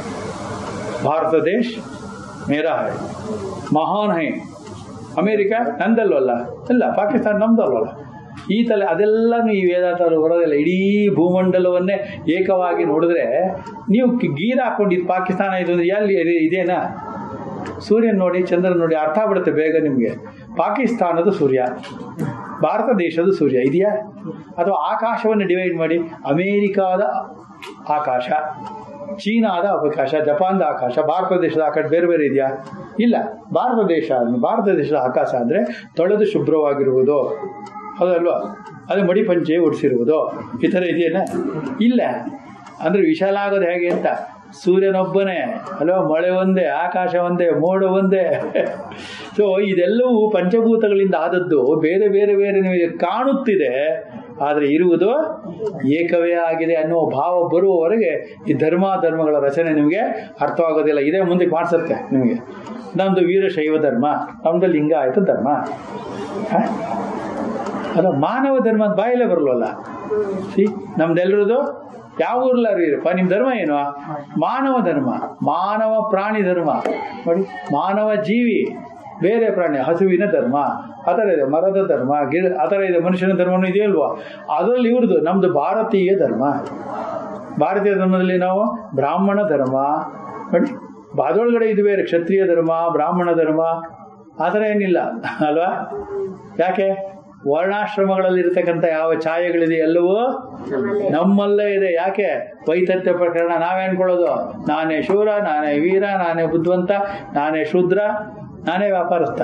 ಭಾರತ ದೇಶ ಮೇರಾ ಹೈ ಮಹಾನ್ ಹೈ ಅಮೇರಿಕ ನಂದಲ್ವಲ್ಲ ಇಲ್ಲ ಪಾಕಿಸ್ತಾನ ನಮ್ದಲ್ವಲ್ಲ ಈ ತಲೆ ಅದೆಲ್ಲನೂ ಈ ವೇದಾಂತ ಬರೋದಿಲ್ಲ ಇಡೀ ಭೂಮಂಡಲವನ್ನೇ ಏಕವಾಗಿ ನೋಡಿದ್ರೆ ನೀವು ಕಿ- ಗೀರ್ ಹಾಕೊಂಡಿದ್ದು ಪಾಕಿಸ್ತಾನ ಇದು ಅಂದ್ರೆ ಎಲ್ಲಿ ಇದೆ- ಇದೇನಾ ಸೂರ್ಯನ ನೋಡಿ ಚಂದ್ರನ ನೋಡಿ ಅರ್ಥ ಆಗ್ಬಿಡುತ್ತೆ ಬೇಗ ನಿಮಗೆ ಪಾಕಿಸ್ತಾನದ ಸೂರ್ಯ ಭಾರತ ದೇಶದ ಸೂರ್ಯ ಇದೆಯಾ ಅಥವಾ ಆಕಾಶವನ್ನು ಡಿವೈಡ್ ಮಾಡಿ ಅಮೇರಿಕಾದ ಆಕಾಶ ಚೀನಾದ ಅವಕಾಶ ಜಪಾನ್ದ ಆಕಾಶ ಭಾರತ ದೇಶದ ಆಕಾಶ ಬೇರೆ ಬೇರೆ ಇದೆಯಾ ಇಲ್ಲ ಭಾರತ ದೇಶ ಅಂದ್ರೆ- ಭಾರತ ದೇಶದ ಆಕಾಶ ಅಂದರೆ ತೊಳೆದು ಶುಭ್ರವಾಗಿರುವುದು ಹೌದಲ್ವಾ ಅದು ಮಡಿಪಂಚೆ ಉಡಿಸಿರುವುದು ಈ ಥರ ಇದೆಯೇನ ಇಲ್ಲ ಅಂದರೆ ವಿಶಾಲ ಆಗೋದು ಹೇಗೆ ಅಂತ ಸೂರ್ಯನೊಬ್ಬನೇ ಅಲ್ವಾ ಮಳೆ ಒಂದೇ ಆಕಾಶ ಒಂದೇ ಮೋಡ ಒಂದೇ ಸೊ ಇದೆಲ್ಲವೂ ಪಂಚಭೂತಗಳಿಂದ ಆದದ್ದು ಬೇರೆ ಬೇರೆ ಬೇರೆ ನಿಮಗೆ ಕಾಣುತ್ತಿದೆ ಆದರೆ ಇರುವುದು ಏಕವೇ ಆಗಿದೆ ಅನ್ನುವ ಭಾವ ಬರುವವರೆಗೆ ಈ ಧರ್ಮ ಧರ್ಮಗಳ ರಚನೆ ನಿಮಗೆ ಅರ್ಥವಾಗೋದಿಲ್ಲ ಇದೇ ಮುಂದಕ್ಕೆ ಮಾಡಿಸುತ್ತೆ ನಿಮಗೆ ನಮ್ಮದು ವೀರಶೈವ ಧರ್ಮ ನಮ್ಮದು ಲಿಂಗಾಯತ ಧರ್ಮ ಹ? ಅಲ್ಲ ಮಾನವ ಧರ್ಮ ಅಂತ ಬಾಯಲ್ಲೇ ಬರಲ್ವಲ್ಲ ಸಿ ನಮ್ದೆಲ್ಲರದು ಯಾವ ಊರ್ಲಾರು ಇರಪ್ಪ ನಿಮ್ಮ ಧರ್ಮ ಏನು ಮಾನವ ಧರ್ಮ ಮಾನವ ಪ್ರಾಣಿ ಧರ್ಮ ನೋಡಿ ಮಾನವ ಜೀವಿ ಬೇರೆ ಪ್ರಾಣಿ ಹಸುವಿನ ಧರ್ಮ ಆ ಥರ ಇದೆ ಮರದ ಧರ್ಮ ಗಿಡ ಆ ಥರ ಇದೆ ಮನುಷ್ಯನ ಧರ್ಮನೂ ಇದೆಯಲ್ವಾ ಅದರಲ್ಲಿ ಇವ್ರದ್ದು ನಮ್ಮದು ಭಾರತೀಯ ಧರ್ಮ ಭಾರತೀಯ ಧರ್ಮದಲ್ಲಿ ನಾವು ಬ್ರಾಹ್ಮಣ ಧರ್ಮ ನೋಡಿ ಅದರೊಳಗಡೆ ಇದು ಬೇರೆ ಕ್ಷತ್ರಿಯ ಧರ್ಮ ಬ್ರಾಹ್ಮಣ ಧರ್ಮ ಆ ಥರ ಏನಿಲ್ಲ ಅಲ್ವಾ ಯಾಕೆ ವರ್ಣಾಶ್ರಮಗಳಲ್ಲಿ ಇರತಕ್ಕಂಥ ಯಾವ ಛಾಯೆಗಳಿದೆ ಎಲ್ಲವೂ ನಮ್ಮಲ್ಲೇ ಇದೆ ಯಾಕೆ ವೈತತ್ಯ ಪ್ರಕರಣ ನಾವೇ ಅನ್ಕೊಳ್ಳೋದು ನಾನೇ ಶೂರ ನಾನೇ ವೀರ ನಾನೇ ಬುದ್ಧಿವಂತ ನಾನೇ ಶೂದ್ರ ನಾನೇ ವ್ಯಾಪಾರಸ್ಥ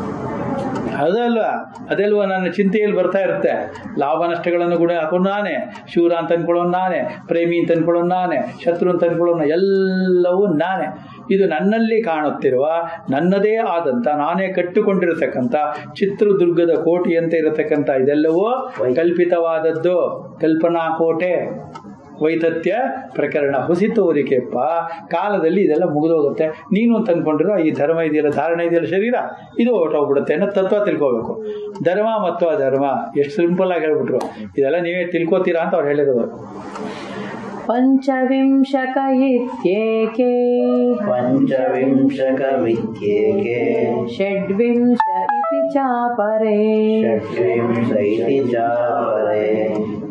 ಅದಲ್ವಾ ಅದಲ್ವಾ ನನ್ನ ಚಿಂತೆಯಲ್ಲಿ ಬರ್ತಾ ಇರುತ್ತೆ ಲಾಭ ನಷ್ಟಗಳನ್ನು ಕೂಡ ಹಾಕೊಂಡು ನಾನೇ ಶೂರ ಅಂತ ಅನ್ಕೊಳ್ಳೋನು ನಾನೇ ಪ್ರೇಮಿ ಅಂತ ಅನ್ಕೊಳ್ಳೋನು ನಾನೇ ಶತ್ರು ಅಂತ ಅನ್ಕೊಳ್ಳೋನು ಎಲ್ಲವೂ ನಾನೇ ಇದು ನನ್ನಲ್ಲಿ ಕಾಣುತ್ತಿರುವ ನನ್ನದೇ ಆದಂಥ ನಾನೇ ಕಟ್ಟಿಕೊಂಡಿರತಕ್ಕಂಥ ಚಿತ್ರದುರ್ಗದ ಕೋಟೆಯಂತೆ ಇರತಕ್ಕಂಥ ಇದೆಲ್ಲವೂ ಕಲ್ಪಿತವಾದದ್ದು ಕಲ್ಪನಾ ಕೋಟೆ ವೈತತ್ಯ ಪ್ರಕರಣ ಹುಸಿ ತೋರಿಕೆಪ್ಪ ಕಾಲದಲ್ಲಿ ಇದೆಲ್ಲ ಮುಗಿದೋಗುತ್ತೆ ನೀನು ಅಂತ ಅನ್ಕೊಂಡಿರೋ ಈ ಧರ್ಮ ಇದೆಯಲ್ಲ ಧಾರಣೆ ಇದೆಯಲ್ಲ ಶರೀರ ಇದು ಹೊರಟೋಗ್ಬಿಡುತ್ತೆ ಅನ್ನೋ ತತ್ವ ತಿಳ್ಕೋಬೇಕು ಧರ್ಮ ಮತ್ತು ಅಧರ್ಮ ಎಷ್ಟು ಸಿಂಪಲ್ ಆಗಿ ಹೇಳ್ಬಿಟ್ರು ಇದೆಲ್ಲ ನೀವೇ ತಿಳ್ಕೊತೀರಾ ಅಂತ ಅವ್ರು ಹೇಳಿರೋದು
ಪಂಚವಿಂಶಕ ಇತ್ಯೇಕೆ
ಪಂಚವಿಂಶಕ ವಿದ್ಯೇಕೆ
ಷಡ್ವಿಂಶ ಇತಿ ಚಾಪರೇ
ಷಡ್ವಿಂಶ ಇತಿ ಚಾಪರೆ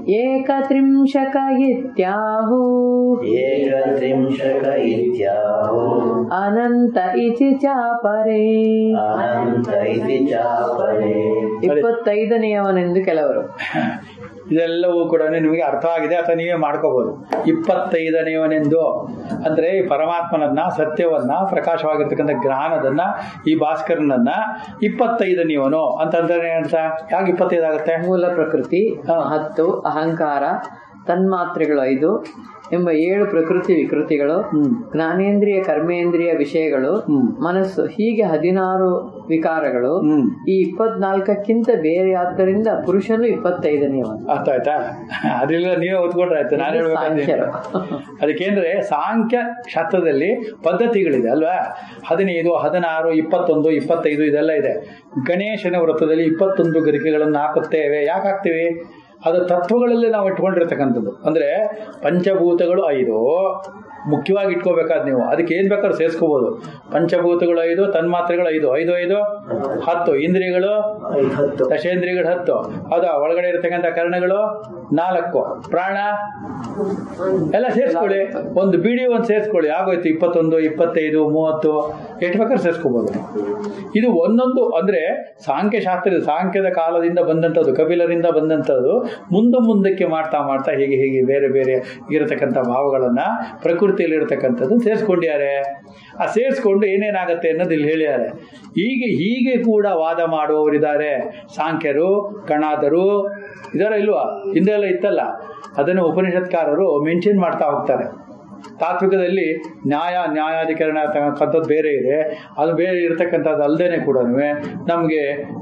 ಏಕತ್ರಿಂಶಕ ಇತ್ಯಾಹು
ಏಕತ್ರಿಂಶಕ ಇತ್ಯಾಹು
ಅನಂತ ಇತಿ ಚಾಪರೇ
ಅನಂತ ಇತಿ ಚಾಪರೆ
ಇಪ್ಪತ್ತೈದನೆಯವನೆಂದು ಕೆಲವರು
ಇದೆಲ್ಲವೂ ಕೂಡ ನಿಮಗೆ ಅರ್ಥವಾಗಿದೆ ಅಥವಾ ನೀವೇ ಮಾಡ್ಕೋಬಹುದು ಇಪ್ಪತ್ತೈದನೆಯವನೆಂದು ಅಂದ್ರೆ ಈ ಪರಮಾತ್ಮನನ್ನ ಸತ್ಯವನ್ನ ಪ್ರಕಾಶವಾಗಿರ್ತಕ್ಕಂಥ ಜ್ಞಾನದನ್ನ ಈ ಭಾಸ್ಕರನನ್ನ ಇಪ್ಪತ್ತೈದನೆಯವನು ಅಂತಂದ್ರೆ ಏನಂತ ಯಾಕೆ ಇಪ್ಪತ್ತೈದು ಆಗುತ್ತೆ
ಮೂಲ ಪ್ರಕೃತಿ ಹತ್ತು ಅಹಂಕಾರ ತನ್ಮಾತ್ರೆಗಳು ಐದು ಎಂಬ ಏಳು ಪ್ರಕೃತಿ ವಿಕೃತಿಗಳು
ಹ್ಮ್.
ಜ್ಞಾನೇಂದ್ರಿಯ ಕರ್ಮೇಂದ್ರಿಯ ವಿಷಯಗಳು
ಹ್ಮ್.
ಮನಸ್ಸು ಹೀಗೆ ಹದಿನಾರು ವಿಕಾರಗಳು
ಹ್ಮ್
ಈ ಇಪ್ಪತ್ನಾಲ್ಕಕ್ಕಿಂತ ಬೇರೆ ಆದ್ದರಿಂದ ಪುರುಷನು ಇಪ್ಪತ್ತೈದನೆಯವನು
ಅರ್ಥ ಆಯ್ತಾ ಅದೆಲ್ಲ ನೀವೇ ಓದ್ಕೊಂಡ್ರೆ ಆಯ್ತು ನಾನು
ಸಾಂಖ್ಯರು.
ಅದಕ್ಕೆಂದ್ರೆ ಸಾಂಖ್ಯ ಶಾಸ್ತ್ರದಲ್ಲಿ ಪದ್ಧತಿಗಳಿದೆ ಅಲ್ವಾ ಹದಿನೈದು ಹದಿನಾರು ಇಪ್ಪತ್ತೊಂದು ಇಪ್ಪತ್ತೈದು ಇದೆಲ್ಲ ಇದೆ ಗಣೇಶನ ವ್ರತದಲ್ಲಿ ಇಪ್ಪತ್ತೊಂದು ಗರಿಕೆಗಳನ್ನು ಹಾಕುತ್ತೇವೆ ಯಾಕೆ ಹಾಕ್ತೀವಿ ಅದು ತತ್ವಗಳಲ್ಲಿ ನಾವು ಇಟ್ಕೊಂಡಿರ್ತಕ್ಕಂಥದ್ದು ಅಂದ್ರೆ ಪಂಚಭೂತಗಳು ಐದು ಮುಖ್ಯವಾಗಿ ಇಟ್ಕೋಬೇಕಾದ್ ನೀವು ಅದಕ್ಕೆ ಏನ್ ಬೇಕಾದ್ರೂ ಸೇರಿಸ್ಕೋಬಹುದು ಪಂಚಭೂತಗಳು ಐದು ತನ್ಮಾತ್ರೆಗಳು ಐದು ಐದು ಐದು ಹತ್ತು ಇಂದ್ರಿಯಗಳು
ಐದು ಹತ್ತು
ದಶೇಂದ್ರಿಯಗಳು ಹತ್ತು ಹೌದಾ ಒಳಗಡೆ ಇರತಕ್ಕಂಥ ಕರ್ಣಗಳು ನಾಲ್ಕು ಪ್ರಾಣ ಎಲ್ಲ ಸೇರಿಸ್ಕೊಳ್ಳಿ ಒಂದು ಬಿಡಿ ಒಂದು ಸೇರಿಸ್ಕೊಳ್ಳಿ ಆಗೋಯ್ತು ಇಪ್ಪತ್ತೊಂದು ಇಪ್ಪತ್ತೈದು ಮೂವತ್ತು ಎಷ್ಟು ಬೇಕಾದ್ರೆ ಸೇರಿಸ್ಕೋಬಹುದು ಇದು ಒಂದೊಂದು ಅಂದ್ರೆ ಸಾಂಖ್ಯಶಾಸ್ತ್ರದ ಸಾಂಖ್ಯದ ಕಾಲದಿಂದ ಬಂದಂಥದ್ದು ಕಪಿಲರಿಂದ ಬಂದಂಥದ್ದು ಮುಂದೆ ಮುಂದಕ್ಕೆ ಮಾಡ್ತಾ ಮಾಡ್ತಾ ಹೀಗೆ ಹೀಗೆ ಬೇರೆ ಬೇರೆ ಇರತಕ್ಕಂಥ ಭಾವಗಳನ್ನ ಪ್ರಕೃತಿಯಲ್ಲಿ ಇರತಕ್ಕಂಥದ್ದು ಸೇರಿಸ್ಕೊಂಡಿದ್ದಾರೆ ಆ ಸೇರಿಸ್ಕೊಂಡು ಏನೇನಾಗತ್ತೆ ಅನ್ನೋದು ಇಲ್ಲಿ ಹೇಳಿದ್ದಾರೆ ಹೀಗೆ ಹೀಗೆ ಕೂಡ ವಾದ ಮಾಡುವವರಿದ್ದಾರೆ ಸಾಂಖ್ಯರು ಕಣಾದರು ಇದರ ಇಲ್ವಾ ಹಿಂದೆ ಎಲ್ಲ ಇತ್ತಲ್ಲ ಅದನ್ನು ಉಪನಿಷತ್ಕಾರರು ಮೆನ್ಷನ್ ಮಾಡ್ತಾ ಹೋಗ್ತಾರೆ ತಾತ್ವಿಕದಲ್ಲಿ ನ್ಯಾಯ ನ್ಯಾಯಾಧಿಕರಣ ಅಂತಕ್ಕಂಥದ್ದು ಬೇರೆ ಇದೆ ಅದು ಬೇರೆ ಇರತಕ್ಕಂಥದ್ದು ಅಲ್ಲದೇನೆ ಕೂಡ ನಮಗೆ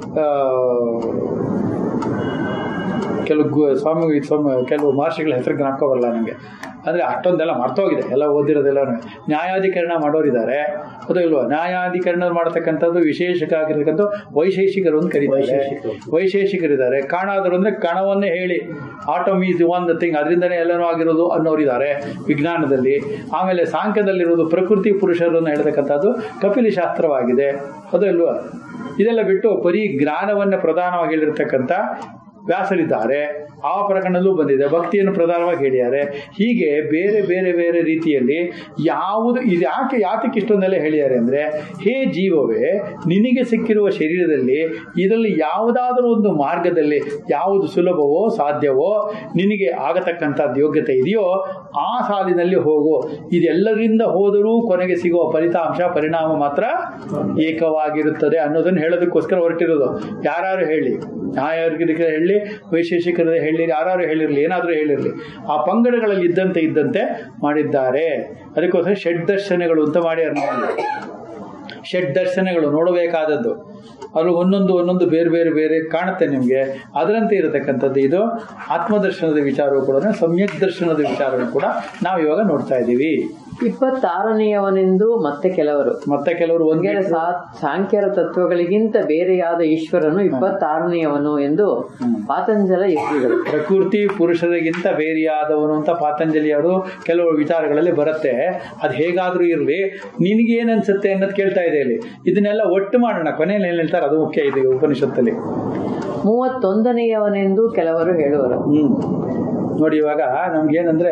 ಕೆಲವು ಗು- ಸ್ವಾಮಿ ಸ್ವಾಮಿ ಕೆಲವು ಮಹರ್ಷಿಗಳ ಹೆಸರು ಜ್ಞಾಪಕ ಬರಲ್ಲ ನನಗೆ ಅಂದರೆ ಅಷ್ಟೊಂದೆಲ್ಲ ಮರ್ತೋಗಿದೆ ಎಲ್ಲ ಓದಿರೋದೆಲ್ಲ ನ್ಯಾಯಾಧಿಕರಣ ಮಾಡೋರಿದ್ದಾರೆ ಅದು ಇಲ್ವಾ ನ್ಯಾಯಾಧಿಕರಣ ಮಾಡತಕ್ಕಂಥದ್ದು ವಿಶೇಷಕ ಆಗಿರ್ತಕ್ಕಂಥ ವೈಶೇಷಿಕರು ಅಂತ ಕರೀತಾರೆ
ವೈಶೇಷಿಕರು.
ವೈಶೇಷಿಕರಿದ್ದಾರೆ ಕಾಣಾದರು ಅಂದ್ರೆ ಕಣವನ್ನೇ ಹೇಳಿ ಆಟಮ್ ಈಸ್ ಒನ್ ಥಿಂಗ್ ಅದರಿಂದನೇ ಎಲ್ಲನೂ ಆಗಿರೋದು ಅನ್ನೋರಿದ್ದಾರೆ ವಿಜ್ಞಾನದಲ್ಲಿ ಆಮೇಲೆ ಸಾಂಖ್ಯದಲ್ಲಿರೋದು ಪ್ರಕೃತಿ ಪುರುಷರನ್ನು ಹೇಳ್ತಕ್ಕಂಥದ್ದು ಕಪಿಲಿ ಶಾಸ್ತ್ರವಾಗಿದೆ ಅದು ಇಲ್ವಾ ಇದೆಲ್ಲ ಬಿಟ್ಟು ಬರೀ ಜ್ಞಾನವನ್ನು ಪ್ರಧಾನವಾಗಿ ಹೇಳಿರ್ತಕ್ಕಂಥ ವ್ಯಾಸರಿದ್ದಾರೆ ಆ ಪ್ರಕರಣದಲ್ಲೂ ಬಂದಿದೆ ಭಕ್ತಿಯನ್ನು ಪ್ರಧಾನವಾಗಿ ಹೇಳಿದ್ದಾರೆ ಹೀಗೆ ಬೇರೆ ಬೇರೆ ಬೇರೆ ರೀತಿಯಲ್ಲಿ ಯಾವುದು ಇದು ಯಾಕೆ ಯಾತಕ್ಕೆ ಇಷ್ಟೊಂದೆಲ್ಲ ಹೇಳಿದ್ದಾರೆ ಅಂದರೆ ಹೇ ಜೀವವೇ ನಿನಗೆ ಸಿಕ್ಕಿರುವ ಶರೀರದಲ್ಲಿ ಇದರಲ್ಲಿ ಯಾವುದಾದರೂ ಒಂದು ಮಾರ್ಗದಲ್ಲಿ ಯಾವುದು ಸುಲಭವೋ ಸಾಧ್ಯವೋ ನಿನಗೆ ಆಗತಕ್ಕಂಥದ್ದು ಯೋಗ್ಯತೆ ಇದೆಯೋ ಆ ಸಾಲಿನಲ್ಲಿ ಹೋಗು ಇದೆಲ್ಲರಿಂದ ಹೋದರೂ ಕೊನೆಗೆ ಸಿಗುವ ಫಲಿತಾಂಶ ಪರಿಣಾಮ ಮಾತ್ರ ಏಕವಾಗಿರುತ್ತದೆ ಅನ್ನೋದನ್ನು ಹೇಳೋದಕ್ಕೋಸ್ಕರ ಹೊರಟಿರೋದು ಯಾರು ಹೇಳಿ ನ್ಯಾಯಾಧಿಕರಿಗೆ ಹೇಳಿ ವೈಶೇಷಿಕರ ಹೇಳಿ ಯಾರು ಹೇಳಿರಲಿ ಏನಾದರೂ ಹೇಳಿರಲಿ ಆ ಪಂಗಡಗಳಲ್ಲಿ ಇದ್ದಂತೆ ಇದ್ದಂತೆ ಮಾಡಿದ್ದಾರೆ ಅದಕ್ಕೋಸ್ಕರ ಷಡ್ ದರ್ಶನಗಳು ಅಂತ ಮಾಡ್ಯಾರ ನಾವು ಷಡ್ ದರ್ಶನಗಳು ನೋಡಬೇಕಾದದ್ದು ಅದು ಒಂದೊಂದು ಒಂದೊಂದು ಬೇರೆ ಬೇರೆ ಬೇರೆ ಕಾಣುತ್ತೆ ನಿಮಗೆ ಅದರಂತೆ ಇರತಕ್ಕಂಥದ್ದು ಇದು ಆತ್ಮದರ್ಶನದ ವಿಚಾರವೂ ಕೂಡ ಸಮ್ಯಕ್ ದರ್ಶನದ ವಿಚಾರವೂ ಕೂಡ ನಾವು ಇವಾಗ ನೋಡ್ತಾ ಇದ್ದೀವಿ
ಇಪ್ಪತ್ತಾರನೆಯವನೆಂದು ಮತ್ತೆ ಕೆಲವರು
ಮತ್ತೆ ಕೆಲವರು ಒಂದೇ
ಹಂಗಾರೆ ಸಾ- ಸಾಂಖ್ಯರ ತತ್ವಗಳಿಗಿಂತ ಬೇರೆಯಾದ ಈಶ್ವರನು ಇಪ್ಪತ್ತಾರನೆಯವನು ಎಂದು ಪಾತಂಜಲ ಯತಿಗಳು
ಪ್ರಕೃತಿ ಪುರುಷರಿಗಿಂತ ಬೇರೆಯಾದವನು ಅಂತ ಪಾತಂಜಲಿಯವರು ಕೆಲವು ವಿಚಾರಗಳಲ್ಲಿ ಬರುತ್ತೆ ಅದು ಹೇಗಾದ್ರೂ ಇರಲಿ ನಿನಗೇನು ಅನ್ಸುತ್ತೆ ಅನ್ನೋದು ಕೇಳ್ತಾ ಇದೆ ಇಲ್ಲಿ ಇದನ್ನೆಲ್ಲ ಒಟ್ಟು ಮಾಡೋಣ ಕೊನೆಯಲ್ಲಿ ಏನು ಹೇಳ್ತಾರೆ ಅದು ಮುಖ್ಯ ಇದೆ ಉಪನಿಷತ್ತಲ್ಲಿ
ಮೂವತ್ತೊಂದನೆಯವನೆಂದು ಕೆಲವರು ಹೇಳುವರು
ಹ್ಮ್ ನೋಡಿ ಇವಾಗ ನಮ್ಗೇನಂದ್ರೆ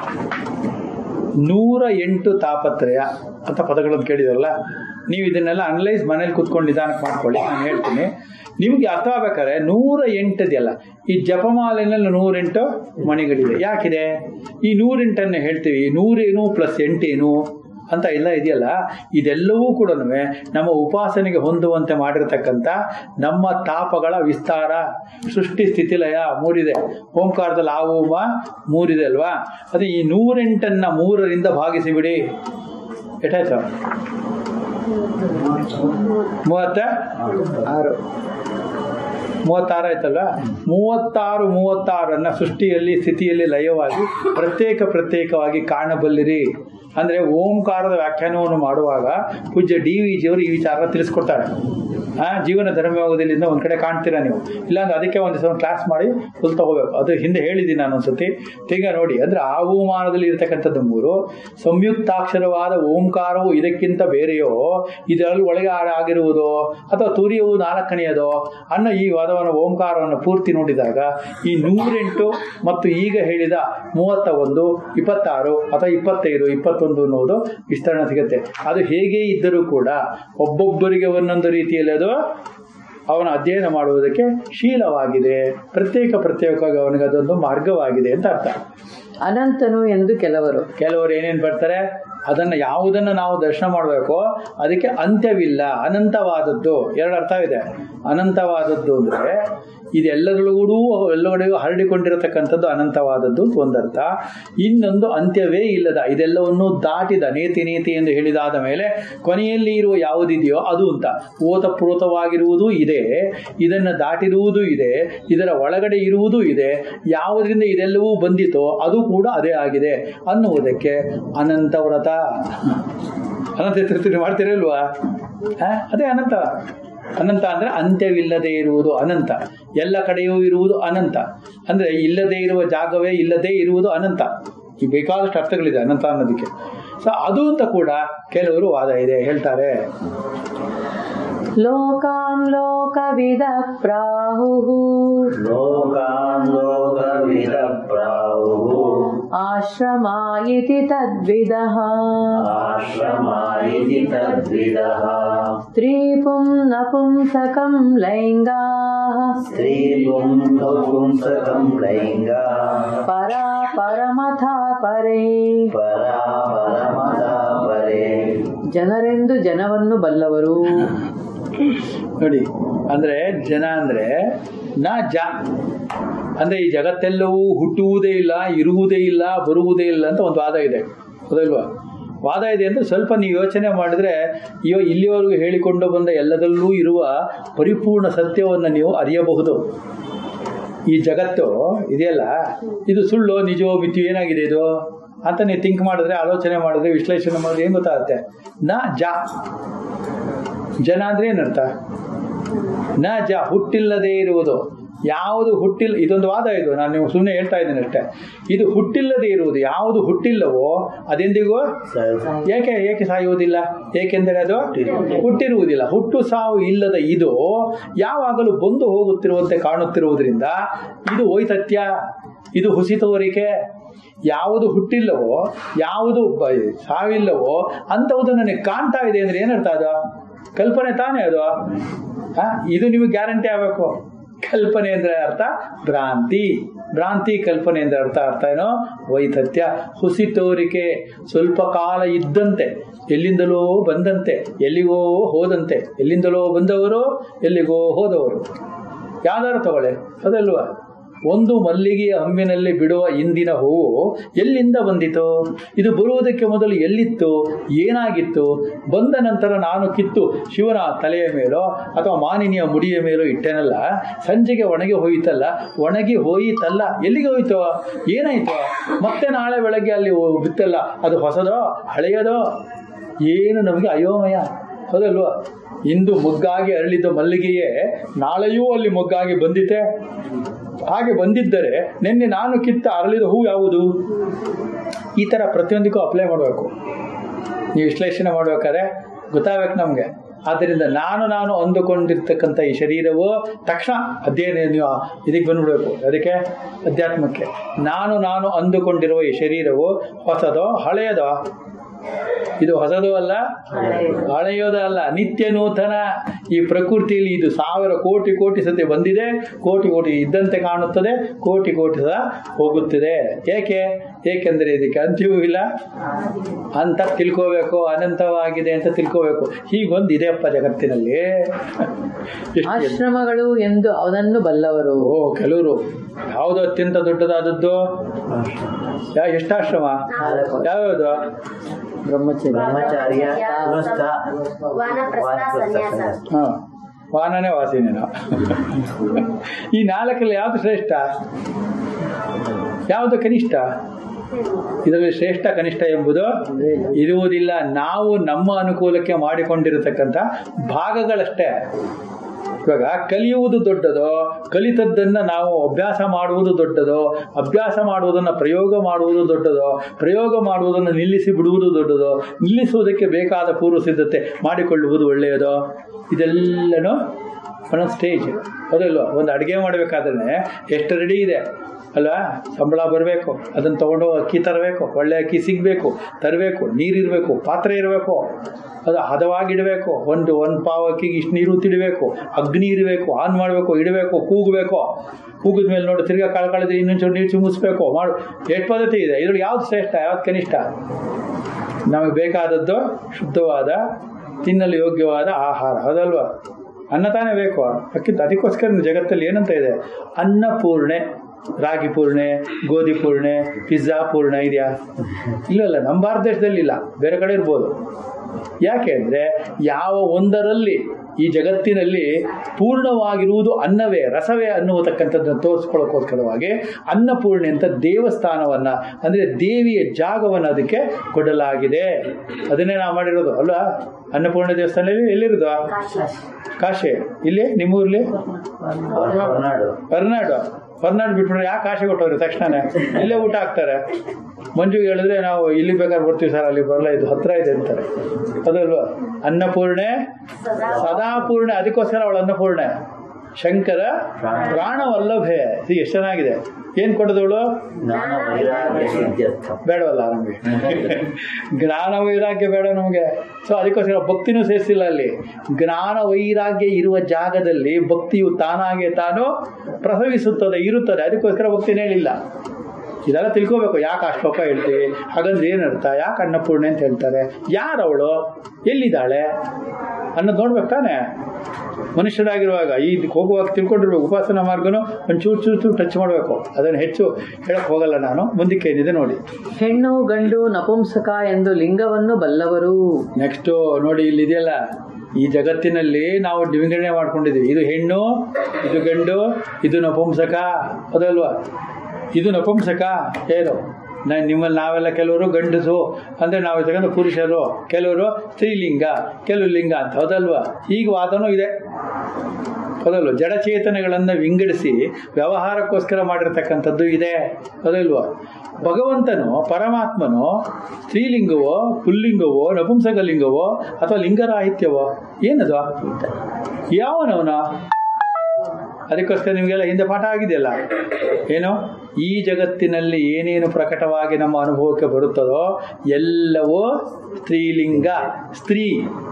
ನೂರ ಎಂಟು ತಾಪತ್ರಯ ಅಂತ ಪದಗಳನ್ನು ಕೇಳಿದಾರಲ್ಲ ನೀವು ಇದನ್ನೆಲ್ಲ ಅನಲೈಸ್ ಮನೇಲಿ ಕುತ್ಕೊಂಡು ನಿಧಾನಕ್ಕೆ ಮಾಡ್ಕೊಳ್ಳಿ ನಾನು ಹೇಳ್ತೀನಿ ನಿಮಗೆ ಅರ್ಥ ಆಗ್ಬೇಕಾದ್ರೆ ನೂರ ಎಂಟದೆಯಲ್ಲ ಈ ಜಪಮಾಲೆನಲ್ಲಿ ನೂರೆಂಟು ಮಣಿಗಳಿದೆ ಯಾಕಿದೆ ಈ ನೂರೆಂಟನ್ನು ಹೇಳ್ತೀವಿ ನೂರೇನು ಪ್ಲಸ್ ಎಂಟೇನು ಅಂತ ಎಲ್ಲ ಇದೆಯಲ್ಲ ಇದೆಲ್ಲವೂ ಕೂಡ ನಮ್ಮ ಉಪಾಸನೆಗೆ ಹೊಂದುವಂತೆ ಮಾಡಿರ್ತಕ್ಕಂಥ ನಮ್ಮ ತಾಪಗಳ ವಿಸ್ತಾರ ಸೃಷ್ಟಿ ಸ್ಥಿತಿಲಯ ಮೂರಿದೆ ಓಂಕಾರದಲ್ಲಿ ಆ ಓಮ ಮೂರಿದೆ ಅಲ್ವಾ ಅದು ಈ ನೂರೆಂಟನ್ನ ಮೂರರಿಂದ ಭಾಗಿಸಿಬಿಡಿ ಎಷ್ಟಾಯ್ತು ಮೂವತ್ತ
ಆರು
ಮೂವತ್ತಾರು ಆಯ್ತಲ್ಲ ಮೂವತ್ತಾರು ಮೂವತ್ತಾರನ್ನ ಸೃಷ್ಟಿಯಲ್ಲಿ ಸ್ಥಿತಿಯಲ್ಲಿ ಲಯವಾಗಿ ಪ್ರತ್ಯೇಕ ಪ್ರತ್ಯೇಕವಾಗಿ ಕಾಣಬಲ್ಲಿರಿ ಅಂದ್ರೆ ಓಂಕಾರದ ವ್ಯಾಖ್ಯಾನವನ್ನು ಮಾಡುವಾಗ ಪೂಜ್ಯ ಡಿ ವಿ ಜಿಯವರು ಈ ವಿಚಾರ ತಿಳಿಸ್ಕೊಡ್ತಾರೆ ಆ ಜೀವನ ಧರ್ಮಯೋಗದಲ್ಲಿಂದ ಒಂದ್ ಕಡೆ ಕಾಣ್ತೀರಾ ನೀವು ಇಲ್ಲಾಂದ್ರೆ ಅದಕ್ಕೆ ಒಂದು ದಿವಸ ಕ್ಲಾಸ್ ಮಾಡಿ ಫುಲ್ ತಗೋಬೇಕು ಅದು ಹಿಂದೆ ಹೇಳಿದ್ದೀನಿ ನಾನು ಒಂದ್ಸತಿ ಈಗ ನೋಡಿ ಅಂದ್ರೆ ಆ ಓಮಾನದಲ್ಲಿ ಇರತಕ್ಕಂಥದ್ದು ಮೂರು ಸಂಯುಕ್ತಾಕ್ಷರವಾದ ಓಂಕಾರವು ಇದಕ್ಕಿಂತ ಬೇರೆಯೋ ಇದರಲ್ಲಿ ಒಳಗೆ ಆ- ಆಗಿರುವುದೋ ಅಥವಾ ತುರಿಯವು ನಾಲ್ಕನೆಯದೋ ಅನ್ನೋ ಈ ವಾದ ಪದವನ್ನು ಓಂಕಾರವನ್ನು ಪೂರ್ತಿ ನೋಡಿದಾಗ ಈ ನೂರೆಂಟು ಮತ್ತು ಈಗ ಹೇಳಿದ ಮೂವತ್ತ ಒಂದು ಇಪ್ಪತ್ತಾರು ಅಥವಾ ಇಪ್ಪತ್ತೈದು ಇಪ್ಪತ್ತೊಂದು ಅನ್ನೋದು ವಿಸ್ತರಣೆ ಸಿಗುತ್ತೆ ಅದು ಹೇಗೆ ಇದ್ದರೂ ಕೂಡ ಒಬ್ಬೊಬ್ಬರಿಗೆ ಒಂದೊಂದು ರೀತಿಯಲ್ಲಿ ಅದು ಅವನ ಅಧ್ಯಯನ ಮಾಡುವುದಕ್ಕೆ ಶೀಲವಾಗಿದೆ ಪ್ರತ್ಯೇಕ ಪ್ರತ್ಯೇಕವಾಗಿ ಅವನಿಗೆ ಅದೊಂದು ಮಾರ್ಗವಾಗಿದೆ ಅಂತ ಅರ್ಥ
ಅನಂತನು ಎಂದು ಕೆಲವರು
ಕೆಲವರು ಏನೇನು ಬರ್ತಾರೆ ಅದನ್ನು ಯಾವುದನ್ನು ನಾವು ದರ್ಶನ ಮಾಡಬೇಕೋ ಅದಕ್ಕೆ ಅಂತ್ಯವಿಲ್ಲ ಅನಂತವಾದದ್ದು ಎರಡು ಅರ್ಥ ಇದೆ ಅನಂತವಾದದ್ದು ಅಂದರೆ ಇದೆಲ್ಲಗಳಿಗೂ ಎಲ್ಲಗಳಿಗೂ ಹರಡಿಕೊಂಡಿರತಕ್ಕಂಥದ್ದು ಅನಂತವಾದದ್ದು ಅಂತ ಒಂದರ್ಥ ಇನ್ನೊಂದು ಅಂತ್ಯವೇ ಇಲ್ಲದ ಇದೆಲ್ಲವನ್ನು ದಾಟಿದ ನೇತಿ ನೇತಿ ಎಂದು ಹೇಳಿದಾದ ಮೇಲೆ ಕೊನೆಯಲ್ಲಿ ಇರುವ ಯಾವುದಿದೆಯೋ ಅದು ಅಂತ ಓತಪ್ರೋತವಾಗಿರುವುದೂ ಇದೆ ಇದನ್ನು ದಾಟಿರುವುದೂ ಇದೆ ಇದರ ಒಳಗಡೆ ಇರುವುದೂ ಇದೆ ಯಾವುದರಿಂದ ಇದೆಲ್ಲವೂ ಬಂದಿತೋ ಅದು ಕೂಡ ಅದೇ ಆಗಿದೆ ಅನ್ನುವುದಕ್ಕೆ ಅನಂತ ವ್ರತ ಅನಂತ ಚತುರ್ಥಿ ಮಾಡ್ತಿರಲ್ವಾ ಆ? ಅದೇ ಅನಂತ ಅನಂತ ಅಂದರೆ ಅಂತ್ಯವಿಲ್ಲದೆ ಇರುವುದು ಅನಂತ ಎಲ್ಲ ಕಡೆಯೂ ಇರುವುದು ಅನಂತ ಅಂದರೆ ಇಲ್ಲದೆ ಇರುವ ಜಾಗವೇ ಇಲ್ಲದೆ ಇರುವುದು ಅನಂತ ಈ ಬೇಕಾದಷ್ಟು ಅರ್ಥಗಳಿದೆ ಅನಂತ ಅನ್ನೋದಕ್ಕೆ ಸೊ ಅದು ಅಂತ ಕೂಡ ಕೆಲವರು ವಾದ ಇದೆ ಹೇಳ್ತಾರೆ
ಲೋಕಾನ್ ಲೋಕವಿದ ಪ್ರಾಹುಃ
लोकान् लोकविदप्राहुः
ಆಶ್ರಮ ಇತಿ ತದ್ವಿದಃ
आश्रमा इति तद्विदः
ಸ್ತ್ರೀ ಪುಂ ನಪುಂಸಕಂ ಲೈಂಗಾಃ
स्त्रीपुं पुंसकं लैङ्गा
ಪರಾ ಪರಮಥಾ ಪರೇ
परा परमदा परे
ಜನರೆಂದು ಜನವನ್ನು ಬಲ್ಲವರು
ನೋಡಿ ಅಂದರೆ ಜನ ಅಂದರೆ ನ ಜ ಅಂದರೆ ಈ ಜಗತ್ತೆಲ್ಲವೂ ಹುಟ್ಟುವುದೇ ಇಲ್ಲ ಇರುವುದೇ ಇಲ್ಲ ಬರುವುದೇ ಇಲ್ಲ ಅಂತ ಒಂದು ವಾದ ಇದೆ ಹೌದಲ್ವಾ ವಾದ ಇದೆ ಅಂದರೆ ಸ್ವಲ್ಪ ನೀವು ಯೋಚನೆ ಮಾಡಿದರೆ ಇವ ಇಲ್ಲಿವರೆಗೂ ಹೇಳಿಕೊಂಡು ಬಂದ ಎಲ್ಲದಲ್ಲೂ ಇರುವ ಪರಿಪೂರ್ಣ ಸತ್ಯವನ್ನು ನೀವು ಅರಿಯಬಹುದು ಈ ಜಗತ್ತು ಇದೆಯಲ್ಲ ಇದು ಸುಳ್ಳು ನಿಜವೋ ಮಿಥ್ಯೋ ಏನಾಗಿದೆ ಇದು ಅಂತ ನೀವು ಥಿಂಕ್ ಮಾಡಿದ್ರೆ ಆಲೋಚನೆ ಮಾಡಿದ್ರೆ ವಿಶ್ಲೇಷಣೆ ಮಾಡಿದ್ರೆ ಏನು ಗೊತ್ತಾಗುತ್ತೆ ನ ಜ ಜನ ಅಂದ್ರೆ ಏನರ್ಥ ನ ಜ ಹುಟ್ಟಿಲ್ಲದೆ ಇರುವುದು ಯಾವುದು ಹುಟ್ಟಿಲ್ಲ ಇದೊಂದು ವಾದ ಇದು ನಾನು ನೀವು ಸುಮ್ಮನೆ ಹೇಳ್ತಾ ಇದ್ದೀನಿ ಅಷ್ಟೇ ಇದು ಹುಟ್ಟಿಲ್ಲದೆ ಇರುವುದು ಯಾವುದು ಹುಟ್ಟಿಲ್ಲವೋ ಅದೆಂದಿಗೂ ಏಕೆ ಏಕೆ ಸಾಯುವುದಿಲ್ಲ ಏಕೆಂದರೆ ಅದು ಹುಟ್ಟಿರುವುದಿಲ್ಲ ಹುಟ್ಟು ಸಾವು ಇಲ್ಲದ ಇದು ಯಾವಾಗಲೂ ಬಂದು ಹೋಗುತ್ತಿರುವಂತೆ ಕಾಣುತ್ತಿರುವುದರಿಂದ ಇದು ವೈತತ್ಯ ಇದು ಹುಸಿ ತೋರಿಕೆ ಯಾವುದು ಹುಟ್ಟಿಲ್ಲವೋ ಯಾವುದು ಬ- ಸಾವಿಲ್ಲವೋ ಅಂಥವುದು ನನಗೆ ಕಾಣ್ತಾ ಇದೆ ಅಂದರೆ ಏನರ್ಥ ಅದು ಕಲ್ಪನೆ ತಾನೇ ಅದು ಆ, ಇದು ನಿಮಗೆ ಗ್ಯಾರಂಟಿ ಆಗಬೇಕು ಕಲ್ಪನೆ ಅಂದರೆ ಅರ್ಥ ಭ್ರಾಂತಿ ಭ್ರಾಂತಿ ಕಲ್ಪನೆ ಅಂದರೆ ಅರ್ಥ ಅರ್ಥ ಏನೋ ವೈತತ್ಯ ಹುಸಿ ತೋರಿಕೆ ಸ್ವಲ್ಪ ಕಾಲ ಇದ್ದಂತೆ ಎಲ್ಲಿಂದಲೋ ಬಂದಂತೆ ಎಲ್ಲಿಗೋ ಹೋದಂತೆ ಎಲ್ಲಿಂದಲೋ ಬಂದವರು ಎಲ್ಲಿಗೋ ಹೋದವರು ಯಾವ್ದಾರು ತಗೊಳ್ಳಿ ಅದಲ್ವಾ ಒಂದು ಮಲ್ಲಿಗೆಯ ಹಮ್ಮಿನಲ್ಲಿ ಬಿಡುವ ಇಂದಿನ ಹೂವು ಎಲ್ಲಿಂದ ಬಂದಿತು ಇದು ಬರುವುದಕ್ಕೆ ಮೊದಲು ಎಲ್ಲಿತ್ತು ಏನಾಗಿತ್ತು ಬಂದ ನಂತರ ನಾನು ಕಿತ್ತು ಶಿವನ ತಲೆಯ ಮೇಲೋ ಅಥವಾ ಮಾನಿನಿಯ ಮುಡಿಯ ಮೇಲೋ ಇಟ್ಟೆನಲ್ಲ ಸಂಜೆಗೆ ಒಣಗಿ ಹೋಯಿತಲ್ಲ ಒಣಗಿ ಹೋಯಿತಲ್ಲ ಎಲ್ಲಿಗೆ ಹೋಯಿತು ಏನಾಯಿತು ಮತ್ತೆ ನಾಳೆ ಬೆಳಗ್ಗೆ ಅಲ್ಲಿ ಬಿತ್ತಲ್ಲ ಅದು ಹೊಸದೋ ಹಳೆಯದೋ ಏನು ನಮಗೆ ಅಯೋಮಯ ಹೌದಲ್ವಾ ಇಂದು ಮೊಗ್ಗಾಗಿ ಅರಳಿದ ಮಲ್ಲಿಗೆಯೇ ನಾಳೆಯೂ ಅಲ್ಲಿ ಮೊಗ್ಗಾಗಿ ಬಂದಿತೆ ಹಾಗೆ ಬಂದಿದ್ದರೆ ನಿನ್ನೆ ನಾನು ಕಿತ್ತ ಅರಳಿದ ಹೂ ಯಾವುದು ಈ ಥರ ಪ್ರತಿಯೊಂದಕ್ಕೂ ಅಪ್ಲೈ ಮಾಡಬೇಕು ನೀವು ವಿಶ್ಲೇಷಣೆ ಮಾಡಬೇಕಾದ್ರೆ ಗೊತ್ತಾಗಬೇಕು ನಮಗೆ ಆದ್ದರಿಂದ ನಾನು ನಾನು ಅಂದುಕೊಂಡಿರ್ತಕ್ಕಂಥ ಈ ಶರೀರವು ತಕ್ಷಣ ಅಧ್ಯಯನ ನೀವು ಇದಕ್ಕೆ ಬಂದ್ಬಿಡ್ಬೇಕು ಅದಕ್ಕೆ ಅಧ್ಯಾತ್ಮಕ್ಕೆ ನಾನು ನಾನು ಅಂದುಕೊಂಡಿರುವ ಈ ಶರೀರವು ಹೊಸದೋ ಹಳೆಯದೋ ಇದು ಹೊಸದು ಅಲ್ಲ ಹಳೆಯೋದು ಅಲ್ಲ ನಿತ್ಯ ನೂತನ ಈ ಪ್ರಕೃತಿಯಲ್ಲಿ ಇದು ಸಾವಿರ ಕೋಟಿ ಕೋಟಿ ಸತಿ ಬಂದಿದೆ ಕೋಟಿ ಕೋಟಿ ಇದ್ದಂತೆ ಕಾಣುತ್ತದೆ ಕೋಟಿ ಕೋಟಿ ಸಹ ಹೋಗುತ್ತಿದೆ ಏಕೆ ಏಕೆಂದರೆ ಇದಕ್ಕೆ ಅಂತ್ಯವೂ ಇಲ್ಲ ಅಂತ ತಿಳ್ಕೋಬೇಕು ಅನಂತವಾಗಿದೆ ಅಂತ ತಿಳ್ಕೋಬೇಕು ಹೀಗೊಂದು ಇದೆಯಪ್ಪ ಜಗತ್ತಿನಲ್ಲಿ ಎಷ್ಟು
ಆಶ್ರಮಗಳು ಎಂದು ಅದನ್ನು ಬಲ್ಲವರು
ಓ ಕೆಲವರು ಯಾವುದು ಅತ್ಯಂತ ದೊಡ್ಡದಾದದ್ದು ಯಾ ಎಷ್ಟಾಶ್ರಮ ಯಾವ್ಯಾವುದು
ಬ್ರಹ್ಮಚರ್ಯ
ಬ್ರಹ್ಮಚಾರ್ಯ ಗೃಹಸ್ಥ
ವಾನಪ್ರಸ್ಥ ಸನ್ಯಾಸ
ಹಾಂ ವಾನನೇ ವಾಸಿನೇನೋ ಈ ನಾಲ್ಕರಲ್ಲಿ ಯಾವುದು ಶ್ರೇಷ್ಠ ಯಾವುದು ಕನಿಷ್ಠ ಇದರಲ್ಲಿ ಶ್ರೇಷ್ಠ ಕನಿಷ್ಠ ಎಂಬುದು ಇರುವುದಿಲ್ಲ ನಾವು ನಮ್ಮ ಅನುಕೂಲಕ್ಕೆ ಮಾಡಿಕೊಂಡಿರತಕ್ಕಂಥ ಭಾಗಗಳಷ್ಟೇ ಇವಾಗ ಕಲಿಯುವುದು ದೊಡ್ಡದೋ ಕಲಿತದ್ದನ್ನು ನಾವು ಅಭ್ಯಾಸ ಮಾಡುವುದು ದೊಡ್ಡದೋ ಅಭ್ಯಾಸ ಮಾಡುವುದನ್ನು ಪ್ರಯೋಗ ಮಾಡುವುದು ದೊಡ್ಡದೋ ಪ್ರಯೋಗ ಮಾಡುವುದನ್ನು ನಿಲ್ಲಿಸಿ ಬಿಡುವುದು ದೊಡ್ಡದೋ ನಿಲ್ಲಿಸುವುದಕ್ಕೆ ಬೇಕಾದ ಪೂರ್ವ ಸಿದ್ಧತೆ ಮಾಡಿಕೊಳ್ಳುವುದು ಒಳ್ಳೆಯದೋ ಇದೆಲ್ಲನೂ ಒಂದೊಂದು ಸ್ಟೇಜ್ ಹೌದಲ್ವ ಒಂದು ಅಡುಗೆ ಮಾಡಬೇಕಾದ್ರೆ ಎಷ್ಟು ರೆಡಿ ಇದೆ ಅಲ್ವಾ ಸಂಬಳ ಬರಬೇಕು ಅದನ್ನು ತೊಗೊಂಡು ಅಕ್ಕಿ ತರಬೇಕು ಒಳ್ಳೆ ಅಕ್ಕಿ ಸಿಗಬೇಕು ತರಬೇಕು ನೀರಿರಬೇಕು ಪಾತ್ರೆ ಇರಬೇಕು ಅದು ಹದವಾಗಿಡಬೇಕು ಒಂದು ಒಂದು ಪಾವ್ ಅಕ್ಕಿಗೆ ಇಷ್ಟು ನೀರು ತಿಡಬೇಕು ಅಗ್ನಿ ಇರಬೇಕು ಆನ್ ಮಾಡಬೇಕು ಇಡಬೇಕು ಕೂಗಬೇಕು ಕೂಗಿದ ಮೇಲೆ ನೋಡಿ ತಿರ್ಗಾ ಕಳ್ಕಳಿದ್ರೆ ಇನ್ನೊಂಚೂರು ನೀರು ಚಿಮ್ಮಿಸ್ಬೇಕು ಮಾಡು ಎಷ್ಟು ಪದ್ಧತಿ ಇದೆ ಇದ್ರಲ್ಲಿ ಯಾವ್ದು ಶ್ರೇಷ್ಠ ಯಾವ್ದು ಕನಿಷ್ಠ ನಮಗೆ ಬೇಕಾದದ್ದು ಶುದ್ಧವಾದ ತಿನ್ನಲು ಯೋಗ್ಯವಾದ ಆಹಾರ ಹೌದಲ್ವಾ ಅನ್ನ ತಾನೇ ಬೇಕು ಅಕ್ಕಿಂತ ಅದಕ್ಕೋಸ್ಕರ ಜಗತ್ತಲ್ಲಿ ಏನಂತ ಇದೆ ಅನ್ನಪೂರ್ಣೆ ರಾಗಿ ಪೂರ್ಣೆ ಗೋಧಿ ಪೂರ್ಣೆ ಪಿಜ್ಜಾ ಪೂರ್ಣ ಇದೆಯಾ ಇಲ್ಲಲ್ಲ ನಮ್ಮ ಭಾರತ ದೇಶದಲ್ಲಿ ಇಲ್ಲ ಬೇರೆ ಕಡೆ ಇರ್ಬೋದು ಯಾಕೆ ಅಂದರೆ ಯಾವ ಒಂದರಲ್ಲಿ ಈ ಜಗತ್ತಿನಲ್ಲಿ ಪೂರ್ಣವಾಗಿರುವುದು ಅನ್ನವೇ ರಸವೇ ಅನ್ನುವತಕ್ಕಂಥದ್ದನ್ನು ತೋರಿಸ್ಕೊಳ್ಳೋಕ್ಕೋಸ್ಕರವಾಗಿ ಅನ್ನಪೂರ್ಣೆ ಅಂತ ದೇವಸ್ಥಾನವನ್ನು ಅಂದರೆ ದೇವಿಯ ಜಾಗವನ್ನು ಅದಕ್ಕೆ ಕೊಡಲಾಗಿದೆ ಅದನ್ನೇ ನಾವು ಮಾಡಿರೋದು ಅಲ್ವಾ ಅನ್ನಪೂರ್ಣ ದೇವಸ್ಥಾನದಲ್ಲಿ ಎಲ್ಲಿರೋದು ಕಾಶಿ ಇಲ್ಲಿ ನಿಮ್ಮೂರಲ್ಲಿ
ಹೊರನಾಡು
ಹೊರನಾಡು ಹೊರನಾಡು ಬಿಟ್ಬಿಟ್ರೆ ಯಾಕೆ ಕಾಶಿ ಕೊಟ್ಟವ್ರು ತಕ್ಷಣನೇ ಇಲ್ಲೇ ಊಟ ಹಾಕ್ತಾರೆ ಮಂಜುಗೆ ಹೇಳಿದ್ರೆ ನಾವು ಇಲ್ಲಿ ಬೇಕಾದ್ರೆ ಬರ್ತೀವಿ ಸರ್ ಅಲ್ಲಿ ಬರಲ್ಲ ಇದು ಹತ್ರ ಇದೆ ಅಂತಾರೆ ಅದಲ್ವಾ ಅನ್ನಪೂರ್ಣೆ ಸದಾಪೂರ್ಣೆ ಅದಕ್ಕೋಸ್ಕರ ಅವಳು ಅನ್ನಪೂರ್ಣೆ ಶಂಕರ ಪ್ರಾಣವಲ್ಲಭೆ ಇದು ಎಷ್ಟು ಚೆನ್ನಾಗಿದೆ ಏನು ಕೊಡದವಳು
ಜ್ಞಾನ ವೈರಾಗ್ಯ ಸಿದ್ಧ್ಯರ್ಥ
ಬೇಡವಲ್ಲ ನಮಗೆ ಜ್ಞಾನ ವೈರಾಗ್ಯ ಬೇಡ ನಮಗೆ ಸೊ ಅದಕ್ಕೋಸ್ಕರ ಭಕ್ತಿನೂ ಸೇರಿಸಿಲ್ಲ ಅಲ್ಲಿ ಜ್ಞಾನ ವೈರಾಗ್ಯ ಇರುವ ಜಾಗದಲ್ಲಿ ಭಕ್ತಿಯು ತಾನಾಗೆ ತಾನು ಪ್ರಸವಿಸುತ್ತದೆ ಇರುತ್ತದೆ ಅದಕ್ಕೋಸ್ಕರ ಭಕ್ತಿನೇ ಹೇಳಿಲ್ಲ ಇದೆಲ್ಲ ತಿಳ್ಕೋಬೇಕು ಯಾಕೆ ಆ ಶ್ಲೋಕ ಹೇಳ್ತೀವಿ ಹಾಗಂದ್ರೆ ಏನರ್ಥ ಯಾಕೆ ಅನ್ನಪೂರ್ಣೆ ಅಂತ ಹೇಳ್ತಾರೆ ಯಾರವಳು ಎಲ್ಲಿದ್ದಾಳೆ ಅನ್ನೋದು ನೋಡ್ಬೇಕು ತಾನೆ ಮನುಷ್ಯರಾಗಿರುವಾಗ ಈ ಇದಕ್ಕೆ ಹೋಗುವಾಗ ತಿಳ್ಕೊಂಡಿರ್ಬೇಕು ಉಪಾಸನಾ ಮಾರ್ಗನು ಒಂದು ಚೂರು ಚೂರು ಚೂರು ಟಚ್ ಮಾಡಬೇಕು ಅದನ್ನು ಹೆಚ್ಚು ಹೇಳಕ್ ಹೋಗಲ್ಲ ನಾನು ಮುಂದಕ್ಕೆ ಏನಿದೆ ನೋಡಿ
ಹೆಣ್ಣು ಗಂಡು ನಪುಂಸಕ ಎಂದು ಲಿಂಗವನ್ನು ಬಲ್ಲವರು
ನೆಕ್ಸ್ಟು ನೋಡಿ ಇಲ್ಲಿ ಇದೆಯಲ್ಲ ಈ ಜಗತ್ತಿನಲ್ಲಿ ನಾವು ವಿಂಗಡಣೆ ಮಾಡ್ಕೊಂಡಿದ್ದೀವಿ ಇದು ಹೆಣ್ಣು ಇದು ಗಂಡು ಇದು ನಪುಂಸಕ ಅದಲ್ವಾ ಇದು ನಪುಂಸಕ ಏನು ನ ನಿಮ್ಮಲ್ಲಿ ನಾವೆಲ್ಲ ಕೆಲವರು ಗಂಡಸು ಅಂದರೆ ನಾವು ತಗೊಂಡು ಪುರುಷರು ಕೆಲವರು ಸ್ತ್ರೀಲಿಂಗ ಕೆಲವು ಲಿಂಗ ಅಂತ ಹೌದಲ್ವಾ ಈಗ ವಾದನೂ ಇದೆ ಹೌದಲ್ವ ಜಡಚೇತನಗಳನ್ನು ವಿಂಗಡಿಸಿ ವ್ಯವಹಾರಕ್ಕೋಸ್ಕರ ಮಾಡಿರ್ತಕ್ಕಂಥದ್ದು ಇದೆ ಹೌದಲ್ವ ಭಗವಂತನು ಪರಮಾತ್ಮನು ಸ್ತ್ರೀಲಿಂಗವೋ ಪುಲ್ಲಿಂಗವೋ ನಪುಂಸಕಲಿಂಗವೋ ಅಥವಾ ಲಿಂಗರಾಹಿತ್ಯವೋ ಏನದು ಯಾವನವನ ಅದಕ್ಕೋಸ್ಕರ ನಿಮಗೆಲ್ಲ ಹಿಂದೆ ಪಾಠ ಆಗಿದೆಯಲ್ಲ ಏನು ಈ ಜಗತ್ತಿನಲ್ಲಿ ಏನೇನು ಪ್ರಕಟವಾಗಿ ನಮ್ಮ ಅನುಭವಕ್ಕೆ ಬರುತ್ತದೋ ಎಲ್ಲವೂ ಸ್ತ್ರೀಲಿಂಗ ಸ್ತ್ರೀ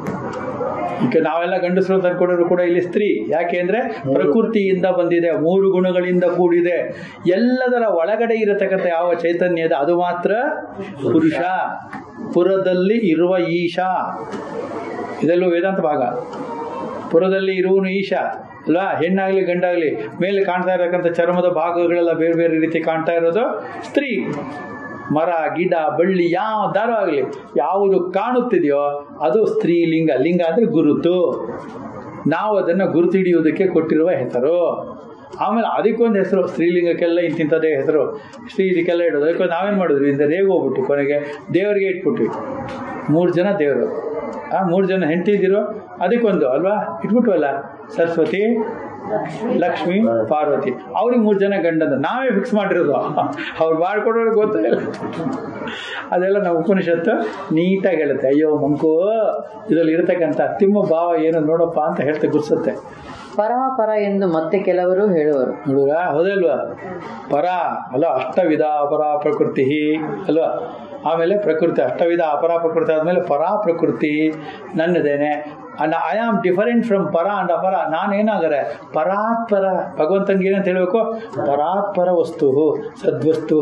ಈಗ ನಾವೆಲ್ಲ ಗಂಡಸರು ತಂದ್ಕೊಂಡ್ರು ಕೂಡ ಇಲ್ಲಿ ಸ್ತ್ರೀ ಯಾಕೆ ಅಂದ್ರೆ ಪ್ರಕೃತಿಯಿಂದ ಬಂದಿದೆ ಮೂರು ಗುಣಗಳಿಂದ ಕೂಡಿದೆ ಎಲ್ಲದರ ಒಳಗಡೆ ಇರತಕ್ಕಂಥ ಯಾವ ಚೈತನ್ಯ ಇದೆ ಅದು ಮಾತ್ರ ಪುರುಷ ಪುರದಲ್ಲಿ ಇರುವ ಈಶಾ ಇದೆಲ್ಲೂ ವೇದಾಂತ ಭಾಗ ಪುರದಲ್ಲಿ ಇರುವನು ಈಶಾ ಅಲ್ವಾ ಹೆಣ್ಣಾಗ್ಲಿ ಗಂಡಾಗ್ಲಿ ಮೇಲೆ ಕಾಣ್ತಾ ಇರತಕ್ಕಂಥ ಚರ್ಮದ ಭಾಗಗಳೆಲ್ಲ ಬೇರೆ ಬೇರೆ ರೀತಿ ಕಾಣ್ತಾ ಇರೋದು ಸ್ತ್ರೀ ಮರ ಗಿಡ ಬಳ್ಳಿ ಯಾವ ದಾರ ಆಗಲಿ ಯಾವುದು ಕಾಣುತ್ತಿದೆಯೋ ಅದು ಸ್ತ್ರೀಲಿಂಗ ಲಿಂಗ ಅಂದರೆ ಗುರುತು ನಾವು ಅದನ್ನು ಗುರುತು ಹಿಡಿಯುವುದಕ್ಕೆ ಕೊಟ್ಟಿರುವ ಹೆಸರು ಆಮೇಲೆ ಅದಕ್ಕೊಂದು ಹೆಸರು ಸ್ತ್ರೀಲಿಂಗಕ್ಕೆಲ್ಲ ಇಂತಿಂಥದ್ದೇ ಹೆಸರು ಸ್ತ್ರೀ ಇದಕ್ಕೆಲ್ಲ ಇಡೋದು ಅದಕ್ಕೊಂದು ನಾವೇನು ಮಾಡಿದ್ವಿ ಇಂದ ರೇಗ್ ಹೋಗ್ಬಿಟ್ಟು ಕೊನೆಗೆ ದೇವರಿಗೆ ಇಟ್ಬಿಟ್ವಿ ಮೂರು ಜನ ದೇವರು ಆ ಮೂರು ಜನ ಹೆಂಡತಿದಿರು ಅದಕ್ಕೊಂದು ಅಲ್ವಾ ಇಟ್ಬಿಟ್ವಲ್ಲ ಸರಸ್ವತಿ ಲಕ್ಷ್ಮಿ ಪಾರ್ವತಿ ಅವ್ರಿಗೆ ಮೂರು ಜನ ಗಂಡಂದ ನಾವೇ ಫಿಕ್ಸ್ ಮಾಡಿರೋದು ಅವ್ರು ಮಾಡ್ಕೊಡೋರು ಗೊತ್ತಿಲ್ಲ ಅದೆಲ್ಲ ನಮ್ಮ ಉಪನಿಷತ್ತು ನೀಟಾಗಿ ಹೇಳುತ್ತೆ ಅಯ್ಯೋ ಮಂಕು ಇದರಲ್ಲಿ ಇರತಕ್ಕಂಥ ತಿಮ್ಮ ಭಾವ ಏನು ನೋಡಪ್ಪ ಅಂತ ಹೇಳ್ತಾ ಗುರ್ಸುತ್ತೆ
ಪರಾಪರ ಎಂದು ಮತ್ತೆ ಕೆಲವರು ಹೇಳುವರು
ನೋಡುವ ಹೌದಲ್ವಾ ಪರ ಅಲ್ಲ ಅಷ್ಟವಿಧ ಅಪರ ಪ್ರಕೃತಿ ಅಲ್ವಾ ಆಮೇಲೆ ಪ್ರಕೃತಿ ಅಷ್ಟವಿಧ ಅಪರ ಪ್ರಕೃತಿ ಆದಮೇಲೆ ಪರಾ ಪ್ರಕೃತಿ ನನ್ನದೇನೆ and I am different from ಪರ ಅಂಡ್ ಅಪರ ನಾನೇನಾಗರೆ ಪರಾತ್ಪರ ಭಗವಂತನಿಗೆ ಏನಂತ ಹೇಳಬೇಕು ಪರಾತ್ಪರ ವಸ್ತು ಸದ್ವಸ್ತು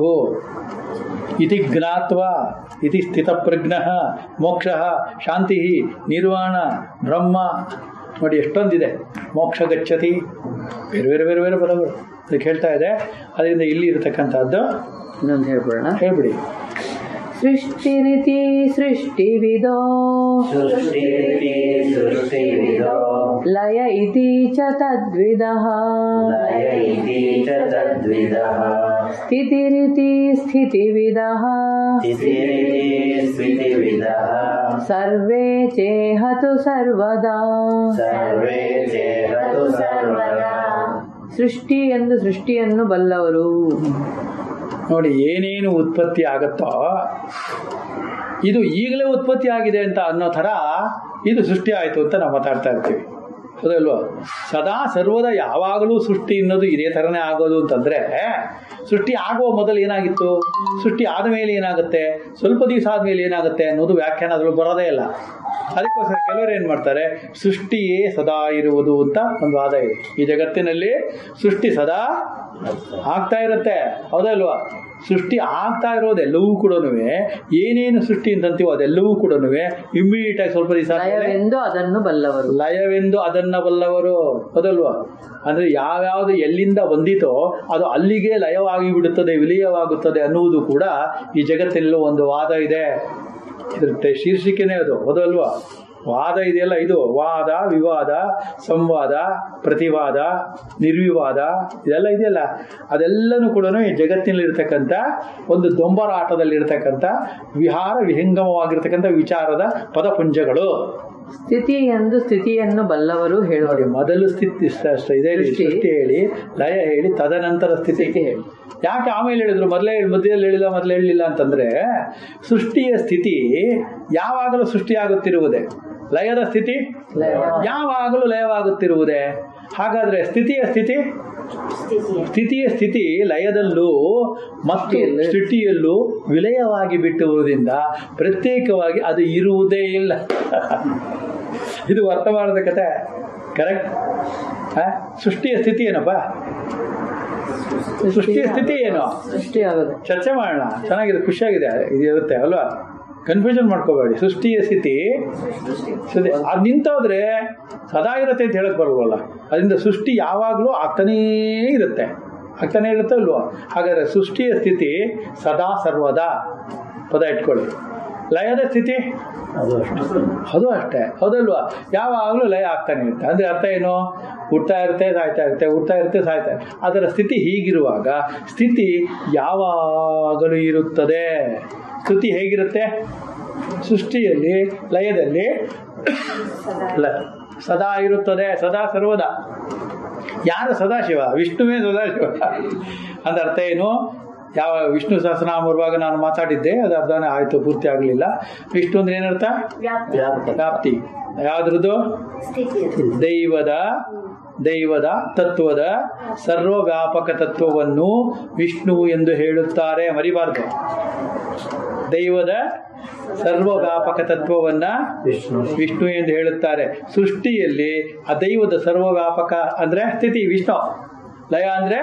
ಇತಿ ಜ್ಞಾತ್ವ ಇತಿ ಸ್ಥಿತಪ್ರಜ್ಞ ಮೋಕ್ಷ ಶಾಂತಿ ನಿರ್ವಾಣ ಬ್ರಹ್ಮ ನೋಡಿ ಎಷ್ಟೊಂದಿದೆ ಮೋಕ್ಷ ಗಚ್ಚತಿ ಬೇರೆ ಬೇರೆ ಬೇರೆ ಬೇರೆ ಪದಗಳು ಅದಕ್ಕೆ ಹೇಳ್ತಾ ಇದೆ ಅದರಿಂದ ಇಲ್ಲಿ ಇರತಕ್ಕಂಥದ್ದು
ಇನ್ನೊಂದು ಹೇಳ್ಬಿಡೋಣ
ಹೇಳ್ಬಿಡಿ
ಸೃಷ್ಟಿರಿತಿ ಸೃಷ್ಟಿವಿದೋ
ಸೃಷ್ಟಿರಿತಿ ಸೃಷ್ಟಿವಿದೋ
ಲಯ ಇತಿ ಚ ತದ್ವಿದಃ
ಲಯ ಇತಿ ಚ ತದ್ವಿದಃ
ಸ್ಥಿತಿರಿತಿ ಸ್ಥಿತಿವಿದಃ
ಸ್ಥಿತಿರಿತಿ ಸ್ಥಿತಿವಿದಃ
ಸರ್ವೇ ಚೇಹತು ಸರ್ವದಾ
ಸರ್ವೇ ಚೇಹತು ಸರ್ವದಾ
ಸೃಷ್ಟಿ ಎಂದು ಸೃಷ್ಟಿಯನ್ನು ಬಲ್ಲವರು
ನೋಡಿ ಏನೇನು ಉತ್ಪತ್ತಿ ಆಗುತ್ತೋ ಇದು ಈಗಲೇ ಉತ್ಪತ್ತಿ ಆಗಿದೆ ಅಂತ ಅನ್ನೋ ಥರ ಇದು ಸೃಷ್ಟಿ ಆಯಿತು ಅಂತ ನಾವು ಮಾತಾಡ್ತಾ ಇರ್ತೀವಿ ಹೌದಲ್ವಾ ಸದಾ ಸರ್ವದ ಯಾವಾಗಲೂ ಸೃಷ್ಟಿ ಅನ್ನೋದು ಇದೇ ಥರನೇ ಆಗೋದು ಅಂತಂದರೆ ಸೃಷ್ಟಿ ಆಗುವ ಮೊದಲು ಏನಾಗಿತ್ತು ಸೃಷ್ಟಿ ಆದ ಮೇಲೆ ಏನಾಗುತ್ತೆ ಸ್ವಲ್ಪ ದಿವಸ ಆದಮೇಲೆ ಏನಾಗುತ್ತೆ ಅನ್ನೋದು ವ್ಯಾಖ್ಯಾನ ಅದ್ರಲ್ಲಿ ಬರೋದೇ ಇಲ್ಲ ಅದಕ್ಕೋಸ್ಕರ ಕೆಲವರು ಏನು ಮಾಡ್ತಾರೆ ಸೃಷ್ಟಿಯೇ ಸದಾ ಇರುವುದು ಅಂತ ಒಂದು ವಾದ ಇದೆ ಈ ಜಗತ್ತಿನಲ್ಲಿ ಸೃಷ್ಟಿ ಸದಾ ಆಗ್ತಾ ಇರುತ್ತೆ ಹೌದಲ್ವಾ ಸೃಷ್ಟಿ ಆಗ್ತಾ ಇರೋದೆಲ್ಲವೂ ಕೂಡ ಏನೇನು ಸೃಷ್ಟಿ ಅಂತಂತೀವೋ ಅದೆಲ್ಲವೂ ಕೂಡ ಇಮ್ಮಿಡಿಯೇಟ್ ಆಗಿ ಸ್ವಲ್ಪ ದಿವಸ ಆದ್ಮೇಲೆ
ಲಯವೆಂದು ಅದನ್ನು ಬಲ್ಲವರು
ಲಯವೆಂದು ಅದನ್ನ ಬಲ್ಲವರು ಹೌದಲ್ವಾ ಅಂದ್ರೆ ಯಾವ್ಯಾವುದು ಎಲ್ಲಿಂದ ಬಂದಿತೋ ಅದು ಅಲ್ಲಿಗೆ ಲಯವಾಗಿ ಬಿಡುತ್ತದೆ ವಿಲಯವಾಗುತ್ತದೆ ಅನ್ನುವುದು ಕೂಡ ಈ ಜಗತ್ತಿನಲ್ಲೂ ಒಂದು ವಾದ ಇದೆ ಇದ್ರ ತೆ- ಶೀರ್ಷಿಕೆನೇ ಅದು ಹೌದಲ್ವಾ ವಾದ ಇದೆಯಲ್ಲ ಇದು ವಾದ ವಿವಾದ ಸಂವಾದ ಪ್ರತಿವಾದ ನಿರ್ವಿವಾದ ಇದೆಲ್ಲ ಇದೆಯಲ್ಲ ಅದೆಲ್ಲನೂ ಕೂಡ ಈ ಜಗತ್ತಿನಲ್ಲಿರ್ತಕ್ಕಂಥ ಒಂದು ದೊಂಬರಾಟದಲ್ಲಿರ್ತಕ್ಕಂಥ ವಿಹಾರ ವಿಹಂಗಮವಾಗಿರ್ತಕ್ಕಂಥ ವಿಚಾರದ ಪದಪುಂಜಗಳು
ಸ್ಥಿತಿ ಎಂದು ಸ್ಥಿತಿಯನ್ನು ಬಲ್ಲವರು
ನೋಡಿ
ಹೇಳುವರು
ಮೊದಲು ಸ್ಥಿತಿ ಸ- ಸ- ಇದೇ ಹೇಳಿ,
ಸೃಷ್ಟಿ.
ಸೃಷ್ಟಿ ಹೇಳಿ ಲಯ ಹೇಳಿ ತದನಂತರ ಸ್ಥಿತಿ
ಸ್ಥಿತಿ ಹೇಳಿ.
ಯಾಕೆ ಆಮೇಲೆ ಹೇಳಿದ್ರು ಮೊದಲೇ ಮಧ್ಯದಲ್ಲಿ ಹೇಳಿಲ್ಲ ಮೊದಲೇ ಹೇಳಿಲ್ಲ ಅಂತಂದ್ರೆ ಸೃಷ್ಟಿಯ ಸ್ಥಿತಿ ಯಾವಾಗಲೂ ಸೃಷ್ಟಿಯಾಗುತ್ತಿರುವುದೇ ಲಯದ ಸ್ಥಿತಿ
ಲಯ.
ಯಾವಾಗಲೂ ಲಯವಾಗುತ್ತಿರುವುದೇ ಹಾಗಾದ್ರೆ ಸ್ಥಿತಿಯ ಸ್ಥಿತಿ ಸ್ಥಿತಿಯ ಸ್ಥಿತಿ ಲಯದಲ್ಲೂ ಮತ್ತು
ಸ್ಥಿತಿಯಲ್ಲಿ.
ಸ್ಥಿತಿಯಲ್ಲೂ ವಿಲಯವಾಗಿ ಬಿಟ್ಟುವುದರಿಂದ ಪ್ರತ್ಯೇಕವಾಗಿ ಅದು ಇರುವುದೇ ಇಲ್ಲ ಇದು ವರ್ತಮಾನದ ಕತೆ ಕರೆಕ್ಟ್ ಸೃಷ್ಟಿಯ ಸ್ಥಿತಿ ಏನಪ್ಪ ಸೃಷ್ಟಿಯ ಸ್ಥಿತಿ ಏನು
ಸೃಷ್ಟಿ ಆಗೋದು
ಚರ್ಚೆ ಮಾಡೋಣ ಚೆನ್ನಾಗಿದೆ ಖುಷಿಯಾಗಿದೆ ಇದು ಇರುತ್ತೆ ಅಲ್ವಾ ಕನ್ಫ್ಯೂಷನ್ ಮಾಡ್ಕೋಬೇಡಿ ಸೃಷ್ಟಿಯ ಸ್ಥಿತಿ ಸೃಷ್ಟಿ ಅದು ನಿಂತೋದ್ರೆ ಸದಾ ಇರುತ್ತೆ ಅಂತ ಹೇಳಕ್ ಬರಲ್ವಲ್ಲ ಅದರಿಂದ ಸೃಷ್ಟಿ ಯಾವಾಗಲೂ ಆಗ್ತಾನೇ ಇರುತ್ತೆ ಆಗ್ತಾನೇ ಇರುತ್ತೆ ಅಲ್ವಾ ಹಾಗಾದ್ರೆ ಸೃಷ್ಟಿಯ ಸ್ಥಿತಿ ಸದಾ ಸರ್ವದಾ ಪದ ಇಟ್ಕೊಳ್ಳಿ ಲಯದ ಸ್ಥಿತಿ
ಅದು ಅಷ್ಟು
ಅದು ಅಷ್ಟೇ ಹೌದಲ್ವಾ ಯಾವಾಗಲೂ ಲಯ ಆಗ್ತಾನೆ ಇರುತ್ತೆ ಅಂದರೆ ಅರ್ಥ ಏನು ಹುಡ್ತಾ ಇರುತ್ತೆ ಸಾಯ್ತಾ ಇರುತ್ತೆ ಹುಡ್ತಾ ಇರುತ್ತೆ ಸಾಯ್ತಾ ಇರುತ್ತೆ ಅದರ ಸ್ಥಿತಿ ಹೀಗಿರುವಾಗ ಸ್ಥಿತಿ ಯಾವಾಗಲೂ ಇರುತ್ತದೆ ಸ್ಥಿತಿ ಹೇಗಿರುತ್ತೆ ಸೃಷ್ಟಿಯಲ್ಲಿ ಲಯದಲ್ಲಿ ಲ ಸದಾ ಇರುತ್ತದೆ ಸದಾ ಸರ್ವದಾ ಯಾರು ಸದಾಶಿವ ವಿಷ್ಣುವೇ ಸದಾಶಿವ ಅಂತ ಅರ್ಥ ಏನು ಯಾವ ವಿಷ್ಣು ಸಹಸ್ರನಾಮ ಬರುವಾಗ ನಾನು ಮಾತಾಡಿದ್ದೆ ಅದು ಅರ್ಧನೇ ಆಯಿತು ಪೂರ್ತಿ ಆಗಲಿಲ್ಲ ವಿಷ್ಣು ಅಂದ್ರೆ ಏನರ್ಥ
ವ್ಯಾಪ್ತಿ
ವ್ಯಾಪ್ತ
ವ್ಯಾಪ್ತಿ ಯಾವ್ದ್ರದ್ದು
ಸ್ಥಿತಿ
ದೈವದ ದೈವದ ತತ್ವದ ಸರ್ವವ್ಯಾಪಕ ತತ್ವವನ್ನು ವಿಷ್ಣು ಎಂದು ಹೇಳುತ್ತಾರೆ ಮರಿಬಾರ್ದು ದೈವದ ಸರ್ವವ್ಯಾಪಕ ತತ್ವವನ್ನ
ವಿಷ್ಣು
ವಿಷ್ಣು ಎಂದು ಹೇಳುತ್ತಾರೆ ಸೃಷ್ಟಿಯಲ್ಲಿ ಆ ದೈವದ ಸರ್ವವ್ಯಾಪಕ ಅಂದ್ರೆ ಸ್ಥಿತಿ ವಿಷ್ಣು ಲಯ ಅಂದ್ರೆ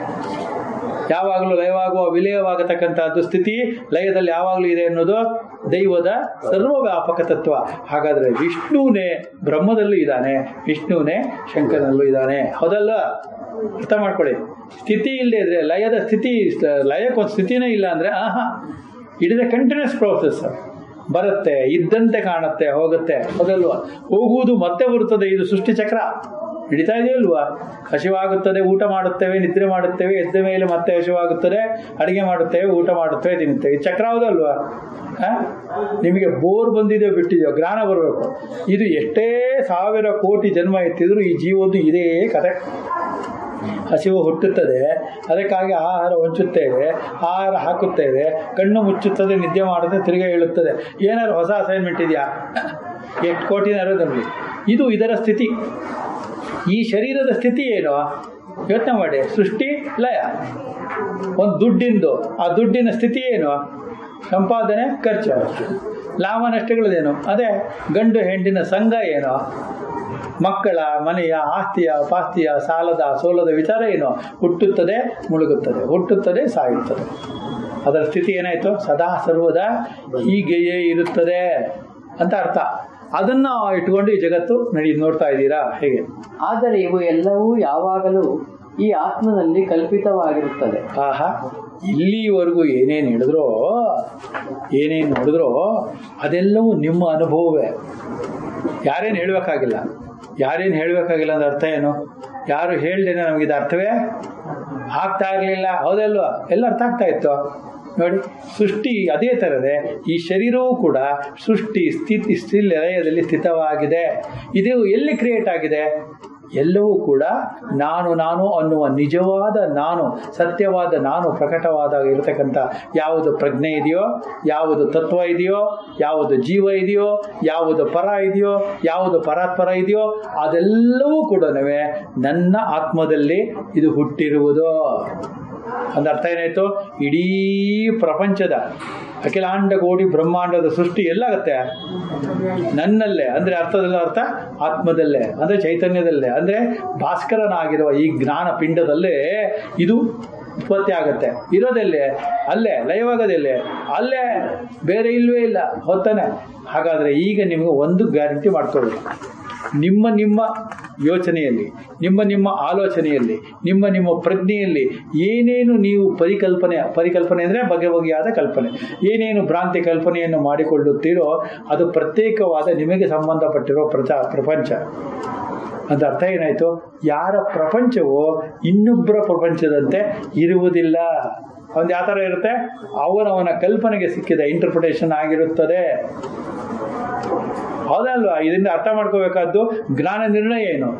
ಯಾವಾಗಲೂ ಲಯವಾಗುವ ವಿಲಯವಾಗತಕ್ಕಂಥದ್ದು ಸ್ಥಿತಿ ಲಯದಲ್ಲಿ ಯಾವಾಗಲೂ ಇದೆ ಅನ್ನೋದು ದೈವದ ಸರ್ವವ್ಯಾಪಕ ತತ್ವ ಹಾಗಾದ್ರೆ ವಿಷ್ಣುನೇ ಬ್ರಹ್ಮದಲ್ಲೂ ಇದ್ದಾನೆ ವಿಷ್ಣುನೇ ಶಂಕರನಲ್ಲೂ ಇದ್ದಾನೆ ಹೌದಲ್ಲ ಅರ್ಥ ಮಾಡ್ಕೊಳ್ಳಿ ಸ್ಥಿತಿ ಇಲ್ಲದೆ ಇದ್ರೆ ಲಯದ ಸ್ಥಿತಿ ಲಯಕ್ಕೊಂದು ಸ್ಥಿತಿನೇ ಇಲ್ಲ ಅಂದ್ರೆ ಆಹಾ it is a continuous process ಬರುತ್ತೆ ಇದ್ದಂತೆ ಕಾಣುತ್ತೆ ಹೋಗುತ್ತೆ ಹೌದಲ್ವಾ ಹೋಗುವುದು ಮತ್ತೆ ಬರುತ್ತದೆ ಇದು ಸೃಷ್ಟಿ ಚಕ್ರ ಹಿಡಿತಾ ಇದೆಯಲ್ವಾ ಹಸಿವಾಗುತ್ತದೆ ಊಟ ಮಾಡುತ್ತೇವೆ ನಿದ್ರೆ ಮಾಡುತ್ತೇವೆ ಎದ್ದ ಮೇಲೆ ಮತ್ತೆ ಹಸಿವಾಗುತ್ತದೆ ಅಡಿಗೆ ಮಾಡುತ್ತೇವೆ ಊಟ ಮಾಡುತ್ತೇವೆ ತಿನ್ನುತ್ತೇವೆ ಇದು ಚಕ್ರ ಹೌದಲ್ವಾ ಆ? ನಿಮಗೆ ಬೋರ್ ಬಂದಿದೆಯೋ ಬಿಟ್ಟಿದೆಯೋ ಜ್ಞಾನ ಬರಬೇಕು ಇದು ಎಷ್ಟೇ ಸಾವಿರ ಕೋಟಿ ಜನ್ಮ ಎತ್ತಿದ್ರು ಈ ಜೀವದ್ದು ಇದೇ ಕತೆ ಹಸಿವು ಹುಟ್ಟುತ್ತದೆ ಅದಕ್ಕಾಗಿ ಆಹಾರ ಹೊಂಚುತ್ತೇವೆ ಆಹಾರ ಹಾಕುತ್ತೇವೆ ಕಣ್ಣು ಮುಚ್ಚುತ್ತದೆ ನಿದ್ದೆ ಮಾಡುತ್ತೆ ತಿರುಗಿ ಹೇಳುತ್ತದೆ ಏನಾದ್ರು ಹೊಸ ಅಸೈನ್ಮೆಂಟ್ ಇದೆಯಾ ಎಷ್ಟು ಕೋಟಿನಾರು ನಮಗೆ ಇದು ಇದರ ಸ್ಥಿತಿ ಈ ಶರೀರದ ಸ್ಥಿತಿ ಏನು ಯೋಚನೆ ಮಾಡಿ ಸೃಷ್ಟಿ ಲಯ ಒಂದು ದುಡ್ಡಿಂದು ಆ ದುಡ್ಡಿನ ಸ್ಥಿತಿ ಏನು ಸಂಪಾದನೆ ಖರ್ಚು ಲಾಭ ನಷ್ಟಗಳದೇನು ಅದೇ ಗಂಡು ಹೆಂಡಿನ ಸಂಘ ಏನು ಮಕ್ಕಳ ಮನೆಯ ಆಸ್ತಿಯ ಪಾಸ್ತಿಯ ಸಾಲದ ಸೋಲದ ವಿಚಾರ ಏನು ಹುಟ್ಟುತ್ತದೆ ಮುಳುಗುತ್ತದೆ ಹುಟ್ಟುತ್ತದೆ ಸಾಯುತ್ತದೆ ಅದರ ಸ್ಥಿತಿ ಏನಾಯಿತು ಸದಾ ಸರ್ವದ ಹೀಗೆಯೇ ಇರುತ್ತದೆ ಅಂತ ಅರ್ಥ ಅದನ್ನ ಇಟ್ಕೊಂಡು ಈ ಜಗತ್ತು ನಡಿ ನೋಡ್ತಾ ಇದ್ದೀರಾ ಹೇಗೆ
ಆದರೆ ಇವು ಎಲ್ಲವೂ ಯಾವಾಗಲೂ ಈ ಆತ್ಮನಲ್ಲಿ ಕಲ್ಪಿತವಾಗಿರುತ್ತದೆ
ಆಹಾ ಇಲ್ಲಿವರೆಗೂ ಏನೇನು ಹೇಳಿದ್ರೋ ಏನೇನು ನೋಡಿದ್ರೋ ಅದೆಲ್ಲವೂ ನಿಮ್ಮ ಅನುಭವವೇ ಯಾರೇನು ಹೇಳಬೇಕಾಗಿಲ್ಲ ಯಾರೇನು ಹೇಳಬೇಕಾಗಿಲ್ಲ ಅಂದ್ರೆ ಅರ್ಥ ಏನು ಯಾರು ಹೇಳ್ದೇನೆ ನಮಗೆ ಇದು ಅರ್ಥವೇ ಆಗ್ತಾ ಇರಲಿಲ್ಲ ಹೌದಲ್ವಾ ಎಲ್ಲ ಅರ್ಥ ಆಗ್ತಾ ಇತ್ತು ನೋಡಿ ಸೃಷ್ಟಿ ಅದೇ ಥರದೇ ಈ ಶರೀರವೂ ಕೂಡ ಸೃಷ್ಟಿ ಸ್ಥಿತಿ ಸ್ಥಿತಿ ಲಯದಲ್ಲಿ ಸ್ಥಿತವಾಗಿದೆ ಇದು ಎಲ್ಲಿ ಕ್ರಿಯೇಟ್ ಆಗಿದೆ ಎಲ್ಲವೂ ಕೂಡ ನಾನು ನಾನು ಅನ್ನುವ ನಿಜವಾದ ನಾನು ಸತ್ಯವಾದ ನಾನು ಪ್ರಕಟವಾದಾಗ ಇರತಕ್ಕಂಥ ಯಾವುದು ಪ್ರಜ್ಞೆ ಇದೆಯೋ ಯಾವುದು ತತ್ವ ಇದೆಯೋ ಯಾವುದು ಜೀವ ಇದೆಯೋ ಯಾವುದು ಪರ ಇದೆಯೋ ಯಾವುದು ಪರಾತ್ಪರ ಇದೆಯೋ ಅದೆಲ್ಲವೂ ಕೂಡ ನನ್ನ ಆತ್ಮದಲ್ಲಿ ಇದು ಹುಟ್ಟಿರುವುದು ಅಂದ್ರೆ ಅರ್ಥ ಏನಾಯ್ತು ಇಡೀ ಪ್ರಪಂಚದ ಅಖಿಲಾಂಡ ಕೋಟಿ ಬ್ರಹ್ಮಾಂಡದ ಸೃಷ್ಟಿ ಎಲ್ಲಾಗತ್ತೆ ನನ್ನಲ್ಲೇ ಅಂದ್ರೆ ಅರ್ಥದಲ್ಲಿ ಅರ್ಥ ಆತ್ಮದಲ್ಲೇ ಅಂದ್ರೆ ಚೈತನ್ಯದಲ್ಲೇ ಅಂದ್ರೆ ಭಾಸ್ಕರನಾಗಿರುವ ಈ ಜ್ಞಾನ ಪಿಂಡದಲ್ಲೇ ಇದು ಉತ್ಪತ್ತಿ ಆಗತ್ತೆ ಇರೋದೆಲ್ಲೇ ಅಲ್ಲೇ ಲಯವಾಗೋದೆಲ್ಲೇ ಅಲ್ಲೇ ಬೇರೆ ಇಲ್ವೇ ಇಲ್ಲ ಹೊತ್ತಾನೆ ಹಾಗಾದ್ರೆ ಈಗ ನಿಮಗೆ ಒಂದು ಗ್ಯಾರಂಟಿ ಮಾಡ್ಕೊಳ್ಳಿ ನಿಮ್ಮ ನಿಮ್ಮ ಯೋಚನೆಯಲ್ಲಿ ನಿಮ್ಮ ನಿಮ್ಮ ಆಲೋಚನೆಯಲ್ಲಿ ನಿಮ್ಮ ನಿಮ್ಮ ಪ್ರಜ್ಞೆಯಲ್ಲಿ ಏನೇನು ನೀವು ಪರಿಕಲ್ಪನೆ ಪರಿಕಲ್ಪನೆ ಅಂದರೆ ಬಗೆ ಬಗೆಯಾದ ಕಲ್ಪನೆ ಏನೇನು ಭ್ರಾಂತಿ ಕಲ್ಪನೆಯನ್ನು ಮಾಡಿಕೊಳ್ಳುತ್ತೀರೋ ಅದು ಪ್ರತ್ಯೇಕವಾದ ನಿಮಗೆ ಸಂಬಂಧಪಟ್ಟಿರೋ ಪ್ರಚ ಪ್ರಪಂಚ ಅಂತ ಅರ್ಥ ಏನಾಯಿತು ಯಾರ ಪ್ರಪಂಚವೋ ಇನ್ನೊಬ್ಬರ ಪ್ರಪಂಚದಂತೆ ಇರುವುದಿಲ್ಲ ಒಂದು ಯಾವ ಥರ ಇರುತ್ತೆ ಅವನವನ ಕಲ್ಪನೆಗೆ ಸಿಕ್ಕಿದ ಇಂಟರ್ಪ್ರಿಟೇಷನ್ ಆಗಿರುತ್ತದೆ ಹೌದಲ್ವಾ ಇದರಿಂದ ಅರ್ಥ ಮಾಡ್ಕೋಬೇಕಾದ್ದು ಜ್ಞಾನ ನಿರ್ಣಯ ಏನು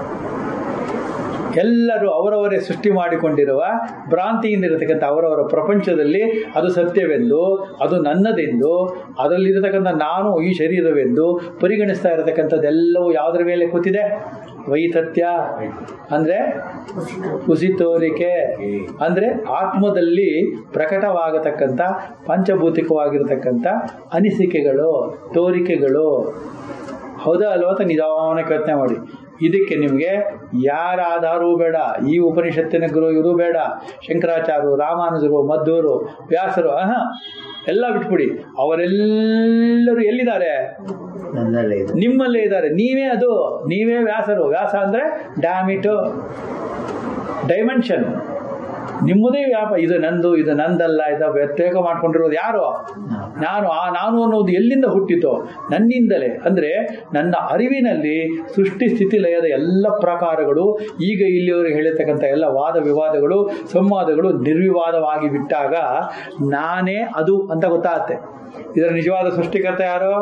ಎಲ್ಲರೂ ಅವರವರೇ ಸೃಷ್ಟಿ ಮಾಡಿಕೊಂಡಿರುವ ಭ್ರಾಂತಿಯಿಂದ ಇರತಕ್ಕಂಥ ಅವರವರ ಪ್ರಪಂಚದಲ್ಲಿ ಅದು ಸತ್ಯವೆಂದು ಅದು ನನ್ನದೆಂದು ಅದರಲ್ಲಿರತಕ್ಕಂಥ ನಾನು ಈ ಶರೀರವೆಂದು ಪರಿಗಣಿಸ್ತಾ ಇರತಕ್ಕಂಥದ್ದೆಲ್ಲವೂ ಯಾವುದರ ಮೇಲೆ ಕೂತಿದೆ ವೈತತ್ಯ ಅಂದರೆ ಹುಸಿ ತೋರಿಕೆ ಅಂದರೆ ಆತ್ಮದಲ್ಲಿ ಪ್ರಕಟವಾಗತಕ್ಕಂಥ ಪಂಚಭೌತಿಕವಾಗಿರತಕ್ಕಂಥ ಅನಿಸಿಕೆಗಳು ತೋರಿಕೆಗಳು ಹೌದಾ ಅಲ್ವಾ ಅಂತ ನಿಧಾನಕ್ಕೆ ಯೋಚನೆ ಮಾಡಿ ಇದಕ್ಕೆ ನಿಮಗೆ ಯಾರ ಆಧಾರವೂ ಬೇಡ ಈ ಉಪನಿಷತ್ತಿನ ಗುರು ಇವರು ಬೇಡ ಶಂಕರಾಚಾರ್ಯರು ರಾಮಾನುಜರು ಮಧ್ವರು ವ್ಯಾಸರು ಆಹ ಎಲ್ಲ ಬಿಟ್ಬಿಡಿ ಅವರೆಲ್ಲರೂ ಎಲ್ಲಿದ್ದಾರೆ
ನನ್ನಲ್ಲೇ ಇದೆ
ನಿಮ್ಮಲ್ಲೇ ಇದ್ದಾರೆ ನೀವೇ ಅದು ನೀವೇ ವ್ಯಾಸರು ವ್ಯಾಸ ಅಂದರೆ ಡ್ಯಾಮಿಟು ಡೈಮೆನ್ಷನ್ ನಿಮ್ಮದೇ ವ್ಯಾಪ ಇದು ನಂದು ಇದು ನಂದಲ್ಲ ಇದು ವ್ಯತ್ಯಾಗ ಮಾಡ್ಕೊಂಡಿರೋದು ಯಾರು ನಾನು ಆ ನಾನು ಅನ್ನೋದು ಎಲ್ಲಿಂದ ಹುಟ್ಟಿತೋ ನನ್ನಿಂದಲೇ ಅಂದರೆ ನನ್ನ ಅರಿವಿನಲ್ಲಿ ಸೃಷ್ಟಿ ಸ್ಥಿತಿ ಲಯದ ಎಲ್ಲ ಪ್ರಕಾರಗಳು ಈಗ ಇಲ್ಲಿವರೆಗೆ ಹೇಳಿರ್ತಕ್ಕಂಥ ಎಲ್ಲ ವಾದ ವಿವಾದಗಳು ಸಂವಾದಗಳು ನಿರ್ವಿವಾದವಾಗಿ ಬಿಟ್ಟಾಗ ನಾನೇ ಅದು ಅಂತ ಗೊತ್ತಾಗತ್ತೆ ಇದರ ನಿಜವಾದ ಸೃಷ್ಟಿಕರ್ತ ಯಾರು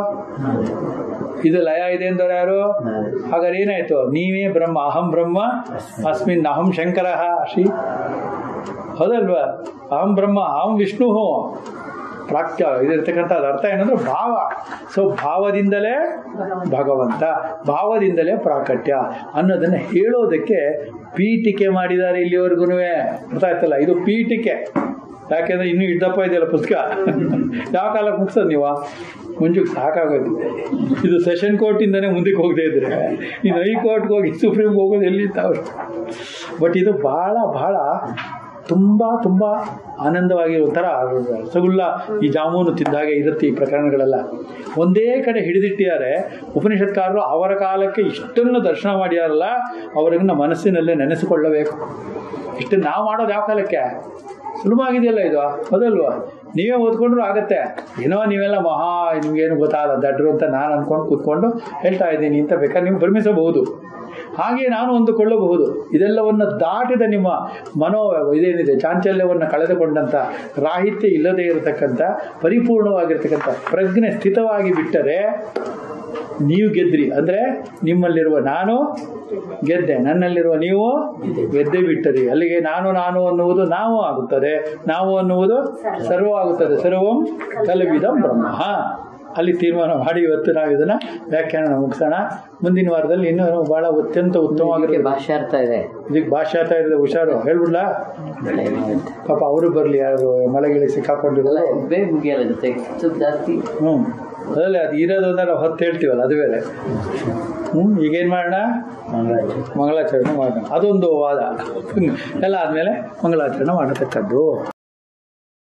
ಇದು ಲಯ ಇದೆ ಎಂದವರು ಯಾರು
ನಾನೇ.
ಹಾಗಾದ್ರೆ ಏನಾಯ್ತು ನೀವೇ ಬ್ರಹ್ಮ ಅಹಂ ಬ್ರಹ್ಮ ಅಸ್ಮಿನ್ ಅಹಂ ಶಂಕರ ಶ್ರೀ ಹೌದಲ್ವಾ ಅಹಂ ಬ್ರಹ್ಮ ಅಹಂ ವಿಷ್ಣು ಪ್ರಾಕ್ಟ್ಯ ಇದಿರ್ತಕ್ಕಂಥ ಅರ್ಥ ಏನಂದ್ರೆ ಭಾವ ಸೊ ಭಾವದಿಂದಲೇ ಭಗವಂತ ಭಾವದಿಂದಲೇ ಪ್ರಾಕಟ್ಯ ಅನ್ನೋದನ್ನು ಹೇಳೋದಕ್ಕೆ ಪೀಠಿಕೆ ಮಾಡಿದ್ದಾರೆ ಇಲ್ಲಿವರೆಗೂ ಅರ್ಥ ಆಯ್ತಲ್ಲ ಇದು ಪೀಠಿಕೆ ಯಾಕೆಂದ್ರೆ ಇನ್ನೂ ಇದ್ದಪ್ಪ ಇದೆಯಲ್ಲ ಪುಸ್ತಕ ಯಾವ ಕಾಲಕ್ಕೆ ಮುಗಿಸೋದು ನೀವು ಮುಂಚೆಗೆ ಸಾಕಾಗೋಯ್ತು ಇದು ಸೆಷನ್ ಕೋರ್ಟಿಂದನೇ ಮುಂದಕ್ಕೆ ಹೋಗದೆ ಇದ್ರೆ ಇನ್ನು ಹೈಕೋರ್ಟ್ಗೆ ಹೋಗಿ ಸುಪ್ರೀಂ ಹೋಗೋದು ಎಲ್ಲಿ ಅವ್ರು ಬಟ್ ಇದು ಭಾಳ ಭಾಳ ತುಂಬ ತುಂಬ ಆನಂದವಾಗಿ ಒಂಥರ ರಸಗುಲ್ಲ ಈ ಜಾಮೂನು ತಿಂದಾಗೆ ಇರುತ್ತೆ ಈ ಪ್ರಕರಣಗಳೆಲ್ಲ ಒಂದೇ ಕಡೆ ಹಿಡಿದಿಟ್ಟಿದ್ದಾರೆ ಉಪನಿಷತ್ಕಾರರು ಅವರ ಕಾಲಕ್ಕೆ ಇಷ್ಟನ್ನು ದರ್ಶನ ಮಾಡ್ಯಾರಲ್ಲ ಅವರನ್ನ ಮನಸ್ಸಿನಲ್ಲೇ ನೆನೆಸಿಕೊಳ್ಳಬೇಕು ಇಷ್ಟು ನಾವು ಮಾಡೋದು ಯಾವ ಕಾಲಕ್ಕೆ ಸುಲಭವಾಗಿದೆಯಲ್ಲ ಇದು ಹೌದಲ್ವಾ ನೀವೇ ಓದ್ಕೊಂಡ್ರು ಆಗತ್ತೆ ಏನೋ ನೀವೆಲ್ಲ ಮಹಾ ನಿಮ್ಗೇನು ಗೊತ್ತಾಗಲ್ಲ ದಡ್ರು ಅಂತ ನಾನು ಅಂದ್ಕೊಂಡು ಕೂತ್ಕೊಂಡು ಹೇಳ್ತಾ ಇದ್ದೀನಿ ಅಂತ ಬೇಕಾದ್ರೆ ನೀವು ಭ್ರಮಿಸಬಹುದು ಹಾಗೆ ನಾನು ಅಂದುಕೊಳ್ಳಬಹುದು ಇದೆಲ್ಲವನ್ನು ದಾಟಿದ ನಿಮ್ಮ ಮನೋ ಇದೇನಿದೆ ಚಾಂಚಲ್ಯವನ್ನು ಕಳೆದುಕೊಂಡಂಥ ರಾಹಿತ್ಯ ಇಲ್ಲದೇ ಇರತಕ್ಕಂಥ ಪರಿಪೂರ್ಣವಾಗಿರ್ತಕ್ಕಂಥ ಪ್ರಜ್ಞೆ ಸ್ಥಿತವಾಗಿ ಬಿಟ್ಟರೆ ನೀವು ಗೆದ್ರಿ ಅಂದರೆ ನಿಮ್ಮಲ್ಲಿರುವ ನಾನು ಗೆದ್ದೆ ನನ್ನಲ್ಲಿರುವ ನೀವು ಗೆದ್ದೆ ಬಿಟ್ಟರಿ ಅಲ್ಲಿಗೆ ನಾನು ನಾನು ಅನ್ನುವುದು ನಾವು ಆಗುತ್ತದೆ ನಾವು ಅನ್ನುವುದು ಸರ್ವ ಆಗುತ್ತದೆ ಸರ್ವಂ ಕಲವಿದಂ ಬ್ರಹ್ಮ ಅಲ್ಲಿ ತೀರ್ಮಾನ ಮಾಡಿ ಇವತ್ತು ನಾವು ಇದನ್ನ ವ್ಯಾಖ್ಯಾನ ಮುಗಿಸೋಣ ಮುಂದಿನ ವಾರದಲ್ಲಿ ಇನ್ನೂ ಬಹಳ ಅತ್ಯಂತ
ಇದಕ್ಕೆ
ಉತ್ತಮವಾಗಿರೋ
ಭಾಷಾರ್ಥ ಇದೆ
ಇದಕ್ಕೆ ಭಾಷಾತ ಇರೋದು ಹುಷಾರು ಹೇಳ್ಬಿಡ್ಲಾ ಪಾಪ ಅವರು ಬರಲಿ ಯಾರು ಮಳೆಗಿಳಿ
ಅಲ್ಲ
ಸಿಕ್ಕಾಕೊಂಡಿರಲ್ಲ
ಬೇಗ ಮುಗಿಯಲ್ಲ ಜೊತೆಗೆ ಸ್ವಲ್ಪ ಜಾಸ್ತಿ
ಹ್ಞೂ ಅದಲ್ಲೇ ಅದು ಇರೋದು ಅಂದ್ರೆ ನಾವು ಹೊತ್ತು ಹೇಳ್ತೀವಲ್ಲ ಅದು ಬೇರೆ ಹ್ಞೂ ಈಗೇನು ಮಾಡೋಣ
ಮಂಗಳಾಚರಣೆ
ಮಂಗಳಾಚರಣೆ ಮಾಡೋಣ ಅದೊಂದು ವಾದ ಎಲ್ಲ ಆದಮೇಲೆ ಮಂಗಳಾಚರಣೆ ಮಾಡತಕ್ಕದ್ದು